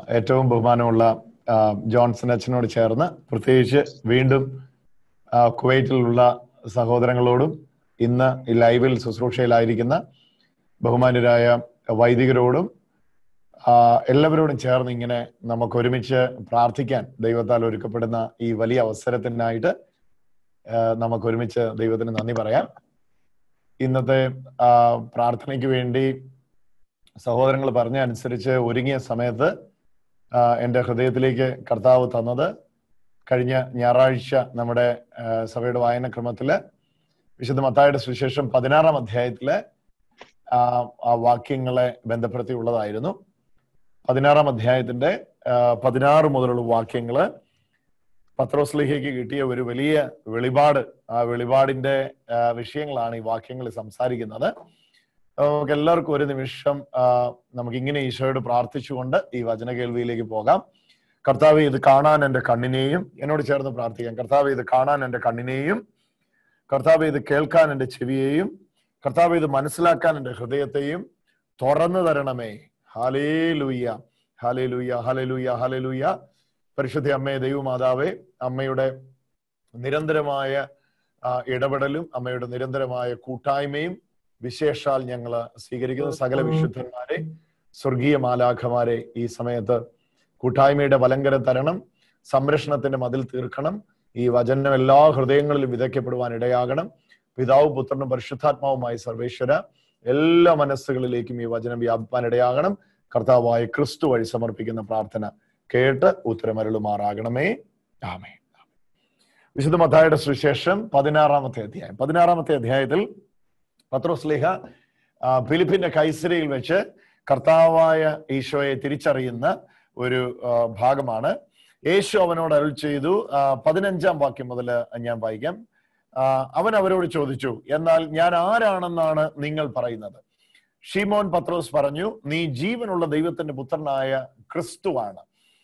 ഏറ്റവും ബഹുമാനമുള്ള ആ, ജോൺസൺ അച്ഛനോട് ചേർന്ന് പ്രത്യേകിച്ച് വീണ്ടും ആ, കുവൈറ്റിലുള്ള സഹോദരങ്ങളോടും ഇന്ന് ഈ ലൈവിൽ ശുശ്രൂഷയിലായിരിക്കുന്ന ബഹുമാന്യരായ വൈദികരോടും ആ, എല്ലാവരോടും ചേർന്ന് ഇങ്ങനെ നമുക്ക് ഒരുമിച്ച് പ്രാർത്ഥിക്കാൻ ദൈവത്താൽ ഒരുക്കപ്പെടുന്ന ഈ വലിയ അവസരത്തിനായിട്ട് ആ, നമുക്ക് ഒരുമിച്ച് ദൈവത്തിന് നന്ദി പറയാം ഇന്നത്തെ ആ, പ്രാർത്ഥനയ്ക്ക് വേണ്ടി സഹോദരങ്ങൾ പറഞ്ഞ അനുസരിച്ച് ഒരുങ്ങിയ സമയത്ത് ആ, എൻ്റെ ഹൃദയത്തിലേക്ക് കർത്താവ് തന്നത് കഴിഞ്ഞ ഞായറാഴ്ച നമ്മുടെ ആ, സഭയുടെ വായനക്രമത്തില് വിശുദ്ധ മത്തായുടെ സുവിശേഷം പതിനാറാം അധ്യായത്തിലെ ആ ആ വാക്യങ്ങളെ ബന്ധപ്പെടുത്തിയുള്ളതായിരുന്നു പതിനാറാം അധ്യായത്തിന്റെ ആ, പതിനാറ് മുതലുള്ള വാക്യങ്ങള് പത്രോസ്ലിഹയ്ക്ക് കിട്ടിയ ഒരു വലിയ വെളിപാട് ആ വെളിപാടിന്റെ ആ, വിഷയങ്ങളാണ് ഈ വാക്യങ്ങളിൽ സംസാരിക്കുന്നത് നമുക്ക് എല്ലാവർക്കും ഒരു നിമിഷം ആ, നമുക്ക് ഇങ്ങനെ ഈശോയോട് പ്രാർത്ഥിച്ചുകൊണ്ട് ഈ വചന കേൾവിയിലേക്ക് പോകാം കർത്താവ് ഇത് കാണാൻ എൻ്റെ കണ്ണിനെയും എന്നോട് ചേർന്ന് പ്രാർത്ഥിക്കാം കർത്താവ് ഇത് കാണാൻ എൻ്റെ കണ്ണിനെയും കർത്താവ് ഇത് കേൾക്കാൻ എൻ്റെ ചെവിയെയും കർത്താവ് ഇത് മനസ്സിലാക്കാൻ എൻ്റെ ഹൃദയത്തെയും തുറന്നു തരണമേ ഹാലേ ലൂയ്യ ഹാലേ ലൂയ്യ ഹാലേ ലൂയ്യ ഹാലേ ലൂയ്യ പരിശുദ്ധ അമ്മേ ദൈവമാതാവേ അമ്മയുടെ നിരന്തരമായ ആ, ഇടപെടലും അമ്മയുടെ നിരന്തരമായ കൂട്ടായ്മയും വിശേഷാൽ ഞങ്ങൾ സ്വീകരിക്കുന്ന സകല വിശുദ്ധന്മാരെ സ്വർഗീയ മാലാഖമാരെ ഈ സമയത്ത് കൂട്ടായ്മയുടെ വലങ്കരം തരണം സംരക്ഷണത്തിന്റെ മതിൽ തീർക്കണം ഈ വചനം എല്ലാ ഹൃദയങ്ങളിലും വിതയ്ക്കപ്പെടുവാൻ ഇടയാകണം പിതാവ് പുത്രനും പരിശുദ്ധാത്മാവുമായി സർവേശ്വര എല്ലാ മനസ്സുകളിലേക്കും ഈ വചനം വ്യാപിപ്പാൻ ഇടയാകണം കർത്താവായ ക്രിസ്തു വഴി സമർപ്പിക്കുന്ന പ്രാർത്ഥന കേട്ട് ഉത്തരമരുളുമാറാകണമേ ആമേ വിശുദ്ധ മത്തായുടെ സുവിശേഷം പതിനാറാമത്തെ അധ്യായം പതിനാറാമത്തെ അധ്യായത്തിൽ പത്രോസ്ലിഹ ആ, ഫിലിപ്പിന്റെ കൈസരയിൽ വെച്ച് കർത്താവായ ഈശോയെ തിരിച്ചറിയുന്ന ഒരു ആ, ഭാഗമാണ് യേശു അവനോട് അരുൾ ചെയ്തു ആ, പതിനഞ്ചാം വാക്യം മുതൽ ഞാൻ വായിക്കാം ആ, അവൻ അവരോട് ചോദിച്ചു എന്നാൽ ഞാൻ ആരാണെന്നാണ് നിങ്ങൾ പറയുന്നത് ഷീമോൻ പത്രോസ് പറഞ്ഞു നീ ജീവനുള്ള ദൈവത്തിന്റെ പുത്രനായ ക്രിസ്തുവാണ്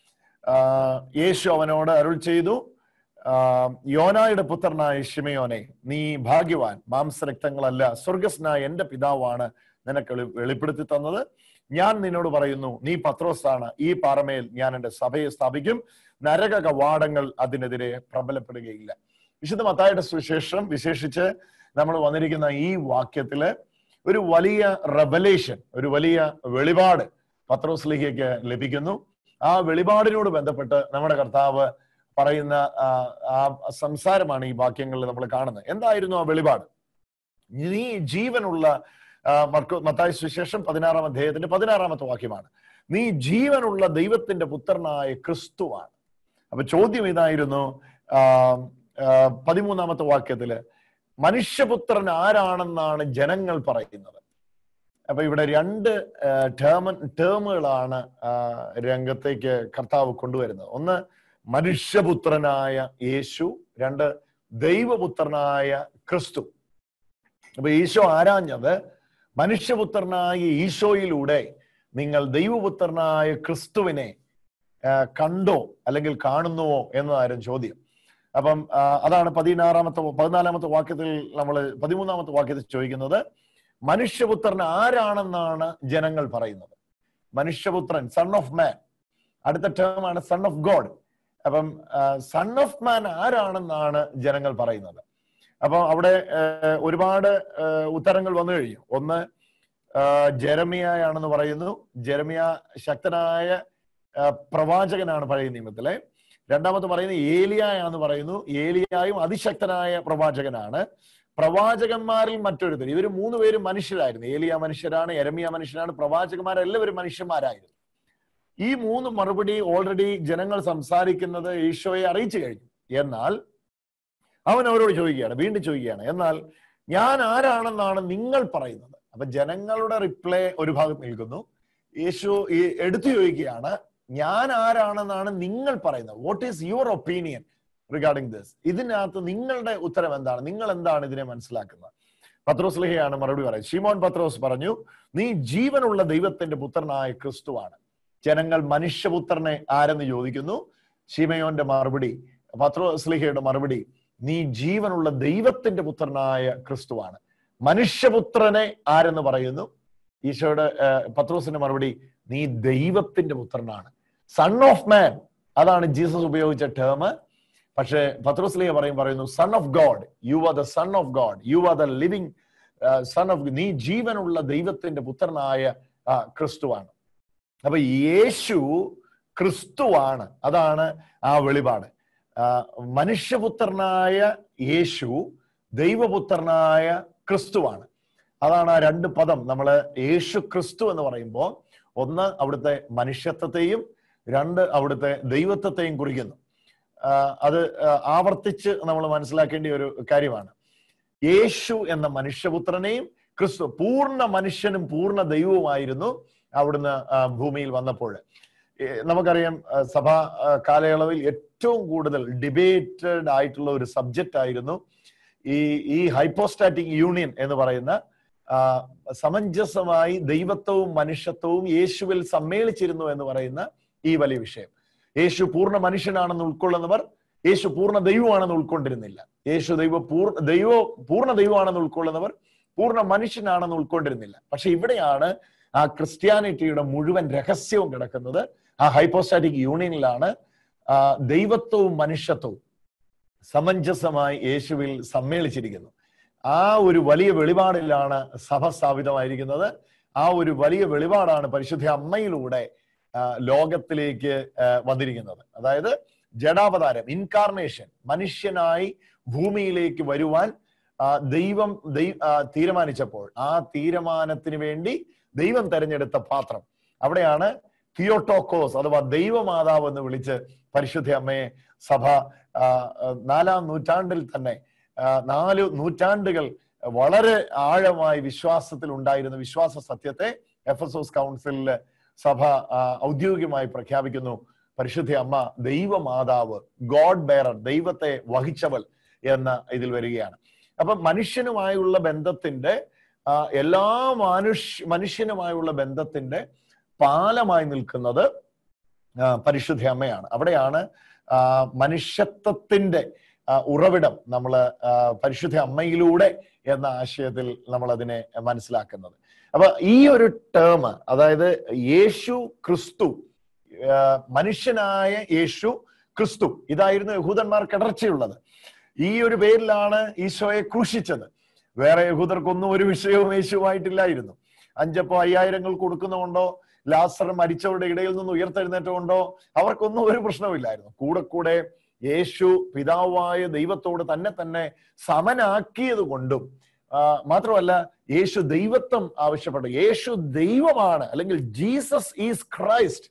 ആ, യേശു അവനോട് അരുൾ ചെയ്തു ആ, യോനായുടെ പുത്രനായ ഷിമയോനെ നീ ഭാഗ്യവാൻ മാംസരക്തങ്ങളല്ല സ്വർഗസ്നായ എന്റെ പിതാവാണ് നിനക്ക് വെളി- വെളിപ്പെടുത്തി തന്നത് ഞാൻ നിന്നോട് പറയുന്നു നീ പത്രോസാണ് ഈ പാറമേൽ ഞാൻ എന്റെ സഭയെ സ്ഥാപിക്കും നരക കവാടങ്ങൾ അതിനെതിരെ പ്രബലപ്പെടുകയില്ല വിശുദ്ധ മത്തായുടെ സുവിശേഷം വിശേഷിച്ച് നമ്മൾ വന്നിരിക്കുന്ന ഈ വാക്യത്തില് ഒരു വലിയ റെവലേഷൻ ഒരു വലിയ വെളിപാട് പത്രോസ്ലിഹയ്ക്ക് ലഭിക്കുന്നു ആ വെളിപാടിനോട് ബന്ധപ്പെട്ട് നമ്മുടെ കർത്താവ് പറയുന്ന ആ, ആ സംസാരമാണ് ഈ വാക്യങ്ങളിൽ നമ്മൾ കാണുന്നത് എന്തായിരുന്നു ആ വെളിപാട് നീ ജീവനുള്ള ആ, മർക്കോ മത്തായ സുവിശേഷം പതിനാറാം അധ്യായത്തിന്റെ പതിനാറാമത്തെ വാക്യമാണ് നീ ജീവനുള്ള ദൈവത്തിന്റെ പുത്രനായ ക്രിസ്തുവാണ് അപ്പൊ ചോദ്യം ഇതായിരുന്നു ആ, ആ, പതിമൂന്നാമത്തെ വാക്യത്തില് മനുഷ്യപുത്രൻ ആരാണെന്നാണ് ജനങ്ങൾ പറയുന്നത് അപ്പൊ ഇവിടെ രണ്ട് ടേമ ടേമുകളാണ് ആ, രംഗത്തേക്ക് കർത്താവ് കൊണ്ടുവരുന്നത് ഒന്ന് മനുഷ്യപുത്രനായ യേശു രണ്ട് ദൈവപുത്രനായ ക്രിസ്തു അപ്പൊ ഈശോ ആരാഞ്ഞത് മനുഷ്യപുത്രനായ ഈശോയിലൂടെ നിങ്ങൾ ദൈവപുത്രനായ ക്രിസ്തുവിനെ ആ, കണ്ടോ അല്ലെങ്കിൽ കാണുന്നുവോ എന്നതായിരുന്നു ചോദ്യം അപ്പം ആ, അതാണ് പതിനാറാമത്തെ പതിനാലാമത്തെ വാക്യത്തിൽ നമ്മൾ പതിമൂന്നാമത്തെ വാക്യത്തിൽ ചോദിക്കുന്നത് മനുഷ്യപുത്രൻ ആരാണെന്നാണ് ജനങ്ങൾ പറയുന്നത് മനുഷ്യപുത്രൻ സൺ ഓഫ് മാൻ അടുത്ത ടേം ആണ് സൺ ഓഫ് ഗോഡ് അപ്പം സൺ ഓഫ് മാൻ ആരാണെന്നാണ് ജനങ്ങൾ പറയുന്നത് അപ്പം അവിടെ ആ, ഒരുപാട് ആ, ഉത്തരങ്ങൾ വന്നു കഴിഞ്ഞു ഒന്ന് ജെറമിയാണെന്ന് പറയുന്നു ജെറമിയ ശക്തനായ ആ, പ്രവാചകനാണ് പഴയ നിയമത്തിലെ രണ്ടാമത് പറയുന്നത് ഏലിയായാന്ന് പറയുന്നു ഏലിയായും അതിശക്തനായ പ്രവാചകനാണ് പ്രവാചകന്മാരിൽ മറ്റൊരുത്തർ ഇവർ മൂന്ന് പേരും മനുഷ്യരായിരുന്നു ഏലിയ മനുഷ്യരാണ് എരമിയ മനുഷ്യരാണ് പ്രവാചകന്മാരെല്ലാവരും മനുഷ്യന്മാരായിരുന്നു ഈ മൂന്ന് മറുപടി ഓൾറെഡി ജനങ്ങൾ സംസാരിക്കുന്നത് ഈശോയെ അറിയിച്ചു കഴിഞ്ഞു എന്നാൽ അവൻ അവരോട് ചോദിക്കുകയാണ് വീണ്ടും ചോദിക്കുകയാണ് എന്നാൽ ഞാൻ ആരാണെന്നാണ് നിങ്ങൾ പറയുന്നത് അപ്പൊ ജനങ്ങളുടെ റിപ്ലൈ ഒരു ഭാഗത്ത് നിൽക്കുന്നു യേശു ഈ എടുത്തു ചോദിക്കുകയാണ് ഞാൻ ആരാണെന്നാണ് നിങ്ങൾ പറയുന്നത് what is your opinion regarding this ഇതിനകത്ത് നിങ്ങളുടെ ഉത്തരം എന്താണ് നിങ്ങൾ എന്താണ് ഇതിനെ മനസ്സിലാക്കുന്നത് പത്രോസ് ലിഹയാണ് മറുപടി പറയുന്നത് ഷിമോൻ പത്രോസ് പറഞ്ഞു നീ ജീവനുള്ള ദൈവത്തിന്റെ പുത്രനായ ക്രിസ്തുവാണ് ജനങ്ങൾ മനുഷ്യപുത്രനെ ആരെന്ന് ചോദിക്കുന്നു ഷിമയോന്റെ മറുപടി പത്രോസ്ലിഹയുടെ മറുപടി നീ ജീവനുള്ള ദൈവത്തിന്റെ പുത്രനായ ക്രിസ്തുവാണ് മനുഷ്യപുത്രനെ ആരെന്ന് പറയുന്നു ഈശോയുടെ ഏർ, പത്രോസിന്റെ മറുപടി നീ ദൈവത്തിന്റെ പുത്രനാണ് സൺ ഓഫ് മാൻ അതാണ് ജീസസ് ഉപയോഗിച്ച ടേം പക്ഷേ പത്രോസ്ലിയ പറയും പറയുന്നു son of God you are the son of God you are the living son of നീ ജീവനുള്ള ദൈവത്തിന്റെ പുത്രനായ ആ, ക്രിസ്തുവാണ് അപ്പൊ യേശു ക്രിസ്തുവാണ് അതാണ് ആ വെളിപാട് ആ, മനുഷ്യപുത്രനായ യേശു ദൈവപുത്രനായ ക്രിസ്തുവാണ് അതാണ് ആ രണ്ട് പദം നമ്മൾ യേശു ക്രിസ്തു എന്ന് പറയുമ്പോൾ ഒന്ന് അവിടുത്തെ മനുഷ്യത്വത്തെയും രണ്ട് അവിടുത്തെ ദൈവത്വത്തെയും കുറിക്കുന്നു ആ, അത് ആ, ആവർത്തിച്ച് നമ്മൾ മനസ്സിലാക്കേണ്ട ഒരു കാര്യമാണ് യേശു എന്ന മനുഷ്യപുത്രനെയും ക്രിസ്തു പൂർണ്ണ മനുഷ്യനും പൂർണ്ണ ദൈവവുമായിരുന്നു അവിടുന്ന് ആ, ഭൂമിയിൽ വന്നപ്പോൾ ഏ, നമുക്കറിയാം ആ, സഭാ ആ, കാലയളവിൽ ഏറ്റവും കൂടുതൽ ഡിബേറ്റഡ് ആയിട്ടുള്ള ഒരു സബ്ജക്റ്റ് ആയിരുന്നു ഈ ഈ ഹൈപ്പോസ്റ്റാറ്റിക് യൂണിയൻ എന്ന് പറയുന്ന ആ, സമഞ്ജസമായി ദൈവത്വവും മനുഷ്യത്വവും യേശുവിൽ സമ്മേളിച്ചിരുന്നു എന്ന് പറയുന്ന ഈ വലിയ വിഷയം യേശു പൂർണ്ണ മനുഷ്യനാണെന്ന് ഉൾക്കൊള്ളുന്നവർ യേശു പൂർണ്ണ ദൈവമാണെന്ന് ഉൾക്കൊണ്ടിരുന്നില്ല യേശു ദൈവ പൂർണ്ണ ദൈവ പൂർണ്ണ ദൈവമാണെന്ന് ഉൾക്കൊള്ളുന്നവർ പൂർണ്ണ മനുഷ്യനാണെന്ന് ഉൾക്കൊണ്ടിരുന്നില്ല പക്ഷെ ഇവിടെയാണ് ആ ക്രിസ്ത്യാനിറ്റിയുടെ മുഴുവൻ രഹസ്യവും കിടക്കുന്നത് ആ ഹൈപ്പോസ്റ്റാറ്റിക് യൂണിയനിലാണ് ആ ദൈവത്വവും മനുഷ്യത്വവും സമഞ്ജസമായി യേശുവിൽ സമ്മേളിച്ചിരിക്കുന്നു ആ ഒരു വലിയ വെളിപാടിലാണ് സഭ സ്ഥാപിതമായിരിക്കുന്നത് ആ ഒരു വലിയ വെളിപാടാണ് പരിശുദ്ധ അമ്മയിലൂടെ ആ, ലോകത്തിലേക്ക് ആ, വന്നിരിക്കുന്നത് അതായത് ജഡാവതാരം ഇൻകാർണേഷൻ മനുഷ്യനായി ഭൂമിയിലേക്ക് വരുവാൻ ആ, ദൈവം ദൈ- ആ, തീരുമാനിച്ചപ്പോൾ ആ തീരുമാനത്തിന് വേണ്ടി ദൈവം തെരഞ്ഞെടുത്ത പാത്രം അവിടെയാണ് തിയോട്ടോക്കോസ് അഥവാ ദൈവമാതാവ് എന്ന് വിളിച്ച് പരിശുദ്ധ അമ്മയെ സഭ ആ, ആ, നാലാം നൂറ്റാണ്ടിൽ തന്നെ ആ, നാല് നൂറ്റാണ്ടുകൾ വളരെ ആഴമായി വിശ്വാസത്തിൽ ഉണ്ടായിരുന്ന വിശ്വാസ സത്യത്തെ എഫ് എസ് എസ് കൗൺസിലില് സഭ ആ, ഔദ്യോഗികമായി പ്രഖ്യാപിക്കുന്നു പരിശുദ്ധ അമ്മ ദൈവമാതാവ് ഗോഡ് ബെയറർ ദൈവത്തെ വഹിച്ചവൾ എന്ന് ഇതിൽ വരികയാണ് അപ്പൊ മനുഷ്യനുമായുള്ള ബന്ധത്തിന്റെ ആ, എല്ലാ മനുഷ്യ മനുഷ്യനുമായുള്ള ബന്ധത്തിന്റെ പാലമായി നിൽക്കുന്നത് ആ, പരിശുദ്ധ അമ്മയാണ് അവിടെയാണ് ആ, മനുഷ്യത്വത്തിന്റെ ആ, ഉറവിടം നമ്മൾ പരിശുദ്ധ അമ്മയിലൂടെ എന്ന ആശയത്തിൽ നമ്മൾ അതിനെ മനസ്സിലാക്കുന്നത് അപ്പൊ ഈ ഒരു ടേം അതായത് യേശു ക്രിസ്തു ആ, മനുഷ്യനായ യേശു ക്രിസ്തു ഇതായിരുന്നു യഹൂദന്മാർ കിടർച്ചയുള്ളത് ഈ ഒരു പേരിലാണ് ഈശോയെ ക്രൂശിച്ചത് വേറെ യഹൂദർക്കൊന്നും ഒരു വിഷയവും യേശുവായിട്ടില്ലായിരുന്നു അഞ്ചപ്പോ അയ്യായിരങ്ങൾ കൊടുക്കുന്നതുകൊണ്ടോ ലാസർ മരിച്ചവരുടെ ഇടയിൽ നിന്ന് ഉയർത്തെഴുന്നേറ്റുകൊണ്ടോ അവർക്കൊന്നും ഒരു പ്രശ്നവുമില്ലായിരുന്നു കൂടെ കൂടെ യേശു പിതാവായ ദൈവത്തോട് തന്നെ തന്നെ സമനാക്കിയത് കൊണ്ടും ആ, മാത്രമല്ല യേശു ദൈവത്വം ആവശ്യപ്പെട്ടു യേശു ദൈവമാണ് അല്ലെങ്കിൽ ജീസസ് ഈസ് ക്രൈസ്റ്റ്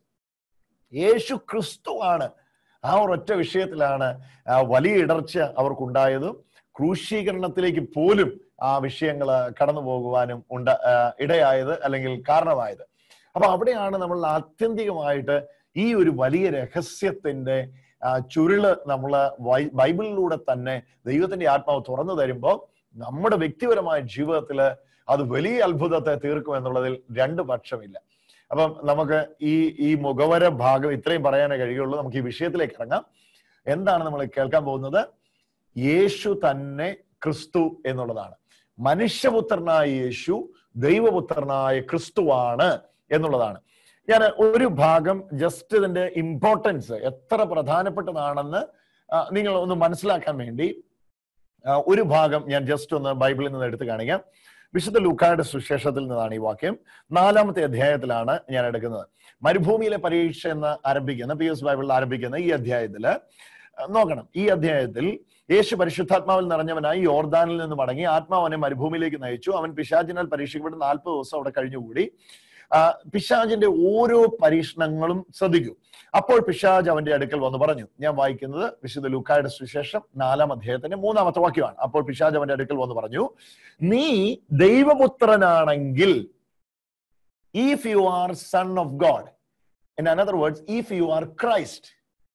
യേശു ക്രിസ്തുവാണ് ആ ഒരൊറ്റ വിഷയത്തിലാണ് ആ വലിയ ഇടർച്ച അവർക്കുണ്ടായതും ക്രൂശീകരണത്തിലേക്ക് പോലും ആ വിഷയങ്ങൾ കടന്നു പോകുവാനും ഉണ്ട ആ, ഇടയായത് അല്ലെങ്കിൽ കാരണമായത് അപ്പൊ അവിടെയാണ് നമ്മൾ ആത്യന്തികമായിട്ട് ഈ ഒരു വലിയ രഹസ്യത്തിന്റെ ആ, ചുരുള് നമ്മള് വൈ- ബൈബിളിലൂടെ തന്നെ ദൈവത്തിന്റെ ആത്മാവ് തുറന്നു തരുമ്പോൾ നമ്മുടെ വ്യക്തിപരമായ ജീവിതത്തില് അത് വലിയ അത്ഭുതത്തെ തീർക്കും എന്നുള്ളതിൽ രണ്ട് പക്ഷമില്ല അപ്പം നമുക്ക് ഈ ഈ മുഖവര ഭാഗം ഇത്രയും പറയാനേ കഴിയുള്ളൂ നമുക്ക് ഈ വിഷയത്തിലേക്ക് ഇറങ്ങാം എന്താണ് നമ്മൾ കേൾക്കാൻ പോകുന്നത് യേശു തന്നെ ക്രിസ്തു എന്നുള്ളതാണ് മനുഷ്യപുത്രനായ യേശു ദൈവപുത്രനായ ക്രിസ്തുവാണ് എന്നുള്ളതാണ് ഞാൻ ഒരു ഭാഗം ജസ്റ്റ് ഇതിന്റെ ഇമ്പോർട്ടൻസ് എത്ര പ്രധാനപ്പെട്ടതാണെന്ന് ആ, നിങ്ങൾ ഒന്ന് മനസ്സിലാക്കാൻ വേണ്ടി ആ, ഒരു ഭാഗം ഞാൻ ജസ്റ്റ് ഒന്ന് ബൈബിളിൽ നിന്ന് എടുത്ത് കാണിക്കാം വിശുദ്ധ ലൂക്കായുടെ സുശേഷത്തിൽ നിന്നാണ് ഈ വാക്യം നാലാമത്തെ അധ്യായത്തിലാണ് ഞാൻ എടുക്കുന്നത് മരുഭൂമിയിലെ പരീക്ഷ എന്ന് ആരംഭിക്കുന്ന പി എസ് ബൈബിളിൽ ആരംഭിക്കുന്ന ഈ അധ്യായത്തില് ആ, നോക്കണം ഈ അധ്യായത്തിൽ യേശു പരിശുദ്ധാത്മാവിൽ നിറഞ്ഞവനായി യോർദാനിൽ നിന്ന് മടങ്ങി ആത്മാവനെ മരുഭൂമിയിലേക്ക് നയിച്ചു അവൻ പിശാചിനാൽ പരീക്ഷിക്കപ്പെട്ട് നാൽപ്പത് ദിവസം അവിടെ കഴിഞ്ഞുകൂടി ആ, പിശാചിന്റെ ഓരോ പരീക്ഷണങ്ങളും ശ്രദ്ധിക്കൂ അപ്പോൾ പിശാജ് അവന്റെ അടുക്കൽ വന്ന് പറഞ്ഞു ഞാൻ വായിക്കുന്നത് വിശുദ്ധ ലൂക്കായുടെ സുവിശേഷം നാലാം അധ്യായത്തിന്റെ മൂന്നാമത്തെ വാക്യമാണ് അപ്പോൾ പിശാജ് അവന്റെ അടുക്കൽ വന്ന് പറഞ്ഞു നീ ദൈവപുത്രനാണെങ്കിൽ if you are son of God in another words if you are Christ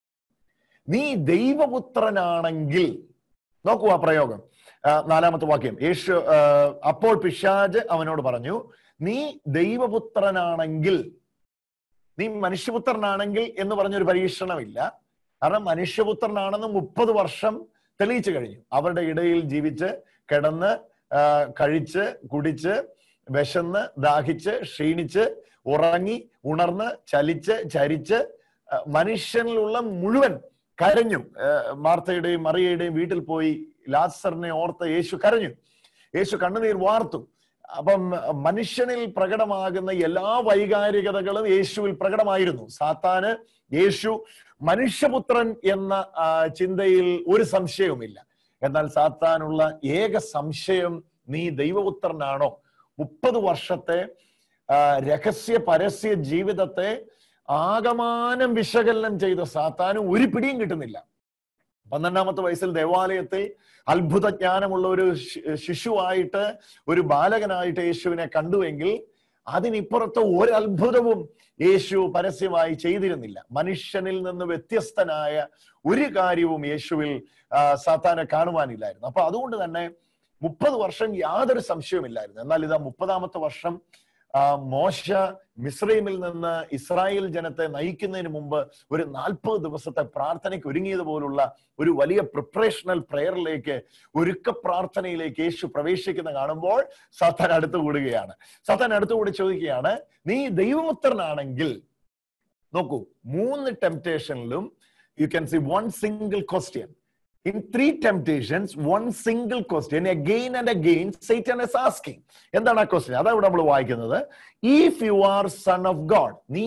നീ ദൈവപുത്രനാണെങ്കിൽ നോക്കൂ ആ പ്രയോഗം ആ, നാലാമത്തെ വാക്യം യേശു ആ, അപ്പോൾ പിശാജ് അവനോട് പറഞ്ഞു നീ ദൈവപുത്രനാണെങ്കിൽ നീ മനുഷ്യപുത്രനാണെങ്കിൽ എന്ന് പറഞ്ഞൊരു പരീക്ഷണമില്ല കാരണം മനുഷ്യപുത്രനാണെന്ന് മുപ്പത് വർഷം തെളിയിച്ചു കഴിഞ്ഞു അവരുടെ ഇടയിൽ ജീവിച്ച് കിടന്ന് ആ, കഴിച്ച് കുടിച്ച് വിശന്ന് ദാഹിച്ച് ക്ഷീണിച്ച് ഉറങ്ങി ഉണർന്ന് ചലിച്ച് ചരിച്ച് ആ, മനുഷ്യനിലുള്ള മുഴുവൻ കരഞ്ഞു ആ, മാർത്തയുടെയും മറിയയുടെയും വീട്ടിൽ പോയി ലാസറിനെ ഓർത്ത് യേശു കരഞ്ഞു യേശു കണ്ണുനീർ വാർത്തു അപ്പം മനുഷ്യനിൽ പ്രകടമാകുന്ന എല്ലാ വൈകാരികതകളും യേശുവിൽ പ്രകടമായിരുന്നു സാത്താന് യേശു മനുഷ്യപുത്രൻ എന്ന ആ, ചിന്തയിൽ ഒരു സംശയവുമില്ല എന്നാൽ സാത്താനുള്ള ഏക സംശയം നീ ദൈവപുത്രനാണോ മുപ്പത് വർഷത്തെ ആ, രഹസ്യ പരസ്യ ജീവിതത്തെ ആകമാനം വിശകലനം ചെയ്ത സാത്താനും ഒരു പിടിയും കിട്ടുന്നില്ല പന്ത്രണ്ടാമത്തെ വയസ്സിൽ ദേവാലയത്തിൽ അത്ഭുത ജ്ഞാനമുള്ള ഒരു ശി- ശിശുവായിട്ട് ഒരു ബാലകനായിട്ട് യേശുവിനെ കണ്ടുവെങ്കിൽ അതിനിപ്പുറത്ത് ഒരു അത്ഭുതവും യേശു പരസ്യമായി ചെയ്തിരുന്നില്ല മനുഷ്യനിൽ നിന്ന് വ്യത്യസ്തനായ ഒരു കാര്യവും യേശുവിൽ ആ, സാത്താനെ കാണുവാനില്ലായിരുന്നു അപ്പൊ അതുകൊണ്ട് തന്നെ മുപ്പത് വർഷം യാതൊരു സംശയവുമില്ലായിരുന്നു എന്നാൽ ഇതാ മുപ്പതാമത്തെ വർഷം ആ, മോശ മിസ്രൈമിൽ നിന്ന് ഇസ്രായേൽ ജനത്തെ നയിക്കുന്നതിന് മുമ്പ് ഒരു നാൽപ്പത് ദിവസത്തെ പ്രാർത്ഥനയ്ക്ക് ഒരുങ്ങിയതുപോലുള്ള ഒരു വലിയ പ്രിപ്പറേഷണൽ പ്രെയറിലേക്ക് ഒരുക്ക പ്രാർത്ഥനയിലേക്ക് യേശു പ്രവേശിക്കുന്ന കാണുമ്പോൾ സാത്താൻ അടുത്തു കൂടുകയാണ് സാത്താൻ അടുത്തുകൂടി ചോദിക്കുകയാണ് നീ ദൈവപുത്രനാണെങ്കിൽ നോക്കൂ മൂന്ന് ടെംപ്റ്റേഷനിലും you can see one single question in three temptations one single question again and again Satan is asking എന്താണ് ആ ക്വസ്റ്റ്യൻ അതാ ഇവിടെ നമ്മൾ വായിക്കുന്നത് if you are son of God നീ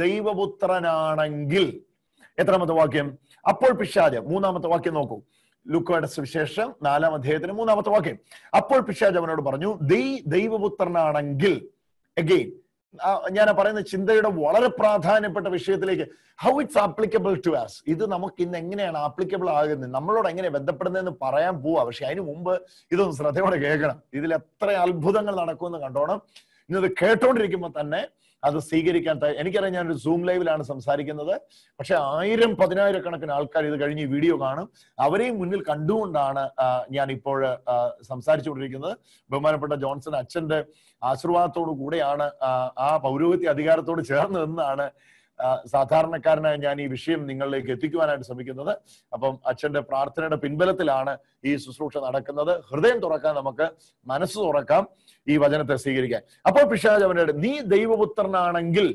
ദൈവപുത്രനാണെങ്കിൽ എത്രാമത്തെ വാക്യം അപ്പോൾ പിശാജ് മൂന്നാമത്തെ വാക്യം നോക്കൂ ലുക്കോയുടെ സുവിശേഷം നാലാം അധ്യായത്തിന് മൂന്നാമത്തെ വാക്യം അപ്പോൾ പിശാജ് അവനോട് പറഞ്ഞു ദൈ ദൈവപുത്രനാണെങ്കിൽ അഗെയിൻ ഞാൻ ആ പറയുന്ന ചിന്തയുടെ വളരെ പ്രാധാന്യപ്പെട്ട വിഷയത്തിലേക്ക് how it's applicable to us ഇത് നമുക്ക് ഇന്ന് എങ്ങനെയാണ് ആപ്ലിക്കബിൾ ആകുന്നത് നമ്മളോട് എങ്ങനെ ബന്ധപ്പെടുന്നതെന്ന് പറയാൻ പോവാ പക്ഷെ അതിന് മുമ്പ് ഇതൊന്ന് ശ്രദ്ധയോടെ കേൾക്കണം ഇതിൽ എത്ര അത്ഭുതങ്ങൾ നടക്കുമെന്ന് കണ്ടോണം ഇന്നത് കേട്ടോണ്ടിരിക്കുമ്പോൾ തന്നെ അത് സ്വീകരിക്കാൻ തയ്യ- എനിക്കറിയാം ഞാനൊരു സൂം ലൈവിലാണ് സംസാരിക്കുന്നത് പക്ഷെ ആയിരം പതിനായിരക്കണക്കിന് ആൾക്കാർ ഇത് കഴിഞ്ഞ് ഈ വീഡിയോ കാണും അവരെയും മുന്നിൽ കണ്ടുകൊണ്ടാണ് ആ, ഞാൻ ഇപ്പോൾ ആ, സംസാരിച്ചുകൊണ്ടിരിക്കുന്നത് ബഹുമാനപ്പെട്ട ജോൺസൺ അച്ഛന്റെ ആശീർവാദത്തോടു കൂടെയാണ് ആ, ആ പൗരോഹിത്യ അധികാരത്തോട് ചേർന്ന് നിന്നാണ് ആ, സാധാരണക്കാരനായ ഞാൻ ഈ വിഷയം നിങ്ങളിലേക്ക് എത്തിക്കുവാനായിട്ട് ശ്രമിക്കുന്നത് അപ്പം അച്ഛന്റെ പ്രാർത്ഥനയുടെ പിൻബലത്തിലാണ് ഈ ശുശ്രൂഷ നടക്കുന്നത് ഹൃദയം തുറക്കാൻ നമുക്ക് മനസ്സ് തുറക്കാം ഈ വചനത്തെ സ്വീകരിക്കാൻ അപ്പോൾ പിശാജ് അവനോട് നീ ദൈവപുത്രനാണെങ്കിൽ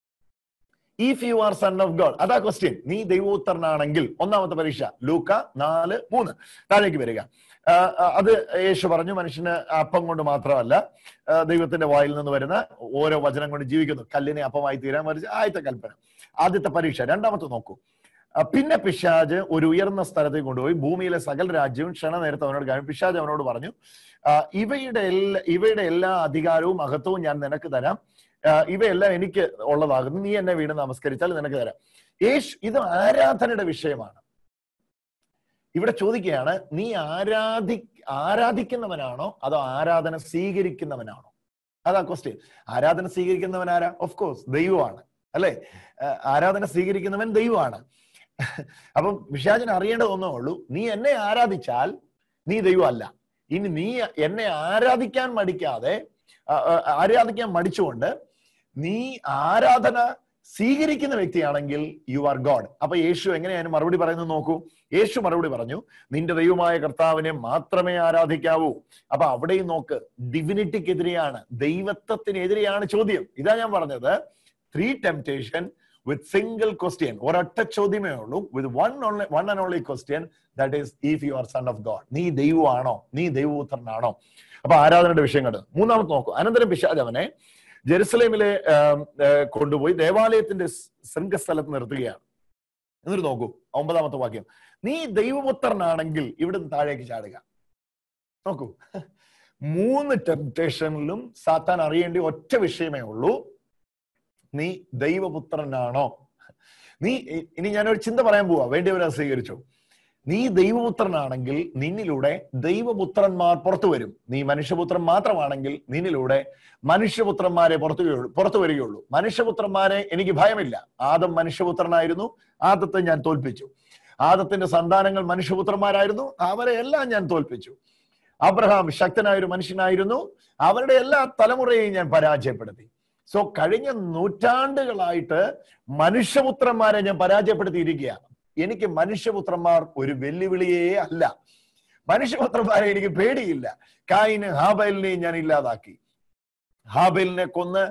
if you are son of God അതാ ക്വസ്റ്റ്യൻ നീ ദൈവപുത്രനാണെങ്കിൽ ഒന്നാമത്തെ പരീക്ഷ ലൂക്ക നാല് മൂന്ന് താഴേക്ക് വരിക ആ, ആ, അത് യേശു പറഞ്ഞു മനുഷ്യന് അപ്പം കൊണ്ട് മാത്രമല്ല ആ, ദൈവത്തിന്റെ വായിൽ നിന്ന് വരുന്ന ഓരോ വചനം കൊണ്ട് ജീവിക്കുന്നു കല്ലിനെ അപ്പമായി തീരാൻ വരച്ച് ആദ്യത്തെ കൽപ്പന ആദ്യത്തെ പരീക്ഷ രണ്ടാമത്തെ നോക്കൂ ആ, പിന്നെ പിശാജ് ഒരു ഉയർന്ന സ്ഥലത്തേക്ക് കൊണ്ടുപോയി ഭൂമിയിലെ സകല രാജ്യവും ക്ഷണ നേരത്തെ അവനോട് കാര്യം പിശാജ് അവനോട് പറഞ്ഞു ആ, ഇവയുടെ എല്ലാ ഇവയുടെ എല്ലാ അധികാരവും മഹത്വവും ഞാൻ നിനക്ക് തരാം ആ, ഇവയെല്ലാം എനിക്ക് ഉള്ളതാകുന്നു നീ എന്നെ വീട് നമസ്കരിച്ചാൽ നിനക്ക് തരാം യേശു ഇത് ആരാധനയുടെ വിഷയമാണ് ഇവിടെ ചോദിക്കുകയാണ് നീ ആരാധി ആരാധിക്കുന്നവനാണോ അതോ ആരാധന സ്വീകരിക്കുന്നവനാണോ അതാ ക്വസ്റ്റ്യൻ ആരാധന സ്വീകരിക്കുന്നവൻ ആരാ ഓഫ് കോഴ്സ് ദൈവമാണ് അല്ലെ ആരാധന സ്വീകരിക്കുന്നവൻ ദൈവമാണ് അപ്പം വിഷാചിന് അറിയേണ്ടത് ഒന്നേ ഉള്ളൂ നീ എന്നെ ആരാധിച്ചാൽ നീ ദൈവമല്ല ഇനി നീ എന്നെ ആരാധിക്കാൻ മടിക്കാതെ ആ, ആ, ആരാധിക്കാൻ മടിച്ചുകൊണ്ട് നീ ആരാധന സ്വീകരിക്കുന്ന വ്യക്തിയാണെങ്കിൽ യു ആർ ഗോഡ് അപ്പൊ യേശു എങ്ങനെയാണ് മറുപടി പറയുന്നത് നോക്കൂ യേശു മറുപടി പറഞ്ഞു നിന്റെ ദൈവമായ കർത്താവിനെ മാത്രമേ ആരാധിക്കാവൂ അപ്പൊ അവിടെയും നോക്ക് ഡിവിനിറ്റിക്കെതിരെയാണ് ദൈവത്വത്തിനെതിരെയാണ് ചോദ്യം ഇതാ ഞാൻ പറഞ്ഞത് three temptation with single question ഒരൊറ്റ ചോദ്യമേ ഉള്ളൂ with one only one and only question that is if you are son of God നീ ദൈവമാണോ നീ ദൈവപുത്രനാണോ അപ്പൊ ആരാധനയുടെ വിഷയം കണ്ടു മൂന്നാമത് നോക്കൂ അനന്തരം പിശാജ് അവനെ ജെറുസലേമിലെ ആം, ഏ, കൊണ്ടുപോയി ദേവാലയത്തിന്റെ സ് ശൃംഗസ്ഥലത്ത് നിർത്തുകയാണ് എന്നിട്ട് നോക്കൂ ഒമ്പതാമത്തെ വാക്യം നീ ദൈവപുത്രനാണെങ്കിൽ ഇവിടുന്ന് താഴേക്ക് ചാടുക നോക്കൂ മൂന്ന് ടെംപ്റ്റേഷനിലും സാത്താൻ അറിയേണ്ട ഒറ്റ വിഷയമേ ഉള്ളൂ നീ ദൈവപുത്രനാണോ നീ ഇ- ഇനി ഞാനൊരു ചിന്ത പറയാൻ പോവാ വേണ്ടിയവരെ സ്വീകരിച്ചു നീ ദൈവപുത്രനാണെങ്കിൽ നിന്നിലൂടെ ദൈവപുത്രന്മാർ പുറത്തു വരും നീ മനുഷ്യപുത്രൻ മാത്രമാണെങ്കിൽ നിന്നിലൂടെ മനുഷ്യപുത്രന്മാരെ പുറത്തു വരൂ- പുറത്തു വരികയുള്ളൂ മനുഷ്യപുത്രന്മാരെ എനിക്ക് ഭയമില്ല ആദം മനുഷ്യപുത്രനായിരുന്നു ആദത്തെ ഞാൻ തോൽപ്പിച്ചു ആദത്തിന്റെ സന്താനങ്ങൾ മനുഷ്യപുത്രന്മാരായിരുന്നു അവരെ എല്ലാം ഞാൻ തോൽപ്പിച്ചു അബ്രഹാം ശക്തനായ ഒരു മനുഷ്യനായിരുന്നു അവരുടെ എല്ലാ തലമുറയെയും ഞാൻ പരാജയപ്പെടുത്തി സോ കഴിഞ്ഞ നൂറ്റാണ്ടുകളായിട്ട് മനുഷ്യപുത്രന്മാരെ ഞാൻ പരാജയപ്പെടുത്തിയിരിക്കുക എനിക്ക് മനുഷ്യപുത്രന്മാർ ഒരു വെല്ലുവിളിയേ അല്ല മനുഷ്യപുത്രന്മാരെ എനിക്ക് പേടിയില്ല കായിന് ഹാബൈലിനെയും ഞാൻ ഇല്ലാതാക്കി ഹാബേലിനെ കൊന്ന്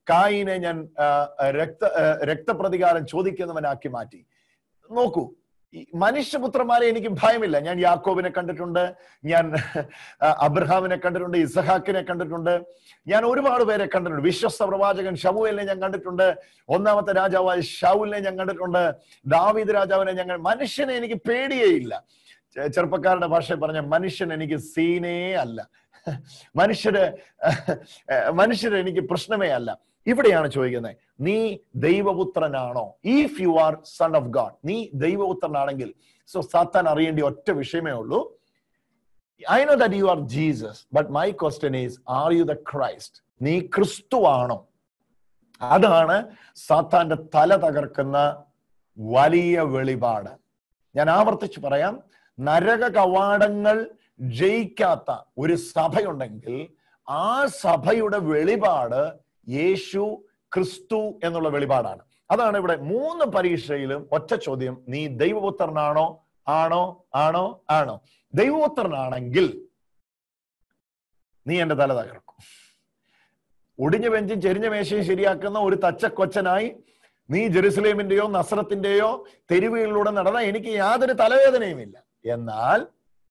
കായിനെ ഞാൻ ആ, രക്ത ആ, രക്തപ്രതികാരം ചോദിക്കുന്നവനാക്കി മാറ്റി നോക്കൂ ഈ മനുഷ്യപുത്രന്മാരെ എനിക്ക് ഭയമില്ല ഞാൻ യാക്കോബിനെ കണ്ടിട്ടുണ്ട് ഞാൻ ആ, അബ്രഹാമിനെ കണ്ടിട്ടുണ്ട് ഇസഹാക്കിനെ കണ്ടിട്ടുണ്ട് ഞാൻ ഒരുപാട് പേരെ കണ്ടിട്ടുണ്ട് വിശ്വസ്ത പ്രവാചകൻ ഷമുവേലിനെ ഞാൻ കണ്ടിട്ടുണ്ട് ഒന്നാമത്തെ രാജാവായ ഷൗലിനെ ഞാൻ കണ്ടിട്ടുണ്ട് ദാവീദ് രാജാവിനെ ഞങ്ങൾ മനുഷ്യനെ എനിക്ക് പേടിയേ ഇല്ല ചെ- ചെറുപ്പക്കാരുടെ ഭാഷയിൽ പറഞ്ഞ മനുഷ്യൻ എനിക്ക് സീനേ അല്ല മനുഷ്യര് മനുഷ്യര് എനിക്ക് പ്രശ്നമേ അല്ല ഇവിടെയാണ് ചോദിക്കുന്നത് നീ ദൈവപുത്രനാണോ if you are son of God നീ ദൈവപുത്രനാണെങ്കിൽ സോ സാത്താൻ അറിയേണ്ട ഒറ്റ വിഷയമേ ഉള്ളൂ I know that you are Jesus but my question is are you the Christ നീ ക്രിസ്തുവാണോ അതാണ് സാത്താന്റെ തല തകർക്കുന്ന വലിയ വെളിപാട് ഞാൻ ആവർത്തിച്ച് പറയാം നരക കവാടങ്ങൾ ജയിക്കാത്ത ഒരു സഭയുണ്ടെങ്കിൽ ആ സഭയുടെ വെളിപാട് യേശു ക്രിസ്തു എന്നുള്ള വെളിപാടാണ് അതാണ് ഇവിടെ മൂന്ന് പരീക്ഷയിലും ഒറ്റ ചോദ്യം നീ ദൈവപുത്രനാണോ ആണോ ആണോ ആണോ ദൈവപുത്രനാണെങ്കിൽ നീ എന്റെ തല തകർക്കും ഒടിഞ്ഞ ബെഞ്ചും ചെരിഞ്ഞ മേശയും ശരിയാക്കുന്ന ഒരു തച്ചക്കൊച്ചനായി നീ ജെറുസലേമിന്റെയോ നസ്രത്തിന്റെയോ തെരുവുകളിലൂടെ നടന്ന എനിക്ക് യാതൊരു തലവേദനയുമില്ല എന്നാൽ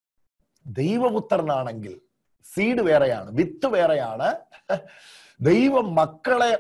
ദൈവപുത്രനാണെങ്കിൽ സീഡ് വേറെയാണ് വിത്ത് വേറെയാണ് ദൈവ മക്കളെ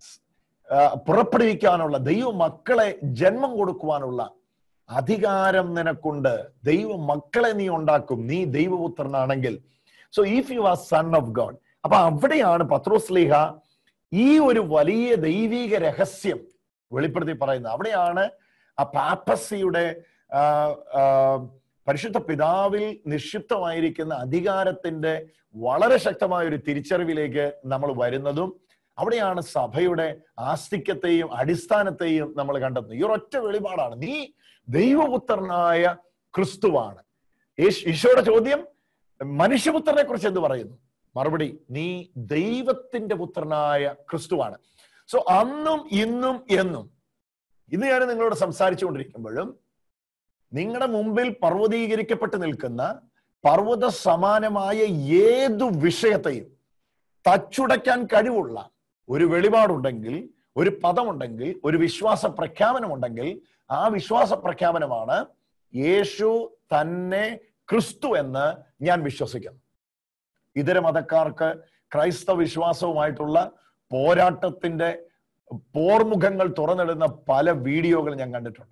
ആ, പുറപ്പെടുവിക്കാനുള്ള ദൈവ മക്കളെ ജന്മം കൊടുക്കുവാനുള്ള അധികാരം നിനക്കുണ്ട് ദൈവ മക്കളെ നീ ഉണ്ടാക്കും നീ ദൈവപുത്രനാണെങ്കിൽ so if you are son of God അപ്പൊ അവിടെയാണ് പത്രോസ്ലീഹ ഈ ഒരു വലിയ ദൈവിക രഹസ്യം വെളിപ്പെടുത്തി പറയുന്നത് അവിടെയാണ് ആ പാപ്പസിയുടെ ആ, ആ, പരിശുദ്ധ പിതാവിൽ നിക്ഷിപ്തമായിരിക്കുന്ന അധികാരത്തിന്റെ വളരെ ശക്തമായ ഒരു തിരിച്ചറിവിലേക്ക് നമ്മൾ വരുന്നതും അവിടെയാണ് സഭയുടെ ആസ്തിക്യത്തെയും അടിസ്ഥാനത്തെയും നമ്മൾ കണ്ടെത്തുന്നത് ഈ ഒരൊറ്റ വെളിപാടാണ് നീ ദൈവപുത്രനായ ക്രിസ്തുവാണ് യേശു ഈശോയുടെ ചോദ്യം മനുഷ്യപുത്രനെ കുറിച്ച് എന്ത് പറയുന്നു മറുപടി നീ ദൈവത്തിന്റെ പുത്രനായ ക്രിസ്തുവാണ് സോ അന്നും ഇന്നും എന്നും ഇന്ന് ഞാൻ നിങ്ങളോട് സംസാരിച്ചുകൊണ്ടിരിക്കുമ്പോഴും നിങ്ങളുടെ മുമ്പിൽ പർവ്വതീകരിക്കപ്പെട്ട് നിൽക്കുന്ന പർവ്വത സമാനമായ ഏതു വിഷയത്തെയും തച്ചുടയ്ക്കാൻ കഴിവുള്ള ഒരു വെളിപാടുണ്ടെങ്കിൽ ഒരു പദമുണ്ടെങ്കിൽ ഒരു വിശ്വാസ പ്രഖ്യാപനമുണ്ടെങ്കിൽ ആ വിശ്വാസ പ്രഖ്യാപനമാണ് യേശു തന്നെ ക്രിസ്തു എന്ന് ഞാൻ വിശ്വസിക്കുന്നു ഇതര മതക്കാർക്ക് ക്രൈസ്തവ വിശ്വാസവുമായിട്ടുള്ള പോരാട്ടത്തിന്റെ പോർമുഖങ്ങൾ തുറന്നിടുന്ന പല വീഡിയോകൾ ഞാൻ കണ്ടിട്ടുണ്ട്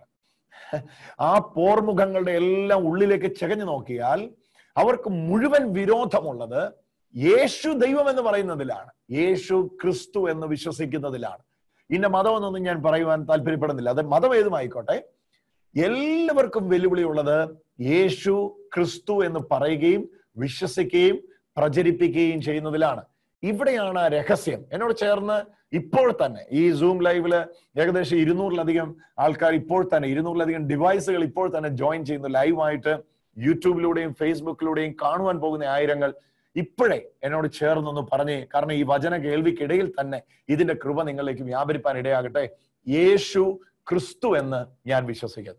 ആ പോർമുഖങ്ങളുടെ എല്ലാം ഉള്ളിലേക്ക് ചകഞ്ഞു നോക്കിയാൽ അവർക്ക് മുഴുവൻ വിരോധമുള്ളത് യേശു ദൈവം എന്ന് പറയുന്നതിലാണ് യേശു ക്രിസ്തു എന്ന് വിശ്വസിക്കുന്നതിലാണ് ഇന്ന മതമെന്നൊന്നും ഞാൻ പറയുവാൻ താല്പര്യപ്പെടുന്നില്ല അത് മതം ഏതുമായിക്കോട്ടെ എല്ലാവർക്കും വെല്ലുവിളിയുള്ളത് യേശു ക്രിസ്തു എന്ന് പറയുകയും വിശ്വസിക്കുകയും പ്രചരിപ്പിക്കുകയും ചെയ്യുന്നതിലാണ് ഇവിടെയാണ് ആ രഹസ്യം എന്നോട് ചേർന്ന് ഇപ്പോൾ തന്നെ ഈ സൂം ലൈവില് ഏകദേശം ഇരുന്നൂറിലധികം ആൾക്കാർ ഇപ്പോൾ തന്നെ ഇരുന്നൂറിലധികം ഡിവൈസുകൾ ഇപ്പോൾ തന്നെ ജോയിൻ ചെയ്യുന്നു ലൈവായിട്ട് യൂട്യൂബിലൂടെയും ഫേസ്ബുക്കിലൂടെയും കാണുവാൻ പോകുന്ന ആയിരങ്ങൾ ഇപ്പോഴേ എന്നോട് ചേർന്നൊന്ന് പറഞ്ഞേ കാരണം ഈ വചന കേൾവിക്കിടയിൽ തന്നെ ഇതിന്റെ കൃപ നിങ്ങളിലേക്ക് വ്യാപരിപ്പാൻ ഇടയാകട്ടെ യേശു ക്രിസ്തു എന്ന് ഞാൻ വിശ്വസിക്കുന്നു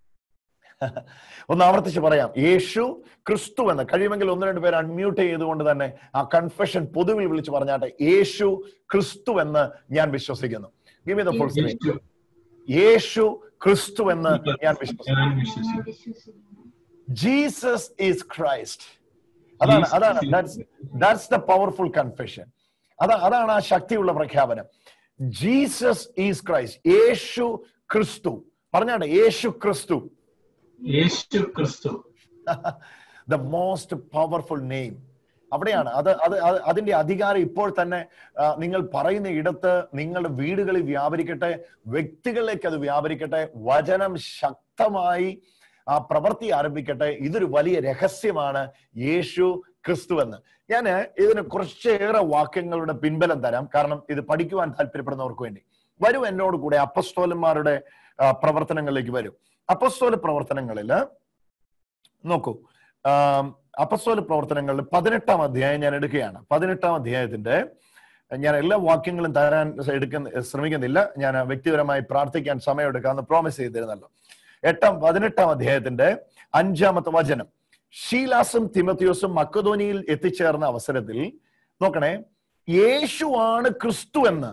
ഒന്ന് ആവർത്തിച്ച് പറയാം യേശു ക്രിസ്തു എന്ന് കഴിയുമെങ്കിൽ ഒന്ന് രണ്ട് പേര് അൺമ്യൂട്ട് ചെയ്തുകൊണ്ട് തന്നെ ആ കൺഫെഷൻ പൊതുവിൽ വിളിച്ച് പറഞ്ഞാട്ടെ യേശു ക്രിസ്തു എന്ന് ഞാൻ വിശ്വസിക്കുന്നു Give me the full screen. യേശു ക്രിസ്തു എന്ന് ഞാൻ വിശ്വസിക്കുന്നു ഞാൻ വിശ്വസിക്കുന്നു ജീസസ് ഈസ് ക്രൈസ്റ്റ് അതാണ് അതാണ് that's that's the powerful confession അതാ അതാണ് ആ ശക്തിയുള്ള പ്രഖ്യാപനം ജീസസ് ഈസ് ക്രൈസ്റ്റ് യേശു ക്രിസ്തു പറഞ്ഞാട്ടെ യേശു ക്രിസ്തു യേശു ക്രിസ്തു ദ മോസ്റ്റ് പവർഫുൾ നെയിം അവിടെയാണ് അത് അത് അത് അതിന്റെ അധികാരം ഇപ്പോൾ തന്നെ ആ, നിങ്ങൾ പറയുന്ന ഇടത്ത് നിങ്ങളുടെ വീടുകളിൽ വ്യാപരിക്കട്ടെ വ്യക്തികളിലേക്ക് അത് വ്യാപരിക്കട്ടെ വചനം ശക്തമായി ആ പ്രവൃത്തി ആരംഭിക്കട്ടെ ഇതൊരു വലിയ രഹസ്യമാണ് യേശു ക്രിസ്തു എന്ന് ഞാൻ ഇതിന് കുറച്ചേറെ വാക്യങ്ങളുടെ പിൻബലം തരാം കാരണം ഇത് പഠിക്കുവാൻ താല്പര്യപ്പെടുന്നവർക്ക് വേണ്ടി വരൂ എന്നോട് കൂടെ അപ്പസ്തോലന്മാരുടെ ആ, പ്രവർത്തനങ്ങളിലേക്ക് വരും അപ്പസ്തോല പ്രവർത്തനങ്ങളിൽ നോക്കൂ ആം, അപ്പസ്തോല പ്രവർത്തനങ്ങളിൽ പതിനെട്ടാം അധ്യായം ഞാൻ എടുക്കുകയാണ് പതിനെട്ടാം അധ്യായത്തിന്റെ ഞാൻ എല്ലാ വാക്യങ്ങളും തരാൻ എടുക്കുന്ന ശ്രമിക്കുന്നില്ല ഞാൻ വ്യക്തിപരമായി പ്രാർത്ഥിക്കാൻ സമയം എടുക്കാമെന്ന് പ്രോമിസ് ചെയ്തിരുന്നല്ലോ എട്ടാം പതിനെട്ടാം അധ്യായത്തിന്റെ അഞ്ചാമത്തെ വചനം ഷീലാസും തിമത്തിയോസും മക്കധോനിയിൽ എത്തിച്ചേർന്ന അവസരത്തിൽ നോക്കണേ യേശുവാണ് ക്രിസ്തു എന്ന്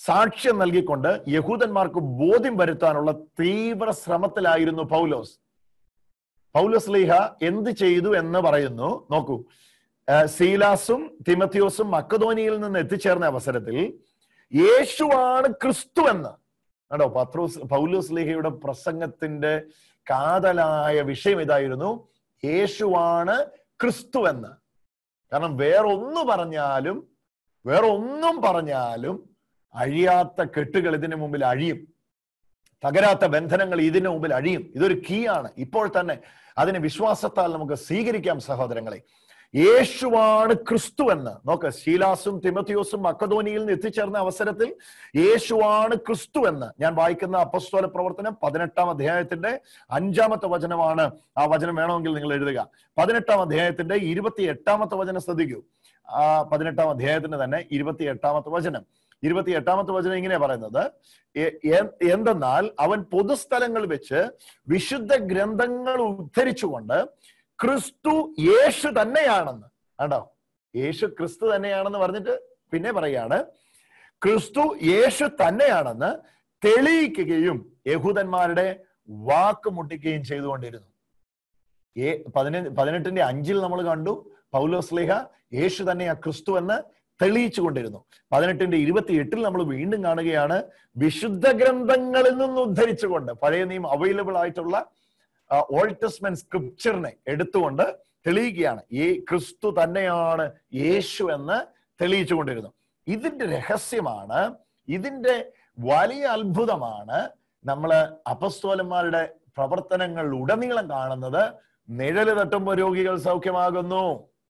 സാക്ഷ്യം നൽകിക്കൊണ്ട് യഹൂദന്മാർക്ക് ബോധ്യം വരുത്താനുള്ള തീവ്ര ശ്രമത്തിലായിരുന്നു പൗലോസ് പൗലോസ് ലീഹ എന്ത് ചെയ്തു എന്ന് പറയുന്നു നോക്കൂ ആ, സീലാസും തിമത്തിയോസും മക്കധോനിയിൽ നിന്ന് എത്തിച്ചേർന്ന അവസരത്തിൽ യേശുവാണ് ക്രിസ്തു എന്ന് കണ്ടോ പത്രോസ് പൗലോസ് ലീഹയുടെ പ്രസംഗത്തിന്റെ കാതലായ വിഷയം ഇതായിരുന്നു യേശുവാണ് ക്രിസ്തു എന്ന് കാരണം വേറൊന്നു പറഞ്ഞാലും വേറെ ഒന്നും പറഞ്ഞാലും അഴിയാത്ത കെട്ടുകൾ ഇതിനു മുമ്പിൽ അഴിയും തകരാത്ത ബന്ധനങ്ങൾ ഇതിനു മുമ്പിൽ അഴിയും ഇതൊരു കീ ആണ് ഇപ്പോൾ തന്നെ അതിനെ വിശ്വാസത്താൽ നമുക്ക് സ്വീകരിക്കാം സഹോദരങ്ങളെ യേശുവാണ് ക്രിസ്തു എന്ന് നോക്ക് ശീലാസും തിമത്തിയോസും മക്കധോനിയിൽ നിന്ന് എത്തിച്ചേർന്ന അവസരത്തിൽ യേശുവാണ് ക്രിസ്തു എന്ന് ഞാൻ വായിക്കുന്ന അപ്പസ്തോല പ്രവർത്തനം പതിനെട്ടാം അധ്യായത്തിന്റെ അഞ്ചാമത്തെ വചനമാണ് ആ വചനം വേണമെങ്കിൽ നിങ്ങൾ എഴുതുക പതിനെട്ടാം അധ്യായത്തിന്റെ ഇരുപത്തി എട്ടാമത്തെ വചനം ശ്രദ്ധിക്കൂ ആ പതിനെട്ടാം അധ്യായത്തിന്റെ തന്നെ ഇരുപത്തി എട്ടാമത്തെ വചനം ഇരുപത്തി എട്ടാമത്തെ വചനം ഇങ്ങനെ പറയുന്നത് എ- എ- എന്തെന്നാൽ അവൻ പൊതുസ്ഥലങ്ങളിൽ വെച്ച് വിശുദ്ധ ഗ്രന്ഥങ്ങൾ ഉദ്ധരിച്ചുകൊണ്ട് ക്രിസ്തു യേശു തന്നെയാണെന്ന് കണ്ടോ യേശു ക്രിസ്തു തന്നെയാണെന്ന് പറഞ്ഞിട്ട് പിന്നെ പറയാണ് ക്രിസ്തു യേശു തന്നെയാണെന്ന് തെളിയിക്കുകയും യഹൂദന്മാരുടെ വാക്ക് മുട്ടിക്കുകയും ചെയ്തുകൊണ്ടിരുന്നു ഏ പതിനഞ്ച് പതിനെട്ടിന്റെ അഞ്ചിൽ നമ്മൾ കണ്ടു പൗലോസ് ലേഖ യേശു തന്നെയാ ക്രിസ്തു എന്ന് തെളിയിച്ചു കൊണ്ടിരുന്നു പതിനെട്ടിന്റെ ഇരുപത്തി എട്ടിൽ നമ്മൾ വീണ്ടും കാണുകയാണ് വിശുദ്ധ ഗ്രന്ഥങ്ങളിൽ നിന്ന് ഉദ്ധരിച്ചുകൊണ്ട് പഴയ നിയമം അവൈലബിൾ ആയിട്ടുള്ള ഓൾഡ് ടെസ്റ്റ്മെന്റ് സ്ക്രിപ്ചറിനെ എടുത്തുകൊണ്ട് തെളിയിക്കുകയാണ് ഈ ക്രിസ്തു തന്നെയാണ് യേശു എന്ന് തെളിയിച്ചു കൊണ്ടിരുന്നു ഇതിന്റെ രഹസ്യമാണ് ഇതിന്റെ വലിയ അത്ഭുതമാണ് നമ്മള് അപസ്തോലന്മാരുടെ പ്രവർത്തനങ്ങൾ ഉടനീളം കാണുന്നത് നിഴല് തട്ടുമ്പോൾ രോഗികൾ സൗഖ്യമാകുന്നു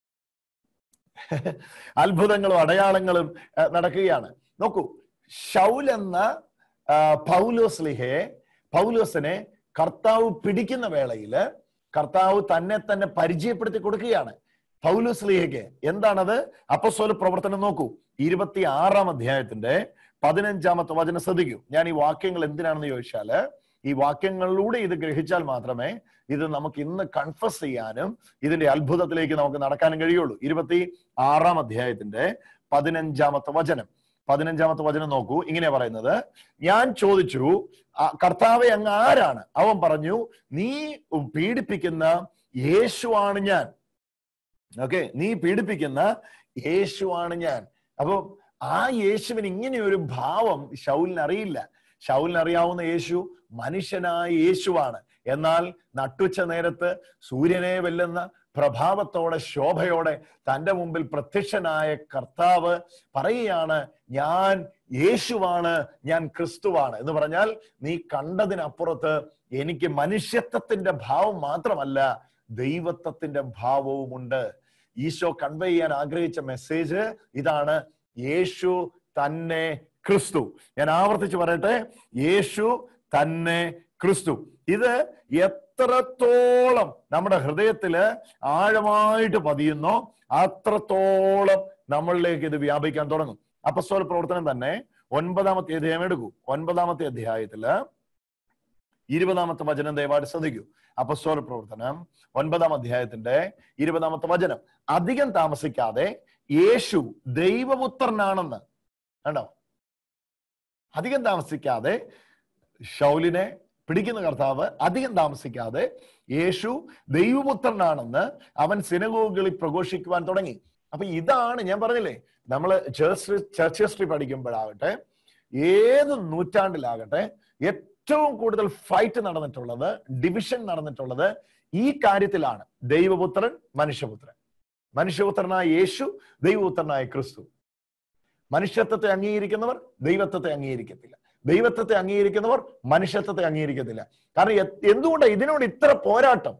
അത്ഭുതങ്ങളും അടയാളങ്ങളും ആ, നടക്കുകയാണ് നോക്കൂ ഷൗൽ എന്ന ആ, പൗലോസ് ലിഹയെ പൗലോസിനെ കർത്താവ് പിടിക്കുന്ന വേളയില് കർത്താവ് തന്നെ തന്നെ പരിചയപ്പെടുത്തി കൊടുക്കുകയാണ് പൗലോസ് ലിഹയ്ക്ക് എന്താണത് അപ്പസ്വല പ്രവർത്തനം നോക്കൂ ഇരുപത്തി ആറാം അധ്യായത്തിന്റെ പതിനഞ്ചാമത്തെ വചനം ശ്രദ്ധിക്കൂ ഞാൻ ഈ വാക്യങ്ങൾ എന്തിനാണെന്ന് ചോദിച്ചാല് ഈ വാക്യങ്ങളിലൂടെ ഇത് ഗ്രഹിച്ചാൽ മാത്രമേ ഇത് നമുക്ക് ഇന്ന് കൺഫസ് ചെയ്യാനും ഇതിന്റെ അത്ഭുതത്തിലേക്ക് നമുക്ക് നടക്കാനും കഴിയുള്ളൂ ഇരുപത്തി ആറാം അധ്യായത്തിന്റെ പതിനഞ്ചാമത്തെ വചനം പതിനഞ്ചാമത്തെ വചനം നോക്കൂ ഇങ്ങനെ പറയുന്നത് ഞാൻ ചോദിച്ചു "ആ, കർത്താവെ അങ്ങ് ആരാണ് അവൻ പറഞ്ഞു നീ പീഡിപ്പിക്കുന്ന യേശുവാണ് ഞാൻ ഓക്കെ നീ പീഡിപ്പിക്കുന്ന യേശുവാണ് ഞാൻ അപ്പൊ ആ യേശുവിന് ഇങ്ങനെ ഒരു ഭാവം ഷൗലിന് അറിയില്ല ഷൗലിന് അറിയാവുന്ന യേശു മനുഷ്യനായ യേശുവാണ് എന്നാൽ നട്ടുച്ച നേരത്ത് സൂര്യനെ വെല്ലുന്ന പ്രഭാവത്തോടെ ശോഭയോടെ തന്റെ മുമ്പിൽ പ്രത്യക്ഷനായ കർത്താവ് പറയുകയാണ് ഞാൻ യേശുവാണ് ഞാൻ ക്രിസ്തുവാണ് എന്ന് പറഞ്ഞാൽ നീ കണ്ടതിനപ്പുറത്ത് എനിക്ക് മനുഷ്യത്വത്തിന്റെ ഭാവം മാത്രമല്ല ദൈവത്വത്തിന്റെ ഭാവവുമുണ്ട് ഈശോ കൺവേ ചെയ്യാൻ ആഗ്രഹിച്ച മെസ്സേജ് ഇതാണ് യേശു തന്നെ ക്രിസ്തു ഞാൻ ആവർത്തിച്ച് പറയട്ടെ യേശു തന്നെ ക്രിസ്തു ഇത് എത്രത്തോളം നമ്മുടെ ഹൃദയത്തില് ആഴമായിട്ട് പതിയുന്നോ അത്രത്തോളം നമ്മളിലേക്ക് ഇത് വ്യാപിക്കാൻ തുടങ്ങും അപ്പസ്തോല പ്രവർത്തനം തന്നെ ഒൻപതാമത്തെ അധ്യായം എടുക്കൂ ഒൻപതാമത്തെ അധ്യായത്തില് ഇരുപതാമത്തെ വചനം ദയവായിട്ട് ശ്രദ്ധിക്കൂ അപ്പസ്തോല പ്രവർത്തനം ഒൻപതാം അധ്യായത്തിന്റെ ഇരുപതാമത്തെ വചനം അധികം താമസിക്കാതെ യേശു ദൈവപുത്രനാണെന്ന് കണ്ടോ അധികം താമസിക്കാതെ ഷൗലിനെ പിടിക്കുന്ന കർത്താവ് അധികം താമസിക്കാതെ യേശു ദൈവപുത്രനാണെന്ന് അവൻ സിനഗോഗുകളിൽ പ്രഘോഷിക്കുവാൻ തുടങ്ങി അപ്പൊ ഇതാണ് ഞാൻ പറഞ്ഞില്ലേ നമ്മൾ ചർച്ച് ചർച്ച് ഹിസ്റ്ററി പഠിക്കുമ്പോഴാകട്ടെ ഏത് നൂറ്റാണ്ടിലാകട്ടെ ഏറ്റവും കൂടുതൽ ഫൈറ്റ് നടന്നിട്ടുള്ളത് ഡിവിഷൻ നടന്നിട്ടുള്ളത് ഈ കാര്യത്തിലാണ് ദൈവപുത്രൻ മനുഷ്യപുത്രൻ മനുഷ്യപുത്രനായ യേശു ദൈവപുത്രനായ ക്രിസ്തു മനുഷ്യത്വത്തെ അംഗീകരിക്കുന്നവർ ദൈവത്വത്തെ അംഗീകരിക്കത്തില്ല ദൈവത്വത്തെ അംഗീകരിക്കുന്നവർ മനുഷ്യത്വത്തെ അംഗീകരിക്കത്തില്ല കാരണം എ- എന്തുകൊണ്ടാ ഇതിനോട് ഇത്ര പോരാട്ടം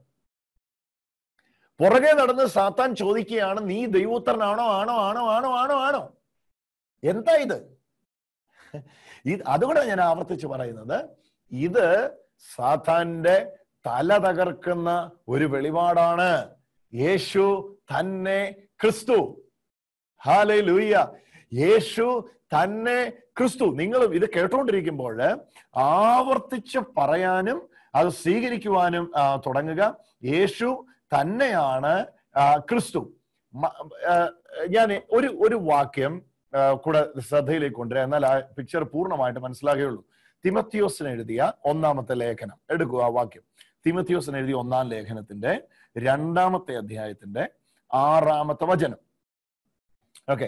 പുറകെ നടന്ന് സാത്താൻ ചോദിക്കുകയാണ് നീ ദൈവോത്തരനാണോ ആണോ ആണോ ആണോ ആണോ ആണോ എന്താ ഇത് ഇത് അതുകൊണ്ടാണ് ഞാൻ ആവർത്തിച്ച് പറയുന്നത് ഇത് സാത്താന്റെ തല തകർക്കുന്ന ഒരു വെളിപാടാണ് യേശു തന്നെ ക്രിസ്തു ഹാലേ ലൂയ്യ യേശു തന്നെ ക്രിസ്തു നിങ്ങൾ ഇത് കേട്ടുകൊണ്ടിരിക്കുമ്പോൾ ആവർത്തിച്ച് പറയാനും അത് സ്വീകരിക്കുവാനും ആ, തുടങ്ങുക യേശു തന്നെയാണ് ആ, ക്രിസ്തു മ- ആ, ഞാൻ ഒരു ഒരു വാക്യം ആ, കൂടെ ശ്രദ്ധയിലേക്ക് കൊണ്ടുവരിക എന്നാൽ ആ പിക്ചർ പൂർണ്ണമായിട്ട് മനസ്സിലാകുകയുള്ളൂ തിമത്തിയോസിന് എഴുതിയ ഒന്നാമത്തെ ലേഖനം എടുക്കുക ആ വാക്യം തിമത്തിയോസിന് എഴുതിയ ഒന്നാം ലേഖനത്തിന്റെ രണ്ടാമത്തെ അധ്യായത്തിന്റെ ആറാമത്തെ വചനം ഓക്കെ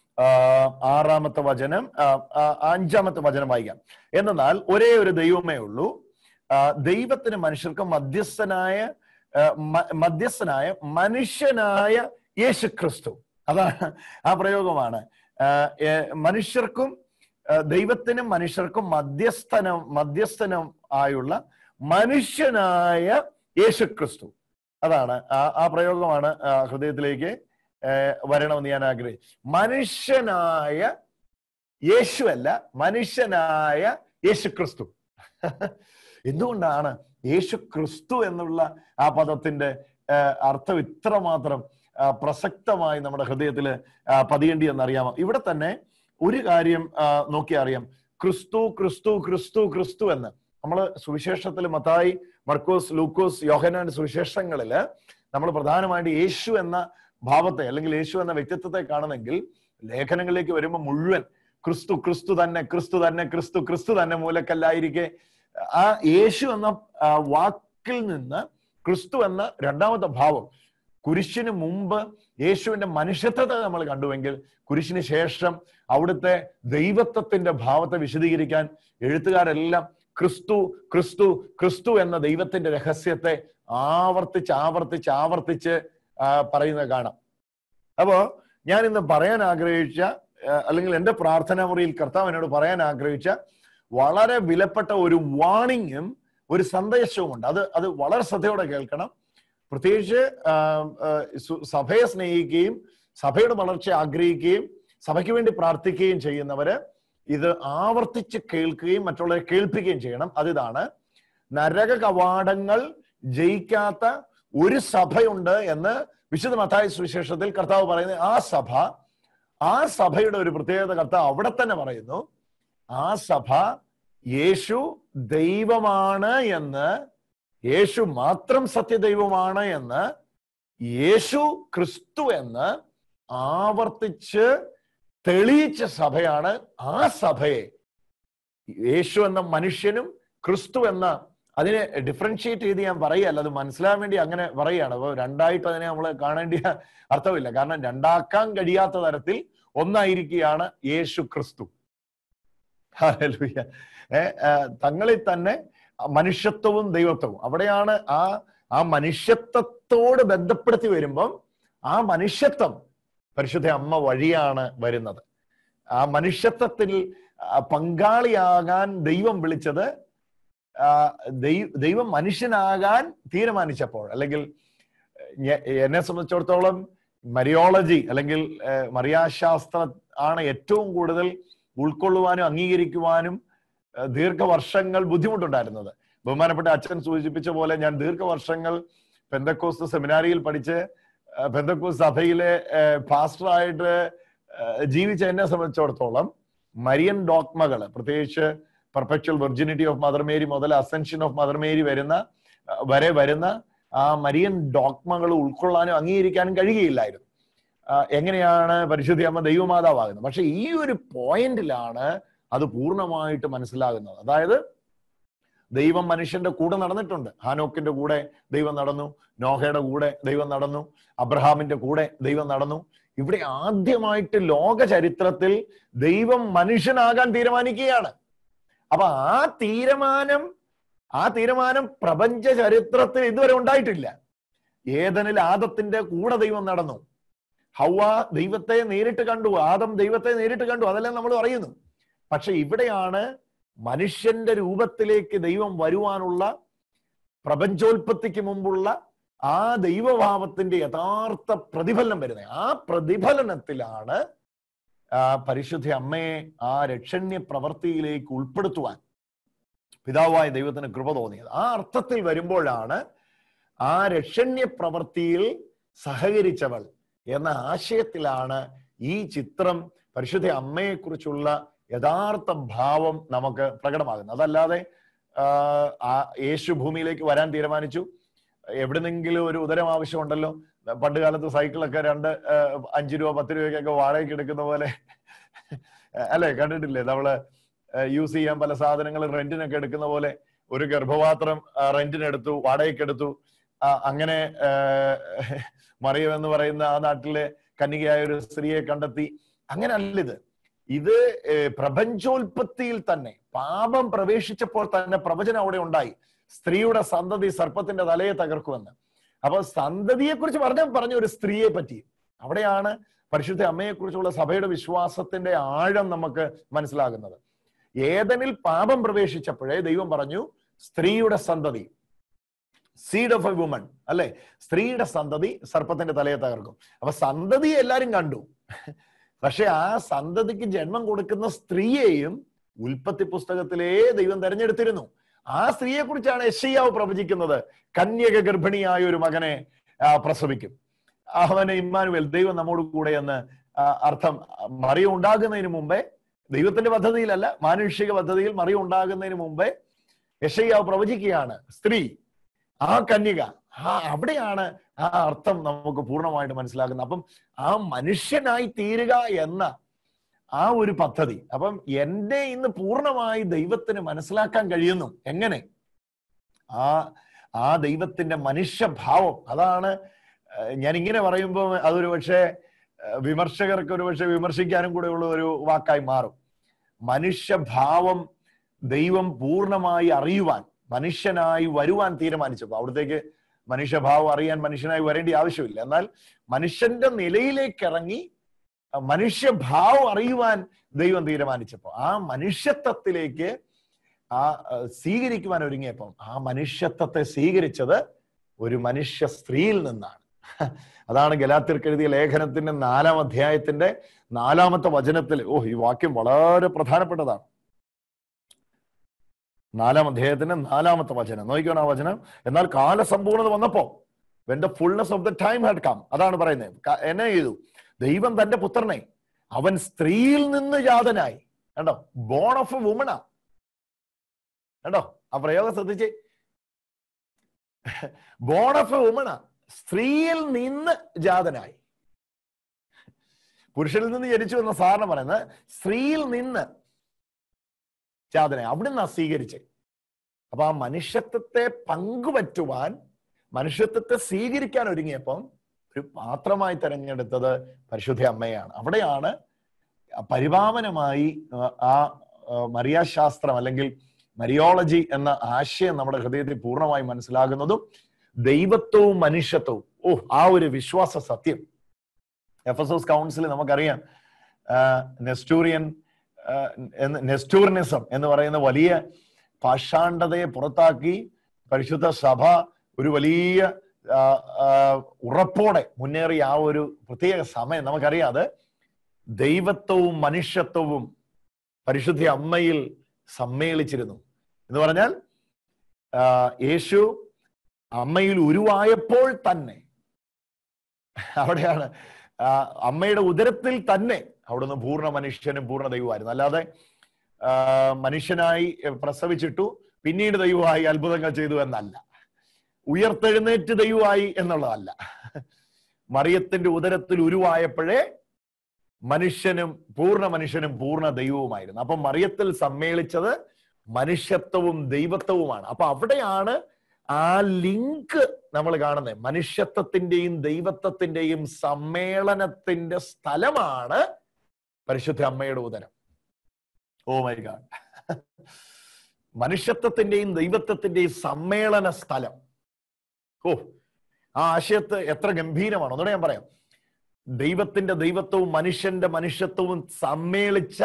ആറാമത്തെ വചനം ആ, ആ, അഞ്ചാമത്തെ വചനം വായിക്കാം എന്നാൽ ഒരേ ഒരു ദൈവമേ ഉള്ളൂ ആ, ദൈവത്തിന് മനുഷ്യർക്ക് മധ്യസ്ഥനായ ആ, മ- മധ്യസ്ഥനായ മനുഷ്യനായ യേശു ക്രിസ്തു അതാണ് ആ പ്രയോഗമാണ് ആ, ഏ, മനുഷ്യർക്കും ആ, ദൈവത്തിനും മനുഷ്യർക്കും മധ്യസ്ഥനം മധ്യസ്ഥനം ആയുള്ള മനുഷ്യനായ യേശു ക്രിസ്തു അതാണ് ആ ആ പ്രയോഗമാണ് ആ, ഹൃദയത്തിലേക്ക് ഏ, വരണമെന്ന് ഞാൻ ആഗ്രഹിച്ചു മനുഷ്യനായ യേശു അല്ല മനുഷ്യനായ യേശു ക്രിസ്തു എന്തുകൊണ്ടാണ് യേശു ക്രിസ്തു എന്നുള്ള ആ പദത്തിന്റെ ആ, അർത്ഥം ഇത്രമാത്രം ആ, പ്രസക്തമായി നമ്മുടെ ഹൃദയത്തിൽ പതിയേണ്ടി എന്നറിയാമോ ഇവിടെ തന്നെ ഒരു കാര്യം ആ, നോക്കി അറിയാം ക്രിസ്തു ക്രിസ്തു ക്രിസ്തു ക്രിസ്തു എന്ന് നമ്മൾ സുവിശേഷത്തിൽ മത്തായി മർക്കോസ് ലൂക്കോസ് യോഹനാന്റെ സുവിശേഷങ്ങളില് നമ്മൾ പ്രധാനമായിട്ട് യേശു എന്ന ഭാവത്തെ അല്ലെങ്കിൽ യേശു എന്ന വ്യക്തിത്വത്തെ കാണുന്നെങ്കിൽ ലേഖനങ്ങളിലേക്ക് വരുമ്പോൾ മുഴുവൻ ക്രിസ്തു ക്രിസ്തു തന്നെ ക്രിസ്തു തന്നെ ക്രിസ്തു ക്രിസ്തു തന്നെ മൂലക്കല്ലായിരിക്കെ ആ യേശു എന്ന ആ, വാക്കിൽ നിന്ന് ക്രിസ്തു എന്ന രണ്ടാമത്തെ ഭാവം കുരിശിന് മുമ്പ് യേശുവിന്റെ മനുഷ്യത്വത്തെ നമ്മൾ കണ്ടുവെങ്കിൽ കുരിശിന് ശേഷം അവിടുത്തെ ദൈവത്വത്തിന്റെ ഭാവത്തെ വിശദീകരിക്കാൻ എഴുത്തുകാരെല്ലാം ക്രിസ്തു ക്രിസ്തു ക്രിസ്തു എന്ന ദൈവത്തിന്റെ രഹസ്യത്തെ ആവർത്തിച്ച് ആവർത്തിച്ച് ആവർത്തിച്ച് ആ, പറയുന്നത് കാണാം അപ്പോ ഞാൻ ഇന്ന് പറയാൻ ആഗ്രഹിച്ച ആ, അല്ലെങ്കിൽ എന്റെ പ്രാർത്ഥനാ മുറിയിൽ കർത്താവ് എന്നോട് പറയാൻ ആഗ്രഹിച്ച വളരെ വിലപ്പെട്ട ഒരു വാണിങ്ങും ഒരു സന്ദേശവുമുണ്ട് അത് അത് വളരെ ശ്രദ്ധയോടെ കേൾക്കണം പ്രത്യേകിച്ച് ആ, ആ, സു- സഭയെ സ്നേഹിക്കുകയും സഭയുടെ വളർച്ച ആഗ്രഹിക്കുകയും സഭയ്ക്ക് വേണ്ടി പ്രാർത്ഥിക്കുകയും ചെയ്യുന്നവര് ഇത് ആവർത്തിച്ച് കേൾക്കുകയും മറ്റുള്ളവരെ കേൾപ്പിക്കുകയും ചെയ്യണം അതിതാണ് നരക കവാടങ്ങൾ ജയിക്കാത്ത ഒരു സഭയുണ്ട് എന്ന് വിശുദ്ധ മത്തായ സുവിശേഷത്തിൽ കർത്താവ് പറയുന്നത് ആ സഭ ആ സഭയുടെ ഒരു പ്രത്യേകത കർത്താവ് അവിടെ തന്നെ പറയുന്നു ആ സഭ യേശു ദൈവമാണ് എന്ന് യേശു മാത്രം സത്യദൈവമാണ് എന്ന് യേശു ക്രിസ്തു എന്ന് ആവർത്തിച്ച് തെളിയിച്ച സഭയാണ് ആ സഭയെ യേശു എന്ന മനുഷ്യനും ക്രിസ്തു എന്ന അതിനെ ഡിഫറൻഷിയേറ്റ് ചെയ്ത് ഞാൻ പറയുകയല്ല അത് മനസ്സിലാൻ വേണ്ടി അങ്ങനെ പറയുകയാണ് അപ്പോൾ രണ്ടായിട്ട് അതിനെ നമ്മൾ കാണേണ്ട അർത്ഥമില്ല കാരണം രണ്ടാക്കാൻ കഴിയാത്ത തരത്തിൽ ഒന്നായിരിക്കുകയാണ് യേശു ക്രിസ്തു ഹല്ലേലൂയ. ഏ, ആ, തങ്ങളിൽ തന്നെ മനുഷ്യത്വവും ദൈവത്വവും അവിടെയാണ് ആ ആ മനുഷ്യത്വത്തോട് ബന്ധപ്പെടുത്തി വരുമ്പം ആ മനുഷ്യത്വം പരിശുദ്ധ അമ്മ വഴിയാണ് വരുന്നത് ആ മനുഷ്യത്വത്തിൽ ആ, പങ്കാളിയാകാൻ ദൈവം വിളിച്ചത് ആ, ദൈ- ദൈവം മനുഷ്യനാകാൻ തീരുമാനിച്ചപ്പോൾ അല്ലെങ്കിൽ ഞ- എന്നെ സംബന്ധിച്ചിടത്തോളം മരിയോളജി അല്ലെങ്കിൽ ഏഹ്, മറിയാശാസ്ത്രം ആണ് ഏറ്റവും കൂടുതൽ ഉൾക്കൊള്ളുവാനും അംഗീകരിക്കുവാനും ഏഹ്, ദീർഘവർഷങ്ങൾ ബുദ്ധിമുട്ടുണ്ടായിരുന്നത് ബഹുമാനപ്പെട്ട അച്ഛൻ സൂചിപ്പിച്ച പോലെ ഞാൻ ദീർഘവർഷങ്ങൾ പെന്തക്കോസ് സെമിനാരിയിൽ പഠിച്ച് ഏഹ്, പെന്തക്കോസ് സഭയിലെ ഏഹ്, പാസ്റ്ററായിട്ട് ഏഹ്, ജീവിച്ച എന്നെ സംബന്ധിച്ചിടത്തോളം മരിയൻ ഡോക്മകൾ പ്രത്യേകിച്ച് perpetual virginity of Mother Mary മുതൽ അസെൻഷൻ ഓഫ് മദർ മേരി വരുന്ന ഏഹ്, വരെ വരുന്ന ആ മരിയൻ ഡോക്മകൾ ഉൾക്കൊള്ളാനും അംഗീകരിക്കാനും കഴിയുകയില്ലായിരുന്നു ആ, എങ്ങനെയാണ് പരിശുദ്ധി അമ്മ ദൈവമാതാവാകുന്നത് പക്ഷെ ഈ ഒരു പോയിന്റിലാണ് അത് പൂർണ്ണമായിട്ട് മനസ്സിലാകുന്നത് അതായത് ദൈവം മനുഷ്യന്റെ കൂടെ നടന്നിട്ടുണ്ട് ഹാനോക്കിന്റെ കൂടെ ദൈവം നടന്നു നോഹയുടെ കൂടെ ദൈവം നടന്നു അബ്രഹാമിന്റെ കൂടെ ദൈവം നടന്നു ഇവിടെ ആദ്യമായിട്ട് ലോക ചരിത്രത്തിൽ ദൈവം മനുഷ്യനാകാൻ തീരുമാനിക്കുകയാണ് അപ്പൊ ആ തീരുമാനം ആ തീരുമാനം പ്രപഞ്ച ചരിത്രത്തിൽ ഇതുവരെ ഉണ്ടായിട്ടില്ല ഏതനിൽ ആദത്തിന്റെ കൂടെ ദൈവം നടന്നു ഹൗവ ദൈവത്തെ നേരിട്ട് കണ്ടു ആദം ദൈവത്തെ നേരിട്ട് കണ്ടു അതെല്ലാം നമ്മൾ പറയുന്നു പക്ഷെ ഇവിടെയാണ് മനുഷ്യന്റെ രൂപത്തിലേക്ക് ദൈവം വരുവാനുള്ള പ്രപഞ്ചോൽപത്തിക്ക് മുമ്പുള്ള ആ ദൈവഭാവത്തിന്റെ യഥാർത്ഥ പ്രതിഫലനം വരുന്നത് ആ പ്രതിഫലനത്തിലാണ് ആ പരിശുദ്ധ അമ്മയെ ആ രക്ഷണ്യ പ്രവൃത്തിയിലേക്ക് ഉൾപ്പെടുത്തുവാൻ പിതാവായ ദൈവത്തിന് കൃപ തോന്നിയത് ആ അർത്ഥത്തിൽ വരുമ്പോഴാണ് ആ രക്ഷണ്യ പ്രവൃത്തിയിൽ സഹകരിച്ചവൾ എന്ന ആശയത്തിലാണ് ഈ ചിത്രം പരിശുദ്ധ അമ്മയെക്കുറിച്ചുള്ള യഥാർത്ഥ ഭാവം നമുക്ക് പ്രകടമാകുന്നത് അതല്ലാതെ ആ, ആ യേശു ഭൂമിയിലേക്ക് വരാൻ തീരുമാനിച്ചു എവിടുന്നെങ്കിലും ഒരു ഉദരം ആവശ്യമുണ്ടല്ലോ പണ്ട് കാലത്ത് സൈക്കിളൊക്കെ രണ്ട് ആ, അഞ്ച് രൂപ പത്ത് രൂപയ്ക്കൊക്കെ വാടകയ്ക്ക് എടുക്കുന്ന പോലെ അല്ലെ കണ്ടിട്ടില്ലേ നമ്മള് യൂസ് ചെയ്യാൻ പല സാധനങ്ങൾ റെന്റിനൊക്കെ എടുക്കുന്ന പോലെ ഒരു ഗർഭപാത്രം റെന്റിനെടുത്തു വാടകയ്ക്കെടുത്തു ആ, അങ്ങനെ ആ, മറിയം എന്ന് പറയുന്ന ആ നാട്ടിലെ കന്യകയായ ഒരു സ്ത്രീയെ കണ്ടെത്തി അങ്ങനെ അല്ല ഇത് ഇത് ഏർ, പ്രപഞ്ചോൽപത്തിയിൽ തന്നെ പാപം പ്രവേശിച്ചപ്പോൾ തന്നെ പ്രവചനം അവിടെ ഉണ്ടായി സ്ത്രീയുടെ സന്തതി സർപ്പത്തിന്റെ തലയെ തകർക്കുമെന്ന് അപ്പൊ സന്തതിയെ കുറിച്ച് പറഞ്ഞ പറഞ്ഞ ഒരു സ്ത്രീയെ പറ്റി അവിടെയാണ് പരിശുദ്ധ അമ്മയെ കുറിച്ചുള്ള സഭയുടെ വിശ്വാസത്തിന്റെ ആഴം നമുക്ക് മനസ്സിലാകുന്നത് ഏതനിൽ പാപം പ്രവേശിച്ചപ്പോഴേ ദൈവം പറഞ്ഞു സ്ത്രീയുടെ സന്തതി സീഡ് ഓഫ് എ വുമൺ അല്ലെ സ്ത്രീയുടെ സന്തതി സർപ്പത്തിന്റെ തലയെ തകർക്കും അപ്പൊ സന്തതിയെ എല്ലാരും കണ്ടു പക്ഷെ ആ സന്തതിക്ക് ജന്മം കൊടുക്കുന്ന സ്ത്രീയെയും ഉൽപ്പത്തി പുസ്തകത്തിലേ ദൈവം തെരഞ്ഞെടുത്തിരുന്നു ആ സ്ത്രീയെ കുറിച്ചാണ് യശയ്യാവ് പ്രവചിക്കുന്നത് കന്യക ഗർഭിണിയായ ഒരു മകനെ ആ, പ്രസവിക്കും അവന് ഇമ്മാനുവേൽ ദൈവം നമ്മോട് കൂടെ എന്ന് ആ, അർത്ഥം മറിയ ഉണ്ടാകുന്നതിന് മുമ്പേ ദൈവത്തിന്റെ പദ്ധതിയിലല്ല മാനുഷിക പദ്ധതിയിൽ മറിയ ഉണ്ടാകുന്നതിന് മുമ്പേ യശയ്യാവ് പ്രവചിക്കുകയാണ് സ്ത്രീ ആ കന്യക ആ അവിടെയാണ് ആ അർത്ഥം നമുക്ക് പൂർണ്ണമായിട്ട് മനസ്സിലാക്കുന്നത് അപ്പം ആ മനുഷ്യനായി തീരുക എന്ന ആ ഒരു പദ്ധതി അപ്പം എന്നെ ഇന്ന് പൂർണ്ണമായി ദൈവത്തിന് മനസ്സിലാക്കാൻ കഴിയുന്നു എങ്ങനെ ആ ആ ദൈവത്തിന്റെ മനുഷ്യഭാവം അതാണ് ഏഹ്, ഞാൻ ഇങ്ങനെ പറയുമ്പോൾ അതൊരു പക്ഷേ ഏഹ്, വിമർശകർക്ക് ഒരു പക്ഷെ വിമർശിക്കാനും കൂടെ ഉള്ള ഒരു വാക്കായി മാറും മനുഷ്യഭാവം ദൈവം പൂർണ്ണമായി അറിയുവാൻ മനുഷ്യനായി വരുവാൻ തീരുമാനിച്ചപ്പോൾ അവിടത്തേക്ക് മനുഷ്യഭാവം അറിയാൻ മനുഷ്യനായി വരേണ്ട ആവശ്യമില്ല എന്നാൽ മനുഷ്യന്റെ നിലയിലേക്ക് ഇറങ്ങി ആ മനുഷ്യഭാവം അറിയുവാൻ ദൈവം തീരുമാനിച്ചപ്പോൾ ആ മനുഷ്യത്വത്തിലേക്ക് ആ അഹ് സ്വീകരിക്കുവാൻ ഒരുങ്ങിയപ്പം ആ മനുഷ്യത്വത്തെ സ്വീകരിച്ചത് ഒരു മനുഷ്യ സ്ത്രീയിൽ നിന്നാണ് അതാണ് ഗലാത്തിർക്ക് എഴുതിയ ലേഖനത്തിന്റെ നാലാം അധ്യായത്തിന്റെ നാലാമത്തെ വചനത്തിൽ ഓ ഈ വാക്യം വളരെ പ്രധാനപ്പെട്ടതാണ് നാലാം അധ്യായത്തിന്റെ നാലാമത്തെ വചനം നോക്കിക്കണം ആ വചനം എന്നാൽ കാലസമ്പൂർണത വന്നപ്പോ when the fullness of the time had come അതാണ് പറയുന്നത് ക- എന്നെ ചെയ്തു ദൈവം തന്റെ പുത്രനെ അവൻ സ്ത്രീയിൽ നിന്ന് ജാതനായി കണ്ടോ ബോൺ ഓഫ് എ വുമണാ കണ്ടോ ആ പ്രയോഗം ശ്രദ്ധിച്ചേ ബോൺ ഓഫ് എ വുമണാ സ്ത്രീയിൽ നിന്ന് ജാതനായി പുരുഷനിൽ നിന്ന് ജനിച്ചു എന്ന സാറിന് പറയുന്നത് സ്ത്രീയിൽ നിന്ന് ജാതനായി അവിടുന്ന് സ്വീകരിച്ചേ അപ്പൊ ആ മനുഷ്യത്വത്തെ പങ്കുപറ്റുവാൻ മനുഷ്യത്വത്തെ സ്വീകരിക്കാൻ ഒരുങ്ങിയപ്പം ഒരു പാത്രമായി തെരഞ്ഞെടുത്തത് പരിശുദ്ധ അമ്മയാണ് അവിടെയാണ് പരിപാവനമായി ആ, ആ ആ, മറിയാശാസ്ത്രം അല്ലെങ്കിൽ മരിയോളജി എന്ന ആശയം നമ്മുടെ ഹൃദയത്തിൽ പൂർണ്ണമായി മനസ്സിലാകുന്നതും ദൈവത്വവും മനുഷ്യത്വവും ഓ ആ ഒരു വിശ്വാസ സത്യം എഫ് എസ് എസ് കൗൺസിൽ നമുക്കറിയാം ആ, നെസ്റ്റൂറിയൻ ആ, എന്ന് നെസ്റ്റൂറിനിസം എന്ന് പറയുന്ന വലിയ പാഷാണ്ഡതയെ പുറത്താക്കി പരിശുദ്ധ സഭ ഒരു വലിയ ആ, ആ, ഉറപ്പോടെ മുന്നേറിയ ആ ഒരു പ്രത്യേക സമയം നമുക്കറിയാം അത് ദൈവത്വവും മനുഷ്യത്വവും പരിശുദ്ധ അമ്മയിൽ സമ്മേളിച്ചിരുന്നു എന്ന് പറഞ്ഞാൽ ആ, യേശു അമ്മയിൽ ഉരുവായപ്പോൾ തന്നെ അവിടെയാണ് ആ, അമ്മയുടെ ഉദരത്തിൽ തന്നെ അവിടുന്ന് പൂർണ്ണ മനുഷ്യനും പൂർണ്ണ ദൈവമായിരുന്നു അല്ലാതെ ആ, മനുഷ്യനായി പ്രസവിച്ചിട്ടു പിന്നീട് ദൈവമായി അത്ഭുതങ്ങൾ ചെയ്തു എന്നല്ല ഉയർത്തെഴുന്നേറ്റ് ദൈവമായി എന്നുള്ളതല്ല മറിയത്തിന്റെ ഉദരത്തിൽ ഉരുവായപ്പോഴേ മനുഷ്യനും പൂർണ്ണ മനുഷ്യനും പൂർണ്ണ ദൈവവുമായിരുന്നു അപ്പൊ മറിയത്തിൽ സമ്മേളിച്ചത് മനുഷ്യത്വവും ദൈവത്വവുമാണ് അപ്പൊ അവിടെയാണ് ആ ലിങ്ക് നമ്മൾ കാണുന്നത് മനുഷ്യത്വത്തിന്റെയും ദൈവത്വത്തിന്റെയും സമ്മേളനത്തിന്റെ സ്ഥലമാണ് പരിശുദ്ധ അമ്മയുടെ ഉദരം ഓ മൈ ഗാഡ് മനുഷ്യത്വത്തിന്റെയും ദൈവത്വത്തിന്റെയും സമ്മേളന സ്ഥലം ഓ ആ ആശയത്ത് എത്ര ഗംഭീരമാണ് ഒന്നുകൂടെ ഞാൻ പറയാം ദൈവത്തിന്റെ ദൈവത്വവും മനുഷ്യന്റെ മനുഷ്യത്വവും സമ്മേളിച്ച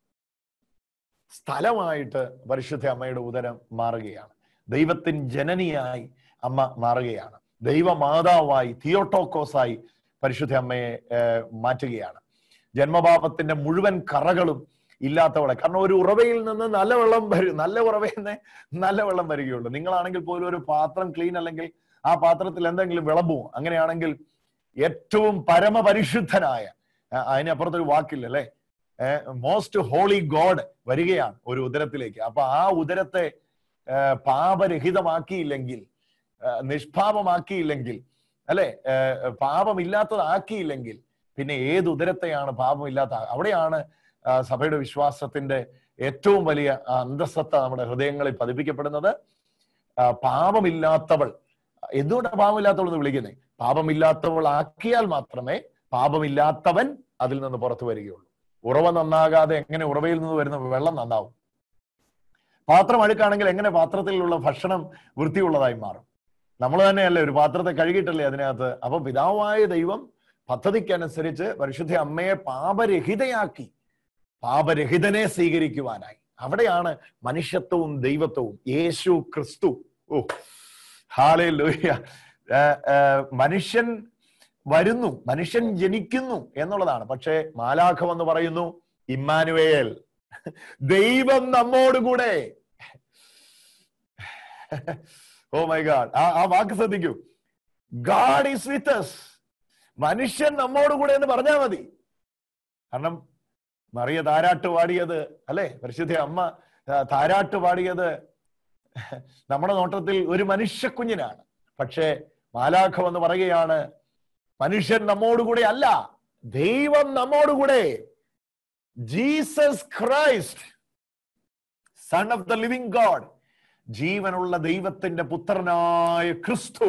സ്ഥലമായിട്ട് പരിശുദ്ധ അമ്മയുടെ ഉദരം മാറുകയാണ് ദൈവത്തിൻ ജനനിയായി അമ്മ മാറുകയാണ് ദൈവമാതാവായി തിയോട്ടോക്കോസായി പരിശുദ്ധ അമ്മയെ ഏർ, മാറ്റുകയാണ് ജന്മപാപത്തിന്റെ മുഴുവൻ കറകളും ഇല്ലാത്തവളെ കാരണം ഒരു ഉറവയിൽ നിന്ന് നല്ല വെള്ളം വരും നല്ല ഉറവയിൽ നിന്ന് നല്ല വെള്ളം വരികയുള്ളൂ നിങ്ങളാണെങ്കിൽ പോലും ഒരു പാത്രം ക്ലീൻ അല്ലെങ്കിൽ ആ പാത്രത്തിൽ എന്തെങ്കിലും വിളമ്പുമോ അങ്ങനെയാണെങ്കിൽ ഏറ്റവും പരമപരിശുദ്ധനായ ആ, അതിനപ്പുറത്തൊരു വാക്കില്ല അല്ലെ മോസ്റ്റ് ഹോളി ഗോഡ് വരികയാണ് ഒരു ഉദരത്തിലേക്ക് അപ്പൊ ആ ഉദരത്തെ ആ, പാപരഹിതമാക്കിയില്ലെങ്കിൽ ആ, നിഷ്പാപമാക്കിയില്ലെങ്കിൽ അല്ലെ പാപമില്ലാത്തതാക്കിയില്ലെങ്കിൽ പിന്നെ ഏത് ഉദരത്തെയാണ് പാപമില്ലാത്ത അവിടെയാണ് ആ, സഭയുടെ വിശ്വാസത്തിന്റെ ഏറ്റവും വലിയ ആ, അന്തസ്സത്ത നമ്മുടെ ഹൃദയങ്ങളിൽ പതിപ്പിക്കപ്പെടുന്നത് ആ, പാപമില്ലാത്തവൾ എന്തുകൊണ്ടാണ് പാപമില്ലാത്തവൾ എന്ന് വിളിക്കുന്നത് പാപമില്ലാത്തവൾ ആക്കിയാൽ മാത്രമേ പാപമില്ലാത്തവൻ അതിൽ നിന്ന് പുറത്തു വരികയുള്ളൂ ഉറവ നന്നാകാതെ എങ്ങനെ ഉറവയിൽ നിന്ന് വരുന്ന വെള്ളം നന്നാവും പാത്രം അഴുക്കാണെങ്കിൽ എങ്ങനെ പാത്രത്തിലുള്ള ഭക്ഷണം വൃത്തിയുള്ളതായി മാറും നമ്മൾ തന്നെയല്ലേ ഒരു പാത്രത്തെ കഴുകിയിട്ടല്ലേ അതിനകത്ത് അപ്പൊ പിതാവായ ദൈവം പദ്ധതിക്കനുസരിച്ച് പരിശുദ്ധ അമ്മയെ പാപരഹിതയാക്കി പാപരഹിതനെ സ്വീകരിക്കുവാനായി അവിടെയാണ് മനുഷ്യത്വവും ദൈവത്വവും യേശു ക്രിസ്തു ഓ ഹാലേ ലോയ്യ മനുഷ്യൻ വരുന്നു മനുഷ്യൻ ജനിക്കുന്നു എന്നുള്ളതാണ് പക്ഷേ മാലാഖം എന്ന് പറയുന്നു ഇമ്മാനുവേൽ ദൈവം നമ്മോടുകൂടെ ഓ മൈ ഗാഡ് ആ ആ വാക്ക് ശ്രദ്ധിക്കൂ ഗാഡ് ഈസ് വിത്ത് us മനുഷ്യൻ നമ്മോടുകൂടെ എന്ന് പറഞ്ഞാൽ മതി കാരണം മറിയ താരാട്ട് പാടിയത് അല്ലെ പരിശുദ്ധ അമ്മ ആ, താരാട്ട് പാടിയത് നമ്മുടെ നോട്ടത്തിൽ ഒരു മനുഷ്യ കുഞ്ഞിനാണ് പക്ഷേ മാലാഖം എന്ന് പറയുകയാണ് മനുഷ്യൻ നമ്മോടുകൂടെ അല്ല ദൈവം നമ്മോടുകൂടെ Jesus Christ son of the living God ജീവനുള്ള ദൈവത്തിന്റെ പുത്രനായ ക്രിസ്തു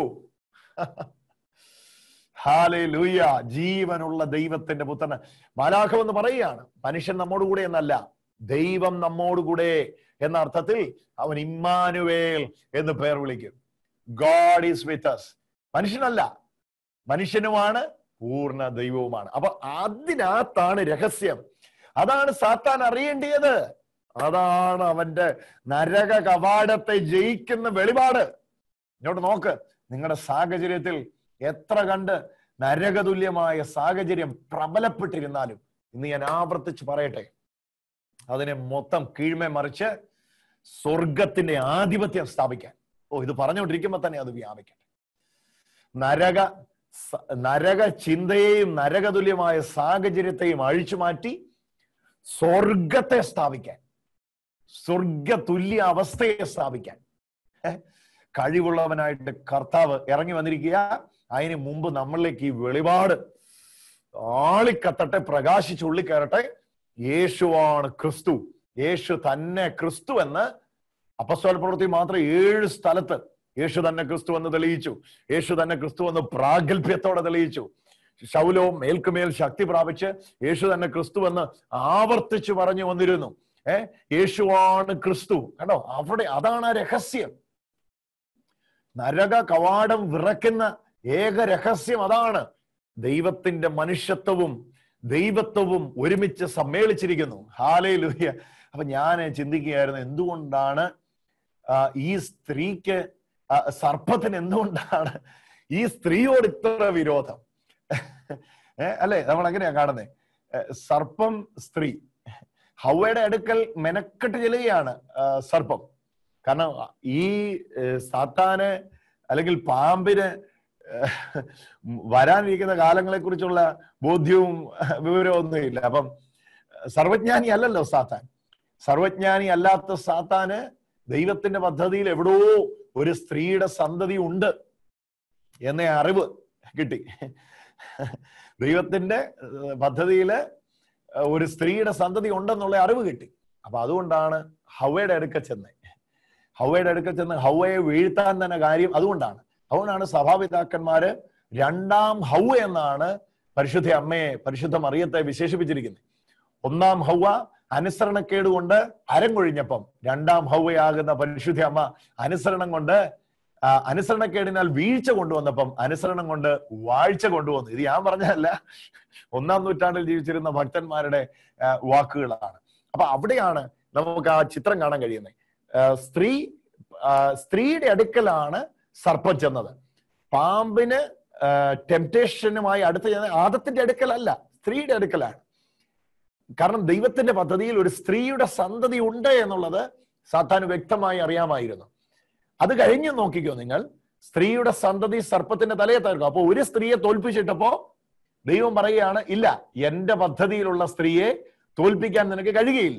ഹാലേ ലൂയ ജീവനുള്ള ദൈവത്തിന്റെ പുത്രൻ മാലാഖം എന്ന് പറയുകയാണ് മനുഷ്യൻ നമ്മോടുകൂടെ എന്നല്ല ദൈവം നമ്മോടുകൂടെ എന്ന അർത്ഥത്തിൽ അവൻ ഇമ്മാനുവേൽ എന്ന് പേർ വിളിക്കും ഗോഡ് ഈസ് വിത്ത് us മനുഷ്യനല്ല മനുഷ്യനുമാണ് പൂർണ്ണ ദൈവവുമാണ് അപ്പൊ അതിനകത്താണ് രഹസ്യം അതാണ് സാത്താൻ അറിയേണ്ടിയത് അതാണ് അവന്റെ നരക കവാടത്തെ ജയിക്കുന്ന വെളിപാട് ഇങ്ങോട്ട് നോക്ക് നിങ്ങളുടെ സാഹചര്യത്തിൽ എത്ര കണ്ട് നരകതുല്യമായ സാഹചര്യം പ്രബലപ്പെട്ടിരുന്നാലും ഇന്ന് ഞാൻ ആവർത്തിച്ച് പറയട്ടെ അതിനെ മൊത്തം കീഴ്മേ മറിച്ച് സ്വർഗത്തിന്റെ ആധിപത്യം സ്ഥാപിക്കാൻ ഓ ഇത് പറഞ്ഞുകൊണ്ടിരിക്കുമ്പോ തന്നെ അത് വ്യാപിക്കട്ടെ നരക സ- നരക ചിന്തയെയും നരകതുല്യമായ സാഹചര്യത്തെയും അഴിച്ചു മാറ്റി സ്വർഗത്തെ സ്ഥാപിക്കാൻ സ്വർഗതുല്യ അവസ്ഥയെ സ്ഥാപിക്കാൻ ഏ? കഴിവുള്ളവനായിട്ട് കർത്താവ് ഇറങ്ങി വന്നിരിക്കുക അതിന് മുമ്പ് നമ്മളിലേക്ക് ഈ വെളിപാട് ആളിക്കത്തട്ടെ പ്രകാശിച്ചുള്ളി കയറട്ടെ യേശുവാണ് ക്രിസ്തു യേശു തന്നെ ക്രിസ്തു എന്ന് അപ്പസ്തോല പ്രവൃത്തി മാത്രം ഏഴ് സ്ഥലത്ത് യേശു തന്നെ ക്രിസ്തു എന്ന് തെളിയിച്ചു യേശു തന്നെ ക്രിസ്തു എന്ന് പ്രാഗൽഭ്യത്തോടെ തെളിയിച്ചു ശൗലോ മേൽക്കുമേൽ ശക്തി പ്രാപിച്ച് യേശു തന്നെ ക്രിസ്തു എന്ന് ആവർത്തിച്ചു പറഞ്ഞു വന്നിരുന്നു ഏ യേശുവാണ് ക്രിസ്തു കണ്ടോ അവിടെ അതാണ് ആ രഹസ്യം നരക കവാടം വിറയ്ക്കുന്ന ഏക രഹസ്യം അതാണ് ദൈവത്തിന്റെ മനുഷ്യത്വവും ദൈവത്വവും ഒരുമിച്ച് സമ്മേളിച്ചിരിക്കുന്നു ഹാലേ ലൂഹ്യ അപ്പൊ ഞാൻ ചിന്തിക്കുകയായിരുന്നു എന്തുകൊണ്ടാണ് ആ, ഈ സ്ത്രീക്ക് ആ, സർപ്പത്തിന് എന്തുകൊണ്ടാണ് ഈ സ്ത്രീയോട് ഇത്ര വിരോധം ഏ, അല്ലെ നമ്മൾ എങ്ങനെയാ കാണുന്നത് സർപ്പം സ്ത്രീ ഹൗവയുടെ അടുക്കൽ മെനക്കെട്ട് ചെല്ലുകയാണ് ആ, സർപ്പം കാരണം ഈ ഏ, സാത്താന് അല്ലെങ്കിൽ പാമ്പിന് ഏ, വരാനിരിക്കുന്ന കാലങ്ങളെ കുറിച്ചുള്ള ബോധ്യവും വിവരവും ഒന്നുമില്ല അപ്പം സർവജ്ഞാനി അല്ലല്ലോ സാത്താൻ സർവജ്ഞാനി അല്ലാത്ത സാത്താന് ദൈവത്തിന്റെ പദ്ധതിയിൽ എവിടോ ഒരു സ്ത്രീയുടെ സന്തതി ഉണ്ട് എന്ന അറിവ് കിട്ടി ദൈവത്തിന്റെ ഏഹ്, പദ്ധതിയില് ഏഹ്, ഒരു സ്ത്രീയുടെ സന്തതി ഉണ്ടെന്നുള്ള അറിവ് കിട്ടി അപ്പൊ അതുകൊണ്ടാണ് ഹവയുടെ അടുക്ക ചെന്ന് ഹവയുടെ അടുക്ക ചെന്ന് ഹവയെ വീഴ്ത്താൻ തന്നെ കാര്യം അതുകൊണ്ടാണ് അതുകൊണ്ടാണ് സഭാപിതാക്കന്മാര് രണ്ടാം ഹൗവ എന്നാണ് പരിശുദ്ധ അമ്മയെ പരിശുദ്ധ മറിയത്തെ വിശേഷിപ്പിച്ചിരിക്കുന്നത് ഒന്നാം ഹൗവ അനുസരണക്കേട് കൊണ്ട് അരങ്ങൊഴിഞ്ഞപ്പം രണ്ടാം ഹൗവയാകുന്ന പരിശുദ്ധ അമ്മ അനുസരണം കൊണ്ട് ആ, അനുസരണക്കേടിനാൽ വീഴ്ച കൊണ്ടുവന്നപ്പം അനുസരണം കൊണ്ട് വാഴ്ച കൊണ്ടുവന്നു ഇത് ഞാൻ പറഞ്ഞതല്ല ഒന്നാം നൂറ്റാണ്ടിൽ ജീവിച്ചിരുന്ന ഭക്തന്മാരുടെ ആ, വാക്കുകളാണ് അപ്പൊ അവിടെയാണ് നമുക്ക് ആ ചിത്രം കാണാൻ കഴിയുന്നത് ആ, സ്ത്രീ ആ, സ്ത്രീയുടെ അടുക്കലാണ് സർപ്പം ചെന്നത് പാമ്പിന് ടെംപ്റ്റേഷനുമായി അടുത്ത് ചെന്ന ആദത്തിന്റെ അടുക്കലല്ല സ്ത്രീയുടെ അടുക്കലാണ് കാരണം ദൈവത്തിന്റെ പദ്ധതിയിൽ ഒരു സ്ത്രീയുടെ സന്തതി ഉണ്ട് എന്നുള്ളത് സാത്താന് വ്യക്തമായി അറിയാമായിരുന്നു അത് കഴിഞ്ഞ് നോക്കിക്കോ നിങ്ങൾ സ്ത്രീയുടെ സന്തതി സർപ്പത്തിന്റെ തലയെ തകർക്കും അപ്പൊ ഒരു സ്ത്രീയെ തോൽപ്പിച്ചിട്ടപ്പോ ദൈവം പറയുകയാണ് ഇല്ല എന്റെ പദ്ധതിയിലുള്ള സ്ത്രീയെ തോൽപ്പിക്കാൻ നിനക്ക് കഴിയുകയില്ല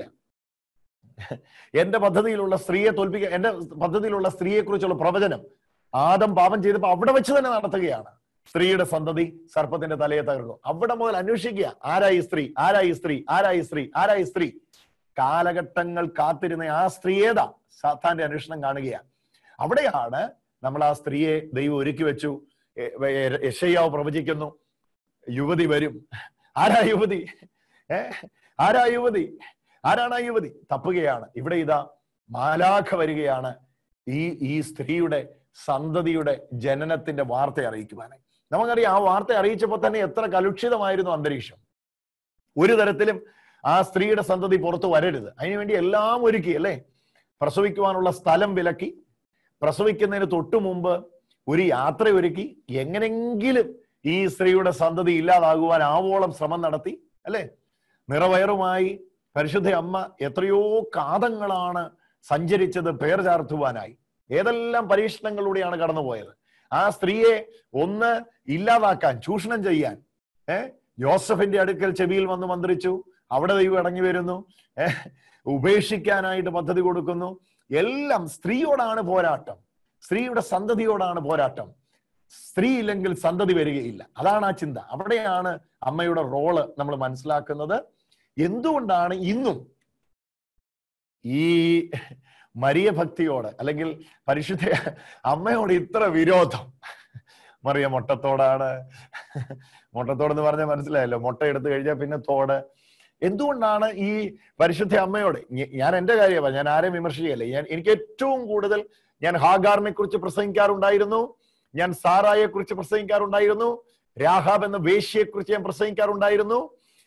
എന്റെ പദ്ധതിയിലുള്ള സ്ത്രീയെ തോൽപ്പിക്കാൻ എന്റെ പദ്ധതിയിലുള്ള സ്ത്രീയെ കുറിച്ചുള്ള പ്രവചനം ആദം പാപം ചെയ്തപ്പോ അവിടെ വെച്ച് തന്നെ നടത്തുകയാണ് സ്ത്രീയുടെ സന്തതി സർപ്പത്തിന്റെ തലയെ തകർക്കും അവിടെ മുതൽ അന്വേഷിക്കുക ആരായി സ്ത്രീ ആരായി സ്ത്രീ ആരായി സ്ത്രീ ആരായി സ്ത്രീ കാലഘട്ടങ്ങൾ കാത്തിരുന്ന ആ സ്ത്രീ ഏതാ സാത്താന്റെ അന്വേഷണം കാണുകയാണ് അവിടെയാണ് നമ്മൾ ആ സ്ത്രീയെ ദൈവം ഒരുക്കി വെച്ചു എ- എ- യെശയ്യാവ് പ്രവചിക്കുന്നു യുവതി വരും ആരാ യുവതി ഏ ആരാ യുവതി ആരാണ് ആ യുവതി തപ്പുകയാണ് ഇവിടെ ഇതാ മാലാഖ വരികയാണ് ഈ ഈ സ്ത്രീയുടെ സന്തതിയുടെ ജനനത്തിന്റെ വാർത്ത അറിയിക്കുവാനായി നമുക്കറിയാം ആ വാർത്ത അറിയിച്ചപ്പോൾ തന്നെ എത്ര കലുഷിതമായിരുന്നു അന്തരീക്ഷം ഒരു തരത്തിലും ആ സ്ത്രീയുടെ സന്തതി പുറത്തു വരരുത് അതിനുവേണ്ടി എല്ലാം ഒരുക്കി അല്ലേ പ്രസവിക്കുവാനുള്ള സ്ഥലം വിലക്കി പ്രസവിക്കുന്നതിന് തൊട്ടു മുമ്പ് ഒരു യാത്ര ഒരുക്കി എങ്ങനെങ്കിലും ഈ സ്ത്രീയുടെ സന്തതി ഇല്ലാതാകുവാൻ ആവോളം ശ്രമം നടത്തി അല്ലെ നിറവയറുമായി പരിശുദ്ധ അമ്മ എത്രയോ കാതങ്ങളാണ് സഞ്ചരിച്ചത് പേർ ചാർത്തുവാനായി ഏതെല്ലാം പരീക്ഷണങ്ങളിലൂടെയാണ് കടന്നുപോയത് ആ സ്ത്രീയെ ഒന്ന് ഇല്ലാതാക്കാൻ ചൂഷണം ചെയ്യാൻ ഏ യോസഫിന്റെ അടുക്കൽ ചെവിയിൽ വന്ന് മന്ത്രിച്ചു അവിടെ ദൈവം ഇറങ്ങി വരുന്നു ഏ ഉപേക്ഷിക്കാനായിട്ട് പദ്ധതി കൊടുക്കുന്നു എല്ലാം സ്ത്രീയോടാണ് പോരാട്ടം സ്ത്രീയുടെ സന്തതിയോടാണ് പോരാട്ടം സ്ത്രീ ഇല്ലെങ്കിൽ സന്തതി വരികയില്ല അതാണ് ആ ചിന്ത അവിടെയാണ് അമ്മയുടെ റോള് നമ്മൾ മനസ്സിലാക്കുന്നത് എന്തുകൊണ്ടാണ് ഇന്നും ഈ മരിയ ഭക്തിയോട് അല്ലെങ്കിൽ പരിശുദ്ധ അമ്മയോട് ഇത്ര വിരോധം മറിയ മുട്ടത്തോടാണ് മുട്ടത്തോടെന്ന് പറഞ്ഞാൽ മനസ്സിലായല്ലോ മുട്ട എടുത്തു കഴിഞ്ഞാൽ പിന്നെ തോട് എന്തുകൊണ്ടാണ് ഈ പരിശുദ്ധ അമ്മയോട് ഞ- ഞാൻ എന്റെ കാര്യമാണ് ഞാൻ ആരെയും വിമർശിക്കുകയല്ലേ ഞാൻ എനിക്ക് ഏറ്റവും കൂടുതൽ ഞാൻ ഹാഗാറിനെ കുറിച്ച് പ്രസംഗിക്കാറുണ്ടായിരുന്നു ഞാൻ സാറായെ കുറിച്ച് പ്രസംഗിക്കാറുണ്ടായിരുന്നു രാഹാബ് എന്ന വേശ്യയെ കുറിച്ച് ഞാൻ പ്രസംഗിക്കാറുണ്ടായിരുന്നു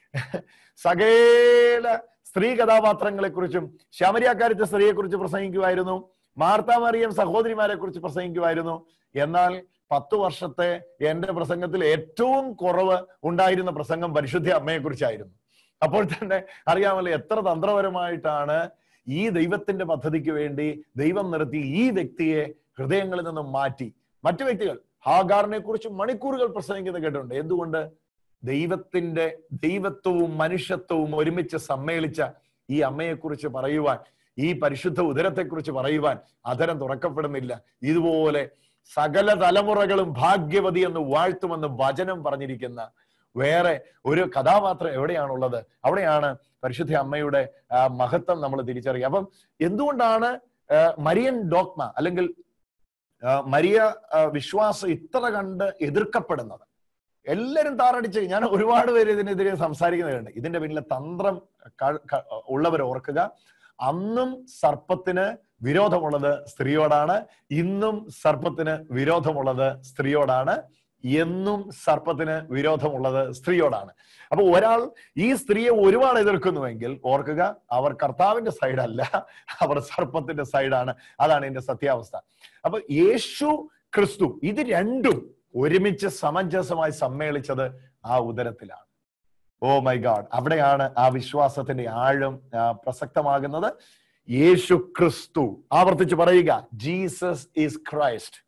സകല സ്ത്രീ കഥാപാത്രങ്ങളെ കുറിച്ചും ശമരിയാക്കാരിച്ച സ്ത്രീയെ കുറിച്ച് പ്രസംഗിക്കുമായിരുന്നു മാർത്താമറിയം സഹോദരിമാരെ കുറിച്ച് പ്രസംഗിക്കുമായിരുന്നു എന്നാൽ പത്തു വർഷത്തെ എന്റെ പ്രസംഗത്തിൽ ഏറ്റവും കുറവ് ഉണ്ടായിരുന്ന പ്രസംഗം പരിശുദ്ധ അമ്മയെ കുറിച്ചായിരുന്നു അപ്പോൾ തന്നെ അറിയാമല്ലോ എത്ര തന്ത്രപരമായിട്ടാണ് ഈ ദൈവത്തിന്റെ പദ്ധതിക്ക് വേണ്ടി ദൈവം നിർത്തി ഈ വ്യക്തിയെ ഹൃദയങ്ങളിൽ നിന്നും മാറ്റി മറ്റു വ്യക്തികൾ ഹാഗാറിനെ കുറിച്ച് മണിക്കൂറുകൾ പ്രസംഗിക്കുന്നത് കേട്ടിട്ടുണ്ട് എന്തുകൊണ്ട് ദൈവത്തിന്റെ ദൈവത്വവും മനുഷ്യത്വവും ഒരുമിച്ച് സമ്മേളിച്ച ഈ അമ്മയെക്കുറിച്ച് പറയുവാൻ ഈ പരിശുദ്ധ ഉദരത്തെക്കുറിച്ച് പറയുവാൻ അധരം തുറക്കപ്പെടുന്നില്ല ഇതുപോലെ സകല തലമുറകളും ഭാഗ്യവതി എന്ന് വാഴ്ത്തുമെന്ന് വചനം പറഞ്ഞിരിക്കുന്ന വേറെ ഒരു കഥാപാത്രം എവിടെയാണുള്ളത് അവിടെയാണ് പരിശുദ്ധ അമ്മയുടെ ആ, മഹത്വം നമ്മൾ തിരിച്ചറിയുക അപ്പം എന്തുകൊണ്ടാണ് ആ, മരിയൻ ഡോക്മ അല്ലെങ്കിൽ ആ, മരിയ ആ, വിശ്വാസം ഇത്ര കണ്ട് എതിർക്കപ്പെടുന്നത് എല്ലാരും താറടിച്ച് ഞാൻ ഒരുപാട് പേര് ഇതിനെതിരെ സംസാരിക്കുന്നുണ്ട് ഇതിന്റെ പിന്നിലെ തന്ത്രം ക- ക- ഉള്ളവർ ഓർക്കുക അന്നും സർപ്പത്തിന് വിരോധമുള്ളത് സ്ത്രീയോടാണ് ഇന്നും സർപ്പത്തിന് വിരോധമുള്ളത് സ്ത്രീയോടാണ് എന്നും സർപ്പത്തിന് വിരോധമുള്ളത് സ്ത്രീയോടാണ് അപ്പൊ ഒരാൾ ഈ സ്ത്രീയെ ഒരുപാട് എതിർക്കുന്നുവെങ്കിൽ ഓർക്കുക അവർ കർത്താവിന്റെ സൈഡല്ല അവർ സർപ്പത്തിന്റെ സൈഡാണ് അതാണ് ഇതിന്റെ സത്യാവസ്ഥ അപ്പൊ യേശു ക്രിസ്തു ഇത് രണ്ടും ഒരുമിച്ച് സമഞ്ജസമായി സമ്മേളിച്ചത് ആ ഉദരത്തിലാണ് ഓ മൈ ഗാഡ് അവിടെയാണ് ആ വിശ്വാസത്തിന്റെ ആഴം ആ, പ്രസക്തമാകുന്നത് യേശു ക്രിസ്തു ആവർത്തിച്ച് പറയുക ജീസസ് ഈസ് ക്രൈസ്റ്റ്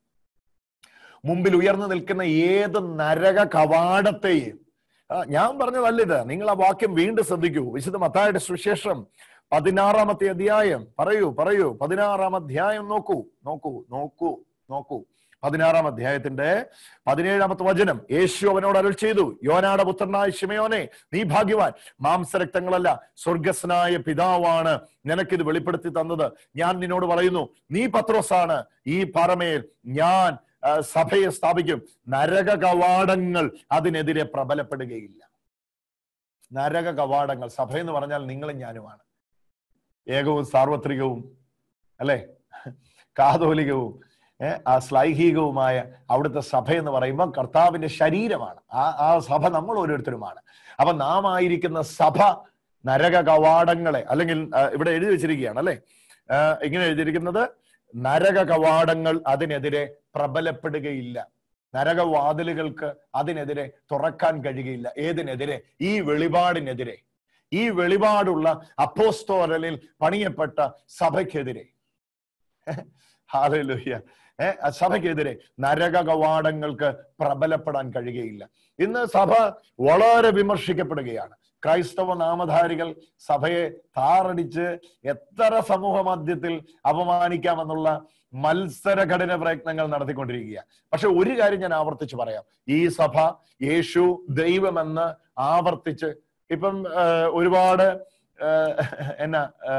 മുമ്പിൽ ഉയർന്നു നിൽക്കുന്ന ഏത് നരക കവാടത്തെയും ആ, ഞാൻ പറഞ്ഞതല്ല ഇത് നിങ്ങൾ ആ വാക്യം വീണ്ടും ശ്രദ്ധിക്കൂ വിശുദ്ധ മത്തായുടെ സുശേഷം പതിനാറാമത്തെ അധ്യായം പറയൂ പറയൂ പതിനാറാം അധ്യായം നോക്കൂ നോക്കൂ നോക്കൂ നോക്കൂ പതിനാറാം അധ്യായത്തിന്റെ പതിനേഴാമത്തെ വചനം യേശു അവനോട് അരുൾ ചെയ്തു യോനാടെ പുത്രനായ ശിമയോനെ നീ ഭാഗ്യവാൻ മാംസരക്തങ്ങളല്ല സ്വർഗസ്നായ പിതാവാണ് നിനക്കിത് വെളിപ്പെടുത്തി തന്നത് ഞാൻ നിന്നോട് പറയുന്നു നീ പത്രോസാണ് ഈ പറമേൽ ഞാൻ ആ, സഭയെ സ്ഥാപിക്കും നരക കവാടങ്ങൾ അതിനെതിരെ പ്രബലപ്പെടുകയില്ല നരക കവാടങ്ങൾ സഭ എന്ന് പറഞ്ഞാൽ നിങ്ങളും ഞാനുമാണ് ഏകവും സാർവത്രികവും അല്ലെ കാതോലികവും ഏഹ് ആ ശ്ലൈഹികവുമായ അവിടുത്തെ സഭ എന്ന് പറയുമ്പോൾ കർത്താവിന്റെ ശരീരമാണ് ആ ആ സഭ നമ്മൾ ഓരോരുത്തരുമാണ് അപ്പൊ നാം ആയിരിക്കുന്ന സഭ നരക കവാടങ്ങളെ അല്ലെങ്കിൽ ആ, ഇവിടെ എഴുതി വെച്ചിരിക്കുകയാണ് അല്ലെ ആ, ഇങ്ങനെ എഴുതിയിരിക്കുന്നത് നരക കവാടങ്ങൾ അതിനെതിരെ പ്രബലപ്പെടുകയില്ല നരകവാതിലുകൾക്ക് അതിനെതിരെ തുറക്കാൻ കഴിയുകയില്ല ഏതിനെതിരെ ഈ വെളിപാടിനെതിരെ ഈ വെളിപാടുള്ള അപ്പോസ്തോലനിൽ പണിയപ്പെട്ട സഭയ്ക്കെതിരെ ഹാലലുഹ്യ ഏഹ് ആ സഭയ്ക്കെതിരെ നരക കവാടങ്ങൾക്ക് പ്രബലപ്പെടാൻ കഴിയുകയില്ല ഇന്ന് സഭ വളരെ വിമർശിക്കപ്പെടുകയാണ് ക്രൈസ്തവ നാമധാരികൾ സഭയെ താറടിച്ച് എത്ര സമൂഹ മധ്യത്തിൽ അപമാനിക്കാമെന്നുള്ള മത്സര കഠിന പ്രയത്നങ്ങൾ നടത്തിക്കൊണ്ടിരിക്കുക പക്ഷെ ഒരു കാര്യം ഞാൻ ആവർത്തിച്ച് പറയാം ഈ സഭ യേശു ദൈവമെന്ന് ആവർത്തിച്ച് ഇപ്പം ആ, ഒരുപാട് ആ, എന്നാ ആ,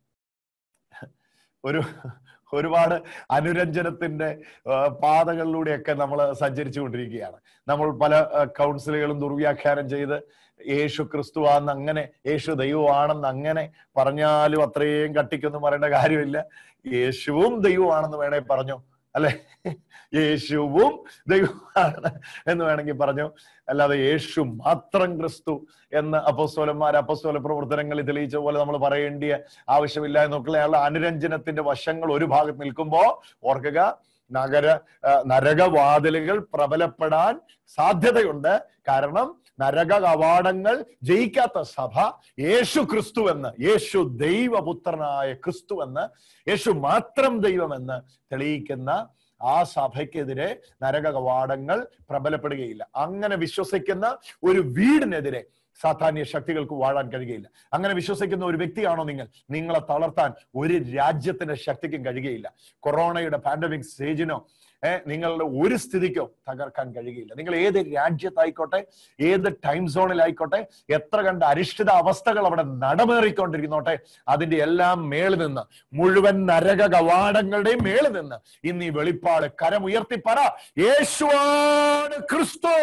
ഒരു ഒരുപാട് അനുരഞ്ജനത്തിന്റെ ആ, പാതകളിലൂടെയൊക്കെ നമ്മൾ സഞ്ചരിച്ചു കൊണ്ടിരിക്കുകയാണ് നമ്മൾ പല ആ, കൗൺസിലുകളും ദുർവ്യാഖ്യാനം ചെയ്ത് യേശു ക്രിസ്തുവാന്ന് അങ്ങനെ യേശു ദൈവമാണെന്ന് അങ്ങനെ പറഞ്ഞാലും അത്രയും കട്ടിക്കൊന്നും പറയേണ്ട കാര്യമില്ല യേശുവും ദൈവമാണെന്ന് വേണേ പറഞ്ഞു അല്ലെ യേശുവും ദൈവമാണ് എന്ന് വേണമെങ്കിൽ പറഞ്ഞു അല്ലാതെ യേശു മാത്രം ക്രിസ്തു എന്ന് അപ്പസ്തോലന്മാർ അപ്പസ്തോല പ്രവർത്തനങ്ങളിൽ തെളിയിച്ച പോലെ നമ്മൾ പറയേണ്ടിയ ആവശ്യമില്ല എന്നൊക്കെയുള്ള അനുരഞ്ജനത്തിന്റെ വശങ്ങൾ ഒരു ഭാഗത്ത് നിൽക്കുമ്പോ ഓർക്കുക നഗര ആ, നരകവാതിലുകൾ പ്രബലപ്പെടാൻ സാധ്യതയുണ്ട് കാരണം നരക കവാടങ്ങൾ ജയിക്കാത്ത സഭ യേശു ക്രിസ്തു എന്ന് യേശു ദൈവപുത്രനായ ക്രിസ്തു എന്ന് യേശു മാത്രം ദൈവമെന്ന് തെളിയിക്കുന്ന ആ സഭയ്ക്കെതിരെ നരക കവാടങ്ങൾ പ്രബലപ്പെടുകയില്ല അങ്ങനെ വിശ്വസിക്കുന്ന ഒരു വീടിനെതിരെ സാധാന്യ ശക്തികൾക്ക് വാഴാൻ കഴിയുകയില്ല അങ്ങനെ വിശ്വസിക്കുന്ന ഒരു വ്യക്തിയാണോ നിങ്ങൾ നിങ്ങളെ തളർത്താൻ ഒരു രാജ്യത്തിന്റെ ശക്തിക്കും കഴിയുകയില്ല കൊറോണയുടെ പാൻഡമിക് സ്റ്റേജിനോ ഏഹ് നിങ്ങളുടെ ഒരു സ്ഥിതിക്കോ തകർക്കാൻ കഴിയുകയില്ല നിങ്ങൾ ഏത് രാജ്യത്തായിക്കോട്ടെ ഏത് ടൈം സോണിലായിക്കോട്ടെ എത്ര കണ്ട അരിഷ്ഠിത അവസ്ഥകൾ അവിടെ നടമേറിക്കൊണ്ടിരിക്കുന്നോട്ടെ അതിന്റെ എല്ലാം മേളിൽ നിന്ന് മുഴുവൻ നരക കവാടങ്ങളുടെയും മേളിൽ നിന്ന് ഇന്ന് ഈ വെളിപ്പാട് കരമുയർത്തി പറ യേശുവാണ് ക്രിസ്തു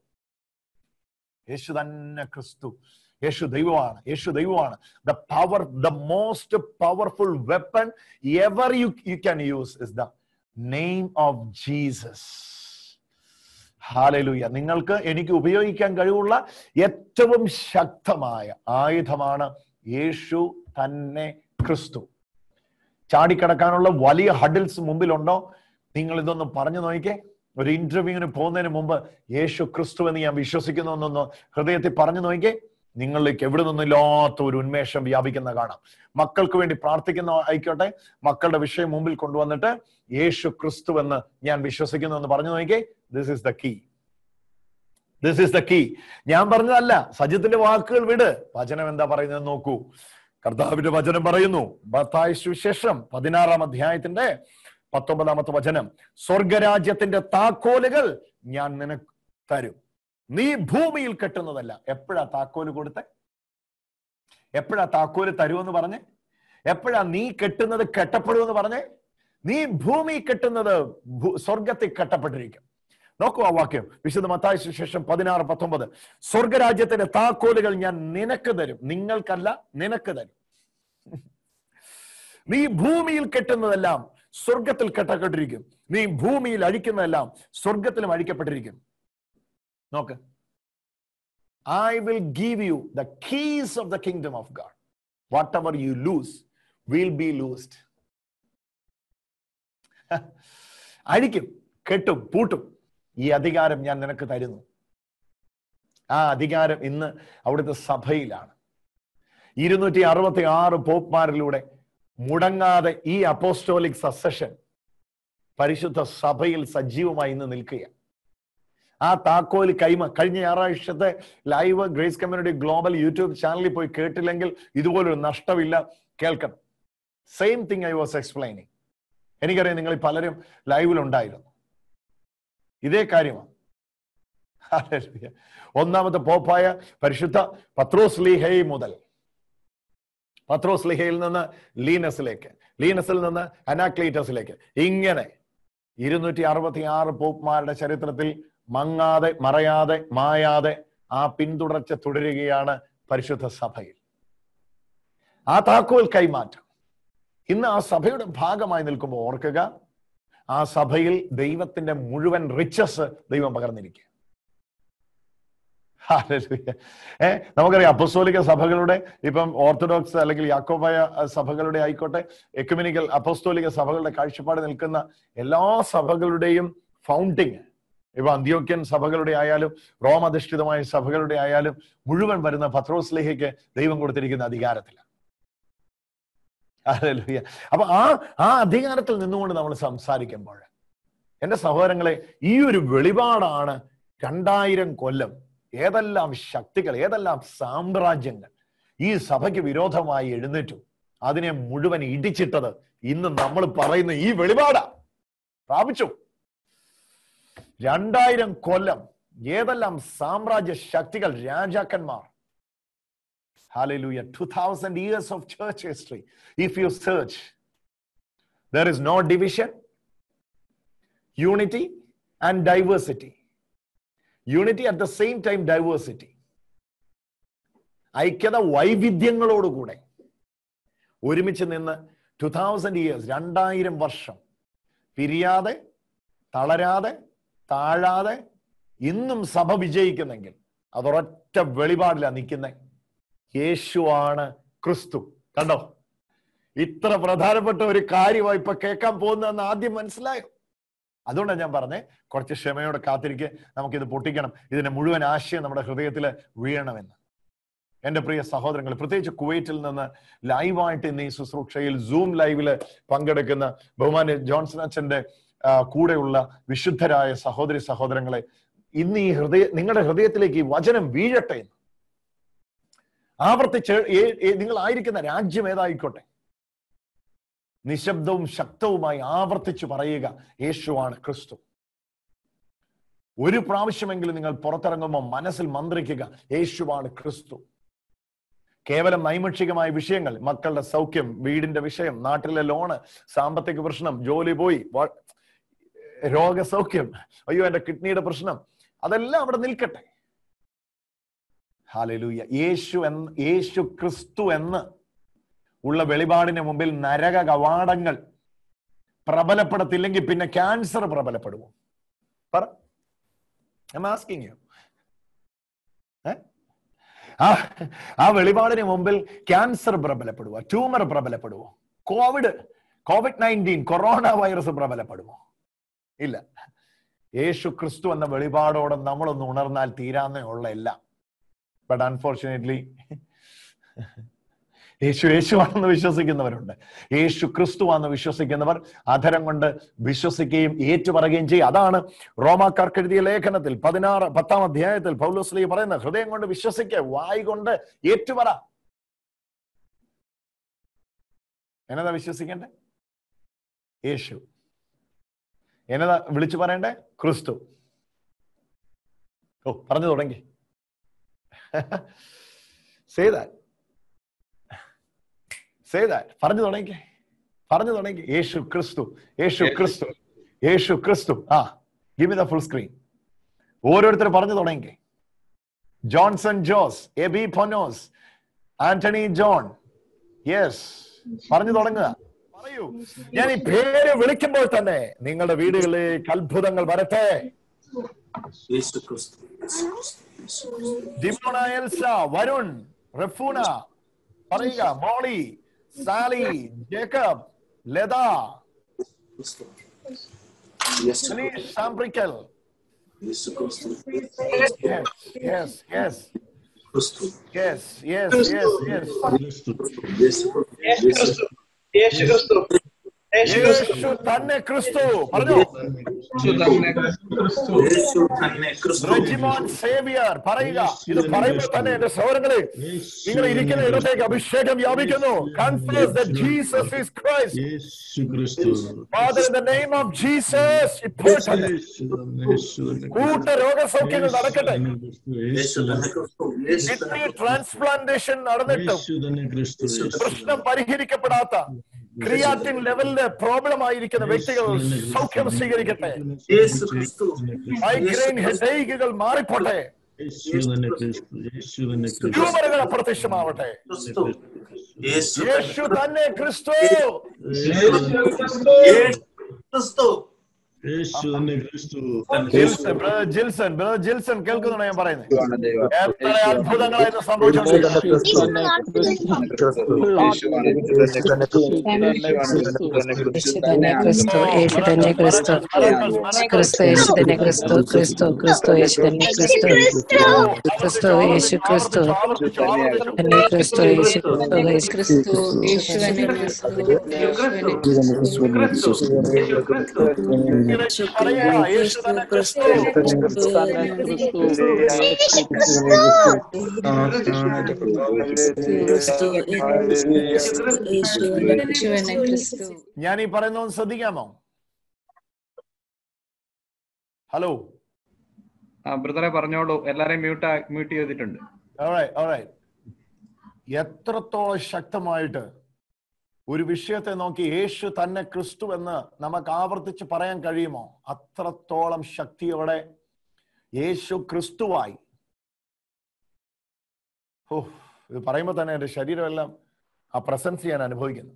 യേശു തന്നെ ക്രിസ്തു യേശു ദൈവമാണ് യേശു ദൈവമാണ് the power the most powerful weapon ever you you can use is the name of Jesus hallelujah നിങ്ങൾക്ക് എനിക്ക് ഉപയോഗിക്കാൻ കഴിവുള്ള ഏറ്റവും ശക്തമായ ആയുധമാണ് യേശു തന്നെ ക്രിസ്തു ചാടിക്കടക്കാനുള്ള വലിയ ഹഡിൽസ് മുമ്പിലുണ്ടോ നിങ്ങൾ ഇതൊന്ന് പറഞ്ഞു നോക്കിക്കേ ഒരു ഇന്റർവ്യൂവിന് പോകുന്നതിന് മുമ്പ് യേശു ക്രിസ്തു എന്ന് ഞാൻ വിശ്വസിക്കുന്നു എന്നൊന്ന് ഹൃദയത്തിൽ പറഞ്ഞു നോക്കിക്കേ നിങ്ങളിലേക്ക് എവിടെ നിന്നില്ലാത്ത ഒരു ഉന്മേഷം വ്യാപിക്കുന്ന കാണാം മക്കൾക്ക് വേണ്ടി പ്രാർത്ഥിക്കുന്ന ആയിക്കോട്ടെ മക്കളുടെ വിഷയം മുമ്പിൽ കൊണ്ടുവന്നിട്ട് യേശു ക്രിസ്തു എന്ന് ഞാൻ വിശ്വസിക്കുന്നു എന്ന് പറഞ്ഞു നോക്കിക്കേ this is the key this is the key ഞാൻ പറഞ്ഞതല്ല സജിത്തിന്റെ വാക്കുകൾ വിട് വചനം എന്താ പറയുന്നത് നോക്കൂ കർത്താവിന്റെ വചനം പറയുന്നു ബത്തായ സുവിശേഷം പതിനാറാം അധ്യായത്തിന്റെ പത്തൊമ്പതാമത്തെ വചനം സ്വർഗരാജ്യത്തിന്റെ താക്കോലുകൾ ഞാൻ നിനക്ക് തരും നീ ഭൂമിയിൽ കെട്ടുന്നതല്ല എപ്പോഴാ താക്കോല് കൊടുത്തെ എപ്പോഴാ താക്കോല് തരുമെന്ന് പറഞ്ഞേ എപ്പോഴാ നീ കെട്ടുന്നത് കെട്ടപ്പെടുമെന്ന് പറഞ്ഞേ നീ ഭൂമി കെട്ടുന്നത് ഭൂ- സ്വർഗത്തിൽ കെട്ടപ്പെട്ടിരിക്കും നോക്കൂ ആ വാക്യം വിശുദ്ധ മത്തായ സുശേഷം പതിനാറ് പത്തൊമ്പത് സ്വർഗരാജ്യത്തിന്റെ താക്കോലുകൾ ഞാൻ നിനക്ക് തരും നിങ്ങൾക്കല്ല നിനക്ക് തരും നീ ഭൂമിയിൽ കെട്ടുന്നതെല്ലാം സ്വർഗത്തിൽ കെട്ടപ്പെട്ടിരിക്കും നീ ഭൂമിയിൽ അഴിക്കുന്നതെല്ലാം സ്വർഗത്തിലും അഴിക്കപ്പെട്ടിരിക്കും നോക്ക് I will give you the keys of the kingdom of God whatever you loose will be loosed അഴിക്കും കെട്ടും പൂട്ടും ഈ അധികാരം ഞാൻ നിനക്ക് തരുന്നു ആ അധികാരം ഇന്ന് അവിടുത്തെ സഭയിലാണ് ഇരുന്നൂറ്റി അറുപത്തി ആറ് പോപ്മാരിലൂടെ മുടങ്ങാതെ ഈ അപ്പോസ്റ്റോലിക് സസഷൻ പരിശുദ്ധ സഭയിൽ സജീവമായി ഇന്ന് നിൽക്കുക ആ താക്കോൽ കൈമ കഴിഞ്ഞ ഞായറാഴ്ചത്തെ live grace community global YouTube ചാനലിൽ പോയി കേട്ടില്ലെങ്കിൽ ഇതുപോലൊരു നഷ്ടമില്ല കേൾക്കണം same thing I was explaining എനിക്കറിയാം നിങ്ങൾ പലരും ലൈവിൽ ഉണ്ടായിരുന്നു ഇതേ കാര്യമാണ് ഹല്ലേലൂയ. ഒന്നാമത്തെ പോപ്പായ പരിശുദ്ധ പത്രോസ് ലീഹൈ മുതൽ പത്രോസ് ലിഹയിൽ നിന്ന് ലീനസിലേക്ക് ലീനസിൽ നിന്ന് അനാക്ലീറ്റസിലേക്ക് ഇങ്ങനെ ഇരുന്നൂറ്റി അറുപത്തി ആറ് പോപ്മാരുടെ ചരിത്രത്തിൽ മങ്ങാതെ മറയാതെ മായാതെ ആ പിന്തുടർച്ച തുടരുകയാണ് പരിശുദ്ധ സഭയിൽ ആ താക്കോൽ കൈമാറ്റം ഇന്ന് ആ സഭയുടെ ഭാഗമായി നിൽക്കുമ്പോൾ ഓർക്കുക ആ സഭയിൽ ദൈവത്തിന്റെ മുഴുവൻ റിച്ചസ് ദൈവം പകർന്നിരിക്കുക ഹല്ലേലൂയ. ഏ നമുക്കറിയാം അപ്പസ്തോലിക സഭകളുടെ ഇപ്പം ഓർത്തഡോക്സ് അല്ലെങ്കിൽ യാക്കോബായ അഹ് സഭകളുടെ ആയിക്കോട്ടെ എക്യുമിനിക്കൽ അപ്പസ്തോലിക സഭകളുടെ കാഴ്ചപ്പാട് നിൽക്കുന്ന എല്ലാ സഭകളുടെയും ഫൗണ്ടിങ് ഇപ്പൊ അന്ത്യോക്യൻ സഭകളുടെ ആയാലും റോം അധിഷ്ഠിതമായ സഭകളുടെ ആയാലും മുഴുവൻ വരുന്ന പത്രോസ് ലേഹയ്ക്ക് ദൈവം കൊടുത്തിരിക്കുന്ന അധികാരത്തിലാണ് ഹല്ലേലൂയ. അപ്പൊ ആ ആ അധികാരത്തിൽ നിന്നുകൊണ്ട് നമ്മൾ സംസാരിക്കുമ്പോൾ എന്റെ സഹോദരങ്ങളെ ഈ ഒരു വെളിപാടാണ് രണ്ടായിരം കൊല്ലം ഏതെല്ലാം ശക്തികൾ ഏതെല്ലാം സാമ്രാജ്യങ്ങൾ ഈ സഭയ്ക്ക് വിരോധമായി എഴുന്നേറ്റു അതിനെ മുഴുവൻ ഇടിച്ചിട്ടത് ഇന്ന് നമ്മൾ പറയുന്ന ഈ വെളിപാടാ പ്രാപിച്ചു രണ്ടായിരം കൊല്ലം ഏതെല്ലാം സാമ്രാജ്യ ശക്തികൾ രാജാക്കന്മാർ Hallelujah. 2000 years of church history. If you search, there is no division, unity, and diversity. Unity at the same time, diversity. ഐക്യത വൈവിധ്യങ്ങളോടുകൂടെ ഒരുമിച്ച് നിന്ന് ടു തൗസൻഡ് ഇയേഴ്സ് രണ്ടായിരം വർഷം പിരിയാതെ തളരാതെ താഴാതെ ഇന്നും സഭ വിജയിക്കുന്നെങ്കിൽ അതൊരൊറ്റ വെളിപാടിലാണ് നിൽക്കുന്നത് യേശുവാണ് ക്രിസ്തു കണ്ടോ ഇത്ര പ്രധാനപ്പെട്ട ഒരു കാര്യമായി ഇപ്പൊ കേൾക്കാൻ പോകുന്നതെന്ന് ആദ്യം മനസ്സിലായോ അതുകൊണ്ടാണ് ഞാൻ പറഞ്ഞേ കുറച്ച് ക്ഷമയോടെ കാത്തിരിക്കെ നമുക്കിത് പൊട്ടിക്കണം ഇതിന്റെ മുഴുവൻ ആശയം നമ്മുടെ ഹൃദയത്തിൽ വീഴണമെന്ന് എന്റെ പ്രിയ സഹോദരങ്ങൾ പ്രത്യേകിച്ച് കുവൈറ്റിൽ നിന്ന് ലൈവായിട്ട് ഇന്ന് ഈ ശുശ്രൂഷയിൽ സൂം ലൈവില് പങ്കെടുക്കുന്ന ബഹുമാന ജോൺസൺ അച്ഛന്റെ ആ, കൂടെയുള്ള വിശുദ്ധരായ സഹോദരി സഹോദരങ്ങളെ ഇന്ന് ഈ ഹൃദയ നിങ്ങളുടെ ഹൃദയത്തിലേക്ക് ഈ വചനം വീഴട്ടെ എന്ന് ആവർത്തിച്ച് ഏ- ഏ- നിങ്ങൾ ആയിരിക്കുന്ന രാജ്യം ഏതായിക്കോട്ടെ നിശബ്ദവും ശക്തവുമായി ആവർത്തിച്ചു പറയുക യേശുവാണ് ക്രിസ്തു ഒരു പ്രാവശ്യമെങ്കിലും നിങ്ങൾ പുറത്തിറങ്ങുമ്പോൾ മനസ്സിൽ മന്ത്രിക്കുക യേശുവാണ് ക്രിസ്തു കേവലം നൈമിഷികമായ വിഷയങ്ങൾ മക്കളുടെ സൗഖ്യം വീടിന്റെ വിഷയം നാട്ടിലെ ലോണ് സാമ്പത്തിക പ്രശ്നം ജോലി പോയി വ- രോഗസൗഖ്യം അയ്യോ എന്റെ കിഡ്നിയുടെ പ്രശ്നം അതെല്ലാം അവിടെ നിൽക്കട്ടെ ഹാലലൂയ യേശു എന്ന് യേശു ക്രിസ്തു എന്ന് ഉള്ള വെളിപാടിന് മുമ്പിൽ നരക കവാടങ്ങൾ പ്രബലപ്പെടത്തില്ലെങ്കിൽ പിന്നെ ക്യാൻസർ പ്രബലപ്പെടുമോ പറ ആസ്കിങ് യു ആ ആ വെളിപാടിന് മുമ്പിൽ ക്യാൻസർ പ്രബലപ്പെടുവോ ട്യൂമർ പ്രബലപ്പെടുവോ covid covid nineteen corona virus പ്രബലപ്പെടുമോ ഇല്ല യേശു ക്രിസ്തു എന്ന വെളിപാടോടെ നമ്മളൊന്ന് ഉണർന്നാൽ തീരാന്നേ ഉള്ള എല്ലാം ബട്ട് അൺഫോർച്ചുനേറ്റ്ലി യേശു യേശുവാണെന്ന് വിശ്വസിക്കുന്നവരുണ്ട് യേശു ക്രിസ്തുവാണെന്ന് വിശ്വസിക്കുന്നവർ അധരം കൊണ്ട് വിശ്വസിക്കുകയും ഏറ്റുപറയുകയും ചെയ്യും അതാണ് റോമാക്കാർക്ക് എഴുതിയ ലേഖനത്തിൽ പതിനാറ് പത്താം അധ്യായത്തിൽ പൗലോസ്ലി പറയുന്ന ഹൃദയം കൊണ്ട് വിശ്വസിക്കുക വായി കൊണ്ട് ഏറ്റുപറ എന്നതാ വിശ്വസിക്കണ്ടേ യേശു എന്നതാ വിളിച്ചു പറയണ്ടേ ക്രിസ്തു ഓ പറഞ്ഞു തുടങ്ങി സേ ദാറ്റ് സേ ദാറ്റ് പറഞ്ഞു തുടങ്ങി പറഞ്ഞു തുടങ്ങി യേശു ക്രിസ്തു യേശു ക്രിസ്തു യേശു ക്രിസ്തു ആ ഗിവ് ദ ഫുൾ സ്ക്രീൻ ഓരോരുത്തർ പറഞ്ഞു തുടങ്ങി ജോൺസൺ ജോസ് എ ബി പൊനോസ് ആന്റണി ജോൺ യെസ് പറഞ്ഞു തുടങ്ങുക പറയൂ ഞാൻ ഈ പേര് വിളിക്കുമ്പോൾ തന്നെ നിങ്ങളുടെ വീടുകളിലേക്ക് അത്ഭുതങ്ങൾ വരട്ടെ യേശു ക്രിസ്തു യേശു ക്രിസ്തു, യേശു ക്രിസ്തു. ഡിമോണ എൽസ വരുൺ റഫൂന പറയുക മോളി സാലി ജേക്കബ് ലത ക്രിസ്തു. യേശു സലീഷ് സാംപ്രിക്കൽ യേശു ക്രിസ്തു. യെസ് യെസ് യെസ് ക്രിസ്തു. യെസ് യെസ് യെസ് യെസ് യേശു ക്രിസ്തു. യേശു യേശു ക്രിസ്തു യേശു ക്രിസ്തു യേശു തന്നെ ക്രിസ്തു പറഞ്ഞോ യേശു തന്നെ ക്രിസ്തു യേശു തന്നെ ക്രിസ്തു. റെജിമോൻ സേവിയർ പറയുക ഇത് പറയുമ്പോൾ തന്നെ എന്റെ സഹോദരങ്ങളെ നിങ്ങൾ ഇരിക്കുന്ന ഇടത്തേക്ക് അഭിഷേകം വ്യാപിക്കുന്നു confuse that Jesus is Christ യേശു ക്രിസ്തു Father in the name of Jesus ഇപ്പോൾ തന്നെ യേശു തന്നെ, യേശു തന്നെ. കൂട്ട രോഗസൗഖ്യങ്ങൾ നടക്കട്ടെ യേശു തന്നെ ക്രിസ്തു. യേശു കിഡ്നി തന്നെ ട്രാൻസ്പ്ലാന്റേഷൻ നടന്നിട്ടും യേശു തന്നെ ക്രിസ്തു യേശു പ്രശ്നം പരിഹരിക്കപ്പെടാത്ത ക്രിയാറ്റിൻ ലെവലില് പ്രോബ്ലം ആയിരിക്കുന്ന വ്യക്തികൾ സൗഖ്യം സ്വീകരിക്കട്ടെ യേശു ക്രിസ്തു. മൈഗ്രെയിൻ ഹെഡേക്കുകൾ മാറിപ്പോട്ടെ യേശു തന്നെ ക്രിസ്തു യേശു തന്നെ ക്രിസ്തു ട്യൂമറുകൾ അപ്രത്യക്ഷമാവട്ടെ ക്രിസ്തു. യേശു യേശു തന്നെ ക്രിസ്തു യേശു ക്രിസ്തു. യേശു തന്നെ ക്രിസ്തു ജിൽസൺ ബ്രദർ ജിൽസൺ ബ്രദർ ജിൽസൺ കേൾക്കുന്നതാണ് ഞാൻ പറയുന്നത് എത്ര അത്ഭുതങ്ങളായിരുന്നു സംഭവിച്ചുകൊണ്ടിരിക്കുന്നത് യേശു തന്നെ ക്രിസ്തു യേശു തന്നെ ക്രിസ്തു ക്രിസ്തു യേശു തന്നെ ക്രിസ്തു ക്രിസ്തു ക്രിസ്തു യേശു തന്നെ ക്രിസ്തു ക്രിസ്തു യേശു ക്രിസ്തു തന്നെ ക്രിസ്തു യേശു ക്രിസ്തു യേശു ക്രിസ്തു യേശു തന്നെ ക്രിസ്തു യേശു തന്നെ ശക്തിയിലേക്ക് പറയുക യേശു തന്നെ ക്രിസ്തു ക്രിസ്തു തന്നെ ക്രിസ്തു യേശുവിനെ ക്രിസ്തു ഞാൻ ഈ പറയുന്നത് ശ്രദ്ധിക്കാമോ ഹലോ ആ ബ്രദറെ പറഞ്ഞോളൂ എല്ലാരെയും മ്യൂട്ട് മ്യൂട്ട് ചെയ്തിട്ടുണ്ട് alright, alright. എത്രത്തോളം ശക്തമായിട്ട് ഒരു വിഷയത്തെ നോക്കി യേശു തന്നെ ക്രിസ്തു എന്ന് നമുക്ക് ആവർത്തിച്ച് പറയാൻ കഴിയുമോ അത്രത്തോളം ശക്തിയോടെ യേശു ക്രിസ്തുവായി ഓ ഇത് പറയുമ്പോൾ തന്നെ എന്റെ ശരീരമെല്ലാം ആ പ്രസൻസ് ഞാൻ അനുഭവിക്കുന്നു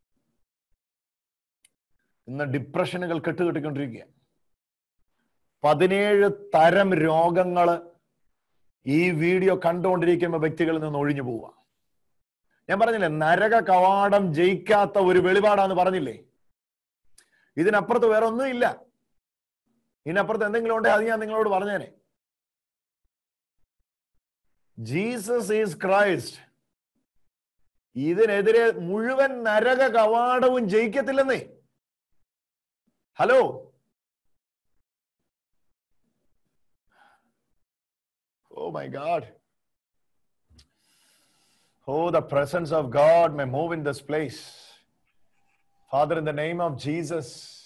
ഇന്ന് ഡിപ്രഷനുകൾ കെട്ടുകെട്ടിക്കൊണ്ടിരിക്കുക പതിനേഴ് തരം രോഗങ്ങള് ഈ വീഡിയോ കണ്ടുകൊണ്ടിരിക്കുന്ന വ്യക്തികളിൽ നിന്ന് ഒഴിഞ്ഞു പോവുക ഞാൻ പറഞ്ഞില്ലേ നരക കവാടം ജയിക്കാത്ത ഒരു വെളിപാടാന്ന് പറഞ്ഞില്ലേ ഇതിനപ്പുറത്ത് വേറെ ഒന്നും ഇല്ല ഇതിനപ്പുറത്ത് എന്തെങ്കിലും ഉണ്ടെങ്കിൽ അത് ഞാൻ നിങ്ങളോട് പറഞ്ഞേനെ ജീസസ് ഈസ് ക്രൈസ്റ്റ് ഇതിനെതിരെ മുഴുവൻ നരക കവാടവും ജയിക്കത്തില്ലെന്നേ hello Oh my God. Oh, the presence of God may move in this place. Father, in the name of Jesus,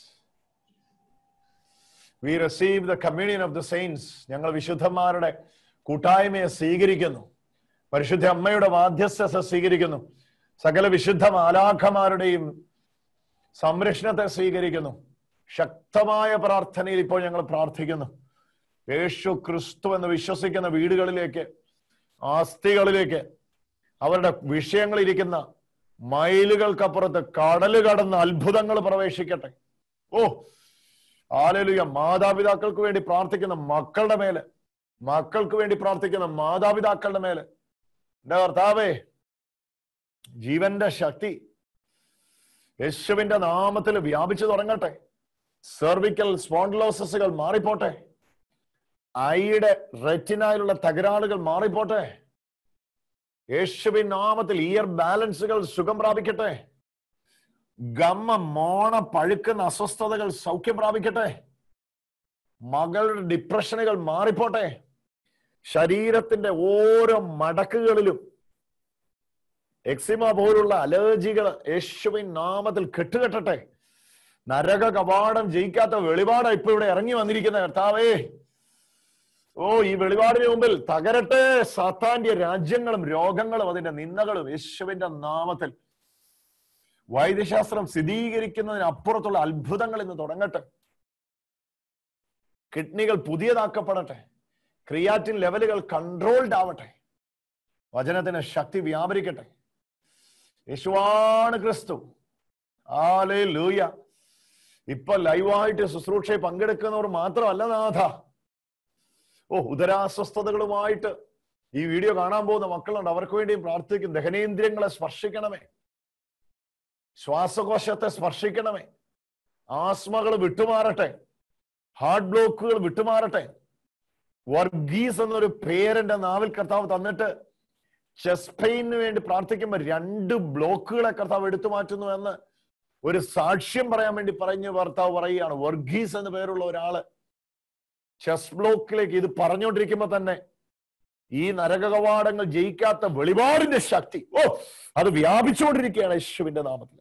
we receive the communion of the saints. ഞങ്ങൾ വിശുദ്ധന്മാരുടെ കൂട്ടായ്മയെ സ്വീകരിക്കുന്നു പരിശുദ്ധ അമ്മയുടെ മാധ്യസ്ഥത സ്വീകരിക്കുന്നു സകല വിശുദ്ധ മാലാഖമാരുടെയും സംരക്ഷണത്തെ സ്വീകരിക്കുന്നു ശക്തമായ പ്രാർത്ഥനയിൽ ഇപ്പോൾ ഞങ്ങൾ പ്രാർത്ഥിക്കുന്നു യേശു ക്രിസ്തു എന്ന് വിശ്വസിക്കുന്ന വീടുകളിലേക്ക് ആസ്തികളിലേക്ക് അവരുടെ വിഷയങ്ങളിരിക്കുന്ന മൈലുകൾക്കപ്പുറത്ത് കടല് കടന്ന് അത്ഭുതങ്ങൾ പ്രവേശിക്കട്ടെ ഓ ആലലുയ മാതാപിതാക്കൾക്ക് വേണ്ടി പ്രാർത്ഥിക്കുന്ന മക്കളുടെ മേല് മക്കൾക്ക് വേണ്ടി പ്രാർത്ഥിക്കുന്ന മാതാപിതാക്കളുടെ മേല് എന്റെ കർത്താവേ ജീവന്റെ ശക്തി യേശുവിന്റെ നാമത്തിൽ വ്യാപിച്ചു തുടങ്ങട്ടെ സെർവിക്കൽ സ്പോണ്ടിലോസസുകൾ മാറിപ്പോട്ടെ ഐയുടെ റെറ്റിനായിലുള്ള തകരാറുകൾ മാറിപ്പോട്ടെ യേശുവിൻ നാമത്തിൽ ഇയർ ബാലൻസുകൾ സുഖം പ്രാപിക്കട്ടെ ഗമ്മ മോണ പഴുക്കുന്ന അസ്വസ്ഥതകൾ സൗഖ്യം പ്രാപിക്കട്ടെ മകളുടെ ഡിപ്രഷനുകൾ മാറിപ്പോട്ടെ ശരീരത്തിന്റെ ഓരോ മടക്കുകളിലും എക്സിമ പോലുള്ള അലർജികൾ യേശുവിൻ നാമത്തിൽ കെട്ടുകെട്ടട്ടെ നരക കവാടം ജയിക്കാത്ത വെളിപാട് ഇപ്പൊ ഇവിടെ ഇറങ്ങി വന്നിരിക്കുന്ന കർത്താവേ ഓ ഈ വെളിപാടിന് മുമ്പിൽ തകരട്ടെ സാത്താന്റെ രാജ്യങ്ങളും രോഗങ്ങളും അതിന്റെ നിന്ദകളും യേശുവിന്റെ നാമത്തിൽ വൈദ്യശാസ്ത്രം സ്ഥിരീകരിക്കുന്നതിന് അപ്പുറത്തുള്ള അത്ഭുതങ്ങൾ ഇന്ന് തുടങ്ങട്ടെ കിഡ്നികൾ പുതിയതാക്കപ്പെടട്ടെ ക്രിയാറ്റിൻ ലെവലുകൾ കൺട്രോൾഡ് ആവട്ടെ വചനത്തിന് ശക്തി വ്യാപരിക്കട്ടെ യേശുവാണ് ക്രിസ്തു ആലേ ലൂയ ഇപ്പൊ ലൈവായിട്ട് ശുശ്രൂഷയിൽ പങ്കെടുക്കുന്നവർ മാത്രമല്ല നാഥ ഓ ഉദരാസ്വസ്ഥതകളുമായിട്ട് ഈ വീഡിയോ കാണാൻ പോകുന്ന മക്കളുണ്ട് അവർക്ക് വേണ്ടിയും പ്രാർത്ഥിക്കും ദഹനേന്ദ്രിയങ്ങളെ സ്പർശിക്കണമേ ശ്വാസകോശത്തെ സ്പർശിക്കണമേ ആസ്മകൾ വിട്ടുമാറട്ടെ ഹാർട്ട് ബ്ലോക്കുകൾ വിട്ടുമാറട്ടെ വർഗീസ് എന്നൊരു പേരെന്റെ നാവിൽ കർത്താവ് തന്നിട്ട് ചെസ്റ്റ് പെയിന് വേണ്ടി പ്രാർത്ഥിക്കുമ്പോൾ രണ്ട് ബ്ലോക്കുകളെ കർത്താവ് എടുത്തു മാറ്റുന്നു എന്ന് ഒരു സാക്ഷ്യം പറയാൻ വേണ്ടി പറഞ്ഞ് ഭർത്താവ് പറയുകയാണ് വർഗീസ് എന്ന പേരുള്ള ഒരാള് ചെസ് ബ്ലോക്കിലേക്ക് ഇത് പറഞ്ഞുകൊണ്ടിരിക്കുമ്പോ തന്നെ ഈ നരകകവാടങ്ങൾ ജയിക്കാത്ത വെളിപാടിന്റെ ശക്തി ഓ അത് വ്യാപിച്ചുകൊണ്ടിരിക്കുകയാണ് യേശുവിന്റെ നാമത്തിൽ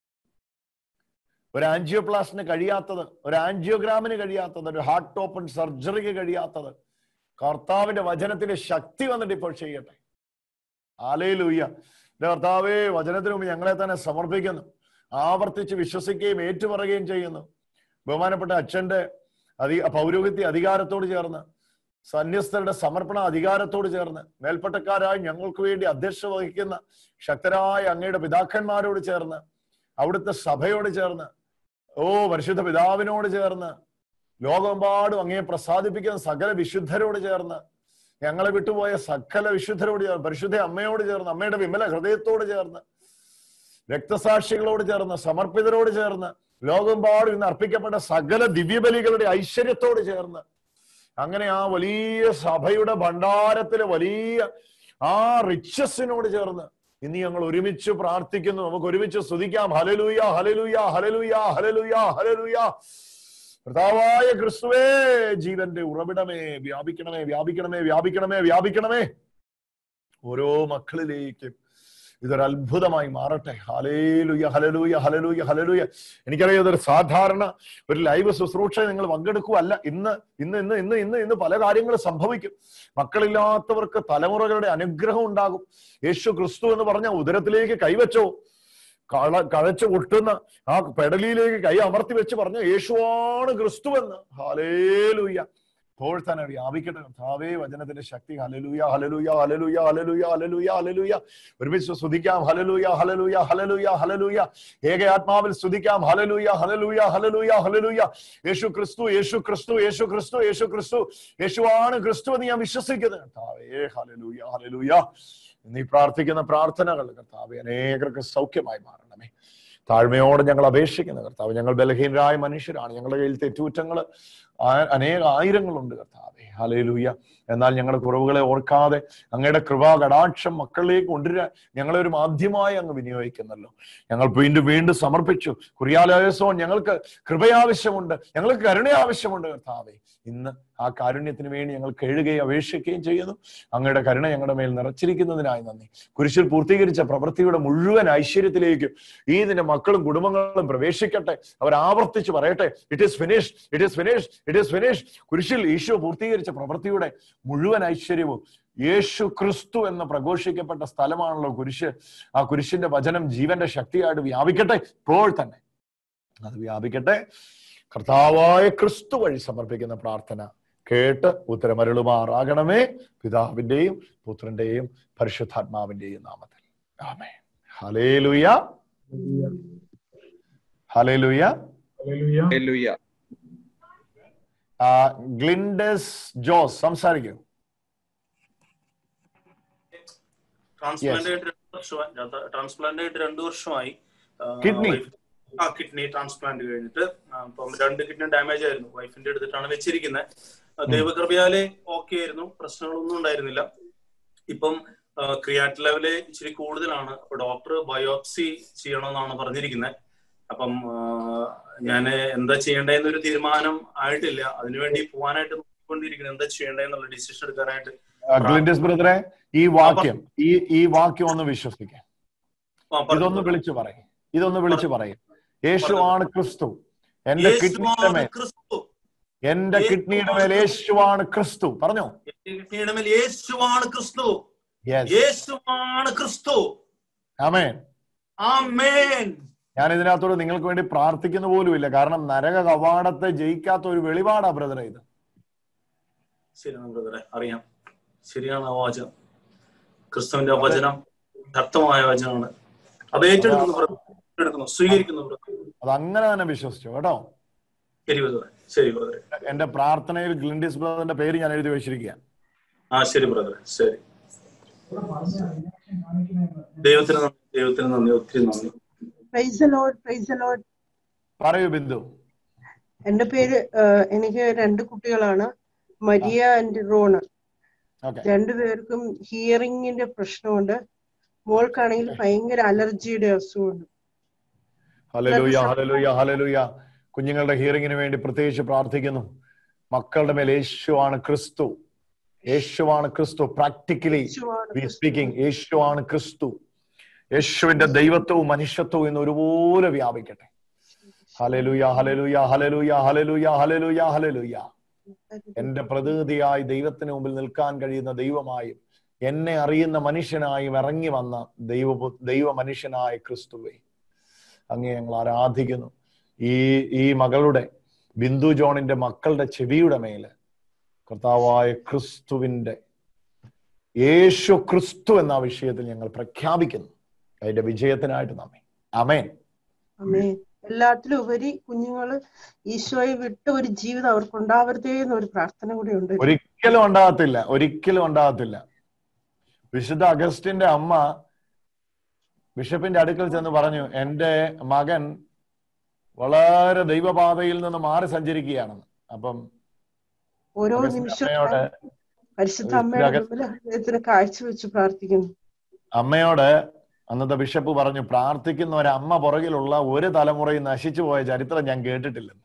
ഒരു ആൻജിയോപ്ലാസ്റ്റിന് കഴിയാത്തത് ഒരു ആൻജിയോഗ്രാമിന് കഴിയാത്തത് ഒരു ഹാർട്ട് ഓപ്പൺ സർജറിക്ക് കഴിയാത്തത് കർത്താവിന്റെ വചനത്തിന്റെ ശക്തി വന്നിട്ട് ഇപ്പോൾ ചെയ്യട്ടെ ആലയിലൂയ്യ കർത്താവേ വചനത്തിന് മുമ്പ് ഞങ്ങളെ തന്നെ സമർപ്പിക്കുന്നു ആവർത്തിച്ച് വിശ്വസിക്കുകയും ഏറ്റുപറയുകയും ചെയ്യുന്നു ബഹുമാനപ്പെട്ട അച്ഛന്റെ അധി പൗരോഹിത്യ അധികാരത്തോട് ചേർന്ന് സന്യസ്തരുടെ സമർപ്പണ അധികാരത്തോട് ചേർന്ന് മേൽപ്പട്ടക്കാരായി ഞങ്ങൾക്ക് വേണ്ടി അധ്യക്ഷ വഹിക്കുന്ന ശക്തരായ അങ്ങയുടെ പിതാക്കന്മാരോട് ചേർന്ന് അവിടുത്തെ സഭയോട് ചേർന്ന് ഓ പരിശുദ്ധ പിതാവിനോട് ചേർന്ന് ലോകമെമ്പാടും അങ്ങയെ പ്രസാദിപ്പിക്കുന്ന സകല വിശുദ്ധരോട് ചേർന്ന് ഞങ്ങളെ വിട്ടുപോയ സകല വിശുദ്ധരോട് ചേർന്ന് പരിശുദ്ധ അമ്മയോട് ചേർന്ന് അമ്മയുടെ വിമല ഹൃദയത്തോട് ചേർന്ന് രക്തസാക്ഷികളോട് ചേർന്ന് സമർപ്പിതരോട് ചേർന്ന് ലോകമെമ്പാടും ഇന്ന് അർപ്പിക്കപ്പെട്ട സകല ദിവ്യബലികളുടെ ഐശ്വര്യത്തോട് ചേർന്ന് അങ്ങനെ ആ വലിയ സഭയുടെ ഭണ്ഡാരത്തിലെ വലിയ ആ റിച്ചസിനോട് ചേർന്ന് ഇന്ന് ഞങ്ങൾ ഒരുമിച്ച് പ്രാർത്ഥിക്കുന്നു നമുക്ക് ഒരുമിച്ച് സ്തുതിക്കാം ഹലലൂയ ഹലലൂയ ഹലലൂയ ഹലലൂയ ഹലലൂയ കർത്താവായ ക്രിസ്തുവേ ജീവന്റെ ഉറവിടമേ വ്യാപിക്കണമേ വ്യാപിക്കണമേ വ്യാപിക്കണമേ വ്യാപിക്കണമേ ഓരോ മക്കളിലേക്കും ഇതൊരു അത്ഭുതമായി മാറട്ടെ ഹലേലുയ ഹലലൂയ ഹലലൂയ ഹലലൂയ എനിക്കറിയാം ഇതൊരു സാധാരണ ഒരു ലൈവ് ശുശ്രൂഷ നിങ്ങൾ പങ്കെടുക്കുകയല്ല ഇന്ന് ഇന്ന് ഇന്ന് ഇന്ന് ഇന്ന് ഇന്ന് പല കാര്യങ്ങളും സംഭവിക്കും മക്കളില്ലാത്തവർക്ക് തലമുറകളുടെ അനുഗ്രഹം ഉണ്ടാകും യേശു ക്രിസ്തു എന്ന് പറഞ്ഞ ഉദരത്തിലേക്ക് കൈവച്ചോ കള കഴച്ചു പൊട്ടുന്ന ആ പെടലിയിലേക്ക് കൈ അമർത്തി വെച്ച് പറഞ്ഞ യേശുവാണ് ക്രിസ്തു എന്ന് ഹാലേലൂയ ഇപ്പോൾ തന്നെ വ്യാപിക്കട്ടെ കർത്താവേ വചനത്തിന്റെ ശക്തി ഹലലൂയ ഹലലൂയ ഹലലൂയ ഹലലൂയ ഹലലൂയ ഹലലൂയ ഒരുമിച്ച് സ്തുതിക്കാം ഹലലൂയ ഹലലൂയ ഹലലൂയ ഹലലൂയ ഏക ആത്മാവിൽ സ്തുതിക്കാം ഹലലൂയ ഹലലൂയ ഹലലൂയ ഹലലൂയ യേശു ക്രിസ്തു യേശു ക്രിസ്തു യേശു ക്രിസ്തു യേശു ക്രിസ്തു യേശുവാണ് ക്രിസ്തു എന്ന് ഞാൻ വിശ്വസിക്കുന്നത് കർത്താവേ ഹലലൂയ ഹലലൂയ നീ പ്രാർത്ഥിക്കുന്ന പ്രാർത്ഥനകൾ കർത്താവെ അനേകർക്ക് സൗഖ്യമായി മാറണമേ താഴ്മയോടെ ഞങ്ങൾ അപേക്ഷിക്കുന്ന കർത്താവ് ഞങ്ങൾ ബലഹീനരായ മനുഷ്യരാണ് ഞങ്ങളുടെ കയ്യിൽ തെറ്റുകുറ്റങ്ങൾ അനേക ആയിരങ്ങളുണ്ട് കർത്താവെ ഹലയിലൂയ എന്നാൽ ഞങ്ങളുടെ കുറവുകളെ ഓർക്കാതെ അങ്ങയുടെ കൃപാ കടാക്ഷം മക്കളിലേക്ക് കൊണ്ടുവരാൻ ഞങ്ങളെ ഒരു മാധ്യമമായി അങ്ങ് വിനിയോഗിക്കുന്നല്ലോ ഞങ്ങൾ വീണ്ടും വീണ്ടും സമർപ്പിച്ചു കുറിയാലോയസോ ഞങ്ങൾക്ക് കൃപയാവശ്യമുണ്ട് ഞങ്ങൾക്ക് കരുണ ആവശ്യമുണ്ട് കർത്താവെ ഇന്ന് ആ കാരുണ്യത്തിന് വേണ്ടി ഞങ്ങൾ കേഴുകയും അപേക്ഷിക്കുകയും ചെയ്യുന്നു അങ്ങയുടെ കരുണ ഞങ്ങളുടെ മേൽ നിറച്ചിരിക്കുന്നതിനായി നന്ദി കുരിശിൽ പൂർത്തീകരിച്ച പ്രവൃത്തിയുടെ മുഴുവൻ ഐശ്വര്യത്തിലേക്കും ഈ ഇതിന്റെ മക്കളും കുടുംബങ്ങളും പ്രവേശിക്കട്ടെ അവർ ആവർത്തിച്ച് പറയട്ടെ it is finish it is finish it is finish കുരിശിൽ ഈശോ പൂർത്തീകരിച്ച പ്രവൃത്തിയുടെ മുഴുവൻ ഐശ്വര്യവും യേശു ക്രിസ്തു എന്ന് പ്രഘോഷിക്കപ്പെട്ട സ്ഥലമാണല്ലോ കുരിശ് ആ കുരിശിന്റെ വചനം ജീവന്റെ ശക്തിയായിട്ട് വ്യാപിക്കട്ടെ ഇപ്പോൾ തന്നെ അത് വ്യാപിക്കട്ടെ കർത്താവായ ക്രിസ്തു വഴി സമർപ്പിക്കുന്ന പ്രാർത്ഥന കേട്ട് ഉത്തരമരുളുമാറാകണമേ പിതാവിന്റെയും പുത്രന്റെയും പരിശുദ്ധാത്മാവിന്റെയും നാമത്തിൽ ആമേ ഹലേലുയ ഹലേലുയ ഹല്ലേലൂയ. ഗ്ലിൻഡസ് ജോസ് സംസാരിക്കൂ ട്രാൻസ്പ്ലാന്റ് ആയിട്ട് രണ്ട് വർഷമായി ട്രാൻസ്പ്ലാന്റ് ആയിട്ട് രണ്ടു വർഷമായി ആ, Kidney? wife- ആ കിഡ്നി ട്രാൻസ്പ്ലാന്റ് കഴിഞ്ഞിട്ട് ആ, അപ്പം രണ്ട് കിഡ്നി ഡാമേജ് ആയിരുന്നു വൈഫിന്റെ അടുത്തിട്ടാണ് വെച്ചിരിക്കുന്നത് ദൈവകൃപയാലെ ഓക്കെ ആയിരുന്നു പ്രശ്നങ്ങളൊന്നും ഉണ്ടായിരുന്നില്ല ഇപ്പം ക്രിയാറ്റ് ലെവല് ഇച്ചിരി കൂടുതലാണ് അപ്പൊ ഡോക്ടർ ബയോപ്സി ചെയ്യണമെന്നാണ് പറഞ്ഞിരിക്കുന്നത് അപ്പം ഞാൻ എന്താ ചെയ്യേണ്ടതെന്നൊരു തീരുമാനം ആയിട്ടില്ല അതിനുവേണ്ടി പോകാനായിട്ട് നോക്കിക്കൊണ്ടിരിക്കുന്നത് എന്താ ചെയ്യേണ്ടതെന്നുള്ള ഡിസിഷൻ എടുക്കാനായിട്ട് ഗ്ലിൻഡസ് ബ്രദറെ ഈ വാക്യം ഈ ഈ വാക്യം ഒന്ന് വിശ്വസിക്കാം ആ, പറഞ്ഞു. ഇതൊന്ന് വിളിച്ചു പറയും ഇതൊന്ന് വിളിച്ചു പറയും യേശുവാണ് ക്രിസ്തു എന്റെ കിഡ്നിയുടെ യേശുവാണ് മേൽ ക്രിസ്തു എന്റെ കിഡ്നിയുടെ മേൽ യേശുവാണ് ക്രിസ്തു പറഞ്ഞോ എന്റെ കിഡ്നിയുടെ മേൽ യേശുവാണ് ക്രിസ്തു യെസ് യേശുവാണ് ക്രിസ്തു ആമേൻ ആമേൻ ഞാൻ ഇതിനകത്തോട് നിങ്ങൾക്ക് വേണ്ടി പ്രാർത്ഥിക്കുന്ന പോലുമില്ല കാരണം നരക കവാടത്തെ ജയിക്കാത്ത ഒരു വെളിപാടാ ബ്രദറെ ഇത് ശരിയാണ് ബ്രദറെ അറിയാം ശരിയാണ് ആ വചനം ക്രിസ്തുവിന്റെ വചനം ശക്തമായ വചനമാണ് അത് ഏറ്റെടുക്കുന്നു brother. ഏറ്റെടുക്കുന്നു സ്വീകരിക്കുന്നു brother. അത് അങ്ങനെ തന്നെ വിശ്വസിച്ചു കേട്ടോ ശരി ബ്രദറെ ശരി ബ്രദറെ എന്റെ പ്രാർത്ഥനയിൽ ഗ്ലിൻഡിസ് ബ്രദറിന്റെ പേര് ഞാൻ എഴുതി വെച്ചിരിക്കുക ആ ശരി ബ്രദറെ ശരി ദൈവത്തിന് നന്ദി ദൈവത്തിന് നന്ദി ഒത്തിരി നന്ദി പ്രൈസ് ലോഡ് പ്രൈസ് ലോഡ് പറയൂ ബിന്ദു എന്റെ പേര് ഏഹ്, എനിക്ക് രണ്ട് കുട്ടികളാണ് മരിയ ആൻഡ് റോണ് ഓക്കെ രണ്ടുപേർക്കും ഹിയറിംഗിന്റെ പ്രശ്നമുണ്ട് മോൾക്കാണെങ്കിൽ ഭയങ്കര അലർജിയുടെ അസുഖമുണ്ട് ഹലലൂയ ഹലലൂയ ഹലലൂയ കുഞ്ഞുങ്ങളുടെ ഹിയറിംഗിന് വേണ്ടി പ്രത്യേകിച്ച് പ്രാർത്ഥിക്കുന്നു മക്കളുടെ മേൽ യേശുവാണ് ക്രിസ്തു യേശുവാണ് ക്രിസ്തു പ്രാക്ടിക്കലി യേശുവാണ് വി ക്രിസ്തു. സ്പീക്കിംഗ് യേശുവാണ് ക്രിസ്തു യേശുവിന്റെ ദൈവത്വവും മനുഷ്യത്വവും ഇന്ന് ഒരുപോലെ വ്യാപിക്കട്ടെ ഹലലൂയ ഹലലൂയ ഹലലൂയ ഹലലൂയ ഹലലൂയ ഹലലൂയ എന്റെ പ്രതിനിധിയായി ദൈവത്തിന് മുമ്പിൽ നിൽക്കാൻ കഴിയുന്ന ദൈവമായും എന്നെ അറിയുന്ന മനുഷ്യനായും ഇറങ്ങി വന്ന ദൈവ ദൈവ മനുഷ്യനായ ക്രിസ്തുവെ അങ്ങേ ഞങ്ങൾ ആരാധിക്കുന്നു ഈ ഈ മകളുടെ ബിന്ദു ജോണിന്റെ മക്കളുടെ ചെവിയുടെ മേല് കർത്താവായ ക്രിസ്തുവിന്റെ യേശു ക്രിസ്തു എന്ന വിഷയത്തിൽ ഞങ്ങൾ പ്രഖ്യാപിക്കുന്നു അതിന്റെ വിജയത്തിനായിട്ട് നമ്മെ അമേൻ അമ്മേ എല്ലാത്തിലും ഉപരി കുഞ്ഞുങ്ങള് ഈശോയെ വിട്ട ഒരു ജീവിതം അവർക്ക് ഉണ്ടാവരുതേ എന്നൊരു പ്രാർത്ഥന കൂടി ഉണ്ട് ഒരിക്കലും ഉണ്ടാകത്തില്ല ഒരിക്കലും ഉണ്ടാകത്തില്ല വിശുദ്ധ അഗസ്റ്റിന്റെ അമ്മ ബിഷപ്പിന്റെ അടുക്കൽ ചെന്ന് പറഞ്ഞു എന്റെ മകൻ വളരെ ദൈവപാതയിൽ നിന്ന് മാറി സഞ്ചരിക്കുകയാണെന്ന് അപ്പം ഓരോ അഗസ്റ്റിന്റെ നിമിഷവും അമ്മയോട് പരിശുദ്ധ അമ്മയുടെ അഗ- മുമ്പിൽ ഹൃദയത്തിന് കാഴ്ചവെച്ച് പ്രാർത്ഥിക്കുന്നു അമ്മയോട് അന്നത്തെ ബിഷപ്പ് പറഞ്ഞു പ്രാർത്ഥിക്കുന്ന ഒരു അമ്മ പുറകിലുള്ള ഒരു തലമുറയും നശിച്ചു പോയ ചരിത്രം ഞാൻ കേട്ടിട്ടില്ലെന്ന്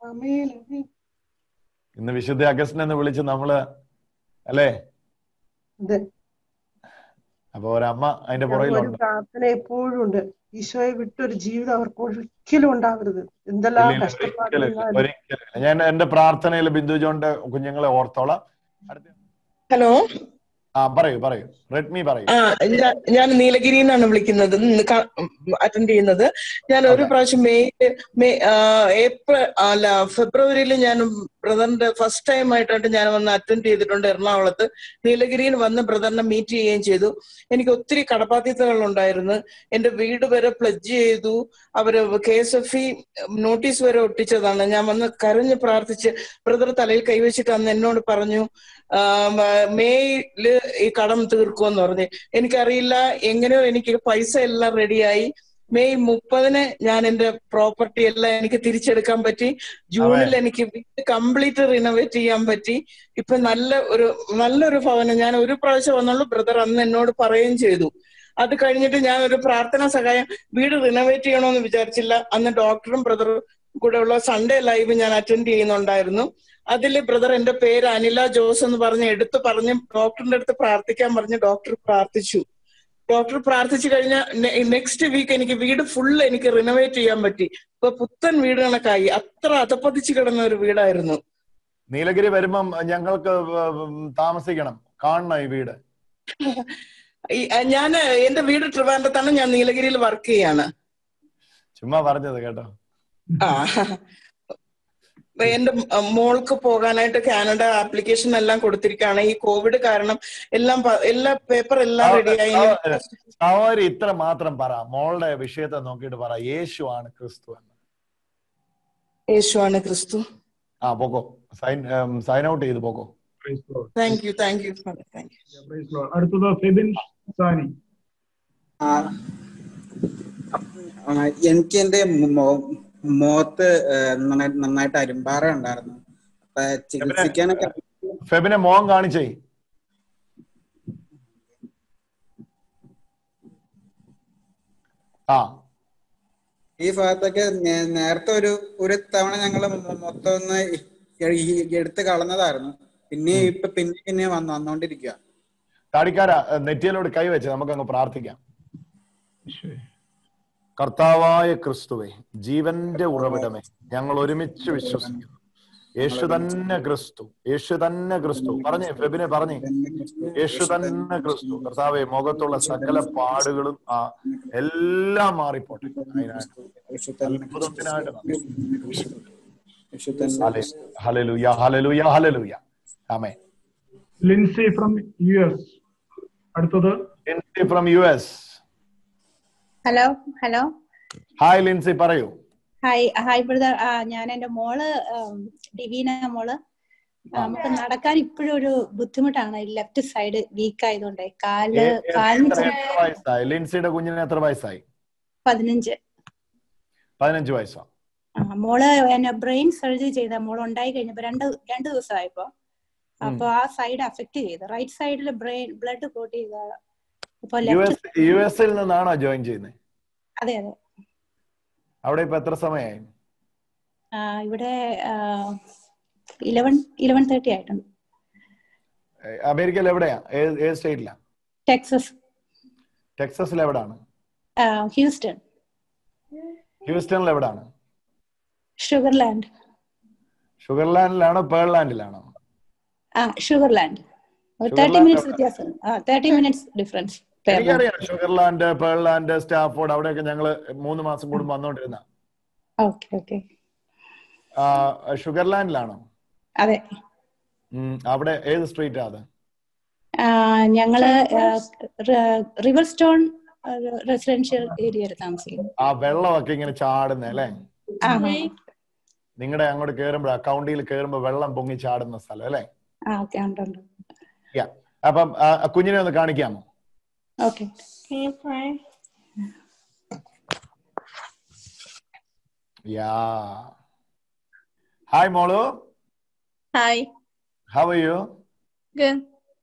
ആമേൻ ആമേൻ ഇന്ന് വിശുദ്ധ അഗസ്റ്റിനെ എന്ന് വിളിച്ച് നമ്മള് അല്ലേ അതെ അപ്പൊ ഒരമ്മ അതിന്റെ ഒരു പുറകിലുണ്ട് പ്രാർത്ഥന എപ്പോഴും ഉണ്ട് ഈശോയെ വിട്ടൊരു ജീവിതം അവർക്ക് ഒരിക്കലും ഉണ്ടാവരുത് എന്തെല്ലാം ഇല്ല, ഇല്ല, ഒരിക്കലും കഷ്ടപ്പാടുകൾ ഇല്ല, ഒരിക്കലും ഇല്ല. ഞാൻ എന്റെ പ്രാർത്ഥനയിൽ ബിന്ദു ജോണിന്റെ കുഞ്ഞുങ്ങളെ ഓർത്തോളാം അടുത്ത ഹലോ ആ പറയൂ പറയൂ റെഡ്മി പറയൂ ആ ഞാൻ ഞാൻ നീലഗിരിയിൽ നിന്നാണ് വിളിക്കുന്നത് അറ്റൻഡ് ചെയ്യുന്നത് ഞാൻ ഒരു പ്രാവശ്യം മെയ് മെയ് ആ, ഏപ്രിൽ അല്ല ഫെബ്രുവരിയിൽ ഞാൻ ബ്രദറിന്റെ ഫസ്റ്റ് ടൈം ആയിട്ടാണ് ഞാൻ വന്ന് അറ്റൻഡ് ചെയ്തിട്ടുണ്ട് എറണാകുളത്ത് നീലഗിരിയിൽ വന്ന് ബ്രദറിനെ മീറ്റ് ചെയ്യുകയും ചെയ്തു എനിക്ക് ഒത്തിരി കടബാധ്യതകൾ ഉണ്ടായിരുന്നു എന്റെ വീട് വരെ പ്ലഡ്ജ് ചെയ്തു അവര് K S F E notice വരെ ഒട്ടിച്ചതാണ് ഞാൻ വന്ന് കരഞ്ഞ് പ്രാർത്ഥിച്ച് ബ്രദർ തലയിൽ കൈവച്ചിട്ട് അന്ന് എന്നോട് പറഞ്ഞു ആം, ആ, മേയില് ഈ കടം തീർക്കുമെന്ന് പറഞ്ഞു എനിക്കറിയില്ല എങ്ങനെയോ എനിക്ക് പൈസ എല്ലാം റെഡിയായി മെയ് മുപ്പതിന് ഞാൻ എന്റെ പ്രോപ്പർട്ടി എല്ലാം എനിക്ക് തിരിച്ചെടുക്കാൻ പറ്റി ജൂണിൽ എനിക്ക് വീട് കംപ്ലീറ്റ് റിനോവേറ്റ് ചെയ്യാൻ പറ്റി ഇപ്പൊ നല്ല ഒരു നല്ലൊരു ഭവനം ഞാൻ ഒരു പ്രാവശ്യം വന്നുള്ളൂ ബ്രദർ അന്ന് എന്നോട് പറയുകയും ചെയ്തു അത് കഴിഞ്ഞിട്ട് ഞാൻ ഒരു പ്രാർത്ഥനാ സഹായം വീട് റിനോവേറ്റ് ചെയ്യണമെന്ന് വിചാരിച്ചില്ല അന്ന് ഡോക്ടറും ബ്രദറും കൂടെ ഉള്ള സൺഡേ ലൈവ് ഞാൻ അറ്റൻഡ് ചെയ്യുന്നുണ്ടായിരുന്നു അതിൽ ബ്രദർ എന്റെ പേര് അനില ജോസ് എന്ന് പറഞ്ഞ് എടുത്ത് പറഞ്ഞ് ഡോക്ടറിന്റെ അടുത്ത് പ്രാർത്ഥിക്കാൻ പറഞ്ഞ് ഡോക്ടർ പ്രാർത്ഥിച്ചു ഡോക്ടർ പ്രാർത്ഥിച്ചു കഴിഞ്ഞാൽ നെക്സ്റ്റ് വീക്ക് എനിക്ക് വീട് ഫുൾ എനിക്ക് റിനോവേറ്റ് ചെയ്യാൻ പറ്റി ഇപ്പൊ പുത്തൻ വീട് കണക്കായി അത്ര അതപ്പതിച്ച് കിടന്ന ഒരു വീടായിരുന്നു നീലഗിരി വരുമ്പം ഞങ്ങൾക്ക് താമസിക്കണം കാണണം ഈ വീട് ഞാൻ എന്റെ വീട് ട്രിവാൻഡത്താണ് ഞാൻ നീലഗിരിയിൽ വർക്ക് ചെയ്യാണ് ചുമ്മാ പറഞ്ഞത് കേട്ടോ ആ എന്റെ മോൾക്ക് പോകാനായിട്ട് കാനഡ ആപ്ലിക്കേഷൻ എല്ലാം കൊടുത്തിരിക്കുകയാണ് ഈ കോവിഡ് കാരണം എല്ലാം പ- എല്ലാ പേപ്പർ എല്ലാം റെഡിയായി സഹോദരി ഇത്ര മാത്രം പറ മോളുടെ വിഷയത്തെ നോക്കിയിട്ട് പറ യേശു ആണ് ക്രിസ്തു എന്ന് യേശുവാണ് ക്രിസ്തു ആ പോക്കോ സൈൻ സൈൻ ഔട്ട് ചെയ്ത് പോക്കോ thank you thank you thank you അടുത്തത് ഫെബിൻ സാനി ആ, ആ, എനിക്ക് എന്റെ മോ- മുഖത്ത് ഏ, നന്നായി- നന്നായിട്ട് അരിമ്പാറ ഉണ്ടായിരുന്നു അപ്പൊ ചികിത്സിക്കാനൊക്കെ ഫെബിനെ മോൻ കാണിച്ചേ ആ ഈ ഭാഗത്തൊക്കെ നേ- നേരത്തെ ഒരു ഒരു തവണ ഞങ്ങള് മൊ- മൊത്തം ഒന്ന് ഈ- ഈ- എടുത്ത് കളഞ്ഞതായിരുന്നു പിന്നെ ഇപ്പൊ പിന്നെ പിന്നെ വന്ന് വന്നോണ്ടിരിക്കുക താടിക്കാര നെറ്റിയിലോട് കൈവച്ച് നമുക്കങ്ങ് പ്രാർത്ഥിക്കാം കർത്താവായ ക്രിസ്തുവെ ജീവന്റെ ഉറവിടമേ ഞങ്ങൾ ഒരുമിച്ച് വിശ്വസിക്കുന്നു യേശു തന്നെ ക്രിസ്തു യേശു തന്നെ ക്രിസ്തു പറഞ്ഞേ ഫെബിനെ പറഞ്ഞേ യേശു തന്നെ ക്രിസ്തു കർത്താവെ മുഖത്തുള്ള സകല പാടുകളും ആ എല്ലാം മാറിപ്പോട്ടെ അതിനായിട്ട് അത്ഭുതത്തിനായിട്ട് നന്ദി. ഹല്ലെ- hallelujah hallelujah hallelujah amen Lincy from U S അടുത്തത് Lincy from U S hello hello hi Lincy പറയൂ ഹായ് ഹായ് ബ്രദർ ആ ഞാൻ എന്റെ മോള് ഉം, ഡിവീന മോള് ആ, നമുക്ക് നടക്കാൻ ഇപ്പോഴും ഒരു ബുദ്ധിമുട്ടാണ് ലെഫ്റ്റ് സൈഡ് വീക്ക് ആയതുകൊണ്ട് കാല് ഏ- ഏ- കാലിന് എത്ര ചെറിയ എത്ര വയസ്സായി ലിൻസിയുടെ കുഞ്ഞിന് എത്ര വയസ്സായി പതിനഞ്ച് പതിനഞ്ച് വയസ്സാ ആ, മോള് എന്നെ ബ്രെയിൻ സർജറി ചെയ്ത മോള് ഉണ്ടായി കഴിഞ്ഞപ്പോ രണ്ട് രണ്ട് ദിവസമായപ്പോ അപ്പൊ ആ സൈഡ് അഫക്ട് ചെയ്ത് റൈറ്റ് സൈഡിൽ ബ്രെയിൻ ബ്ലഡ് ക്ലോട്ട് ചെയ്ത അപ്പൊ യു ലെഫ്റ്റ് എസ് യു എസിൽ നിന്നാണോ ജോയിൻ ചെയ്യുന്നത് അതെ അതെ അവിടെ ഇപ്പൊ എത്ര സമയമായി ആ, ഇവിടെ ഇലവൻ ഇലവൻ തേർട്ടി ആയിട്ടുണ്ട് ഏ, അമേരിക്കയിൽ എവിടെയാ ഏത് ഏത് സ്റ്റേറ്റിലാ ടെക്സസ് ടെക്സസിൽ എവിടാണ് ആ, ഹ്യൂസ്റ്റൺ ഹ്യൂസ്റ്റണിൽ എവിടാണ് ഷുഗർലാൻഡ് ഷുഗർലാൻഡിലാണോ പേർലാൻഡിലാണോ ആ ഷുഗർലാൻഡ് ഒരു തേർട്ടി ഷുഗർലാൻഡ് മിനിറ്റ്സ് എവിടെ? വ്യത്യാസം ആ തേർട്ടി മിനിറ്റ്സ് ഡിഫറൻസ് എനിക്കറിയാം ഷുഗർലാൻഡ് പേർലാൻഡ് സ്റ്റാഫോർഡ് അവിടെയൊക്കെ ഞങ്ങള് മൂന്ന് മാസം കൂടുമ്പോ വന്നോണ്ടിരുന്ന ഓക്കെ ഓക്കെ ഷുഗർലാൻഡിലാണോ അതെ ഉം, അവിടെ ഏത് സ്ട്രീറ്റാ അത് ആ, ഞങ്ങള് റിവർ സ്റ്റോൺ റെസിഡൻഷ്യൽ ഏരിയയിൽ താമസിക്കുന്നു ആ വെള്ളമൊക്കെ ഇങ്ങനെ ചാടുന്ന അല്ലേ ആ നിങ്ങളുടെ അങ്ങോട്ട് കേറുമ്പോ കൗണ്ടിയിൽ കേറുമ്പോ വെള്ളം പൊങ്ങി ചാടുന്ന സ്ഥലം അല്ലേ ആ ഓക്കെ ഉണ്ട് ഉണ്ട് യാ അപ്പം ആ, ആ കുഞ്ഞിനെ ഒന്ന് കാണിക്കാമോ ഓക്കെ യാ ഹായ് മോളു Hi. How are you Good.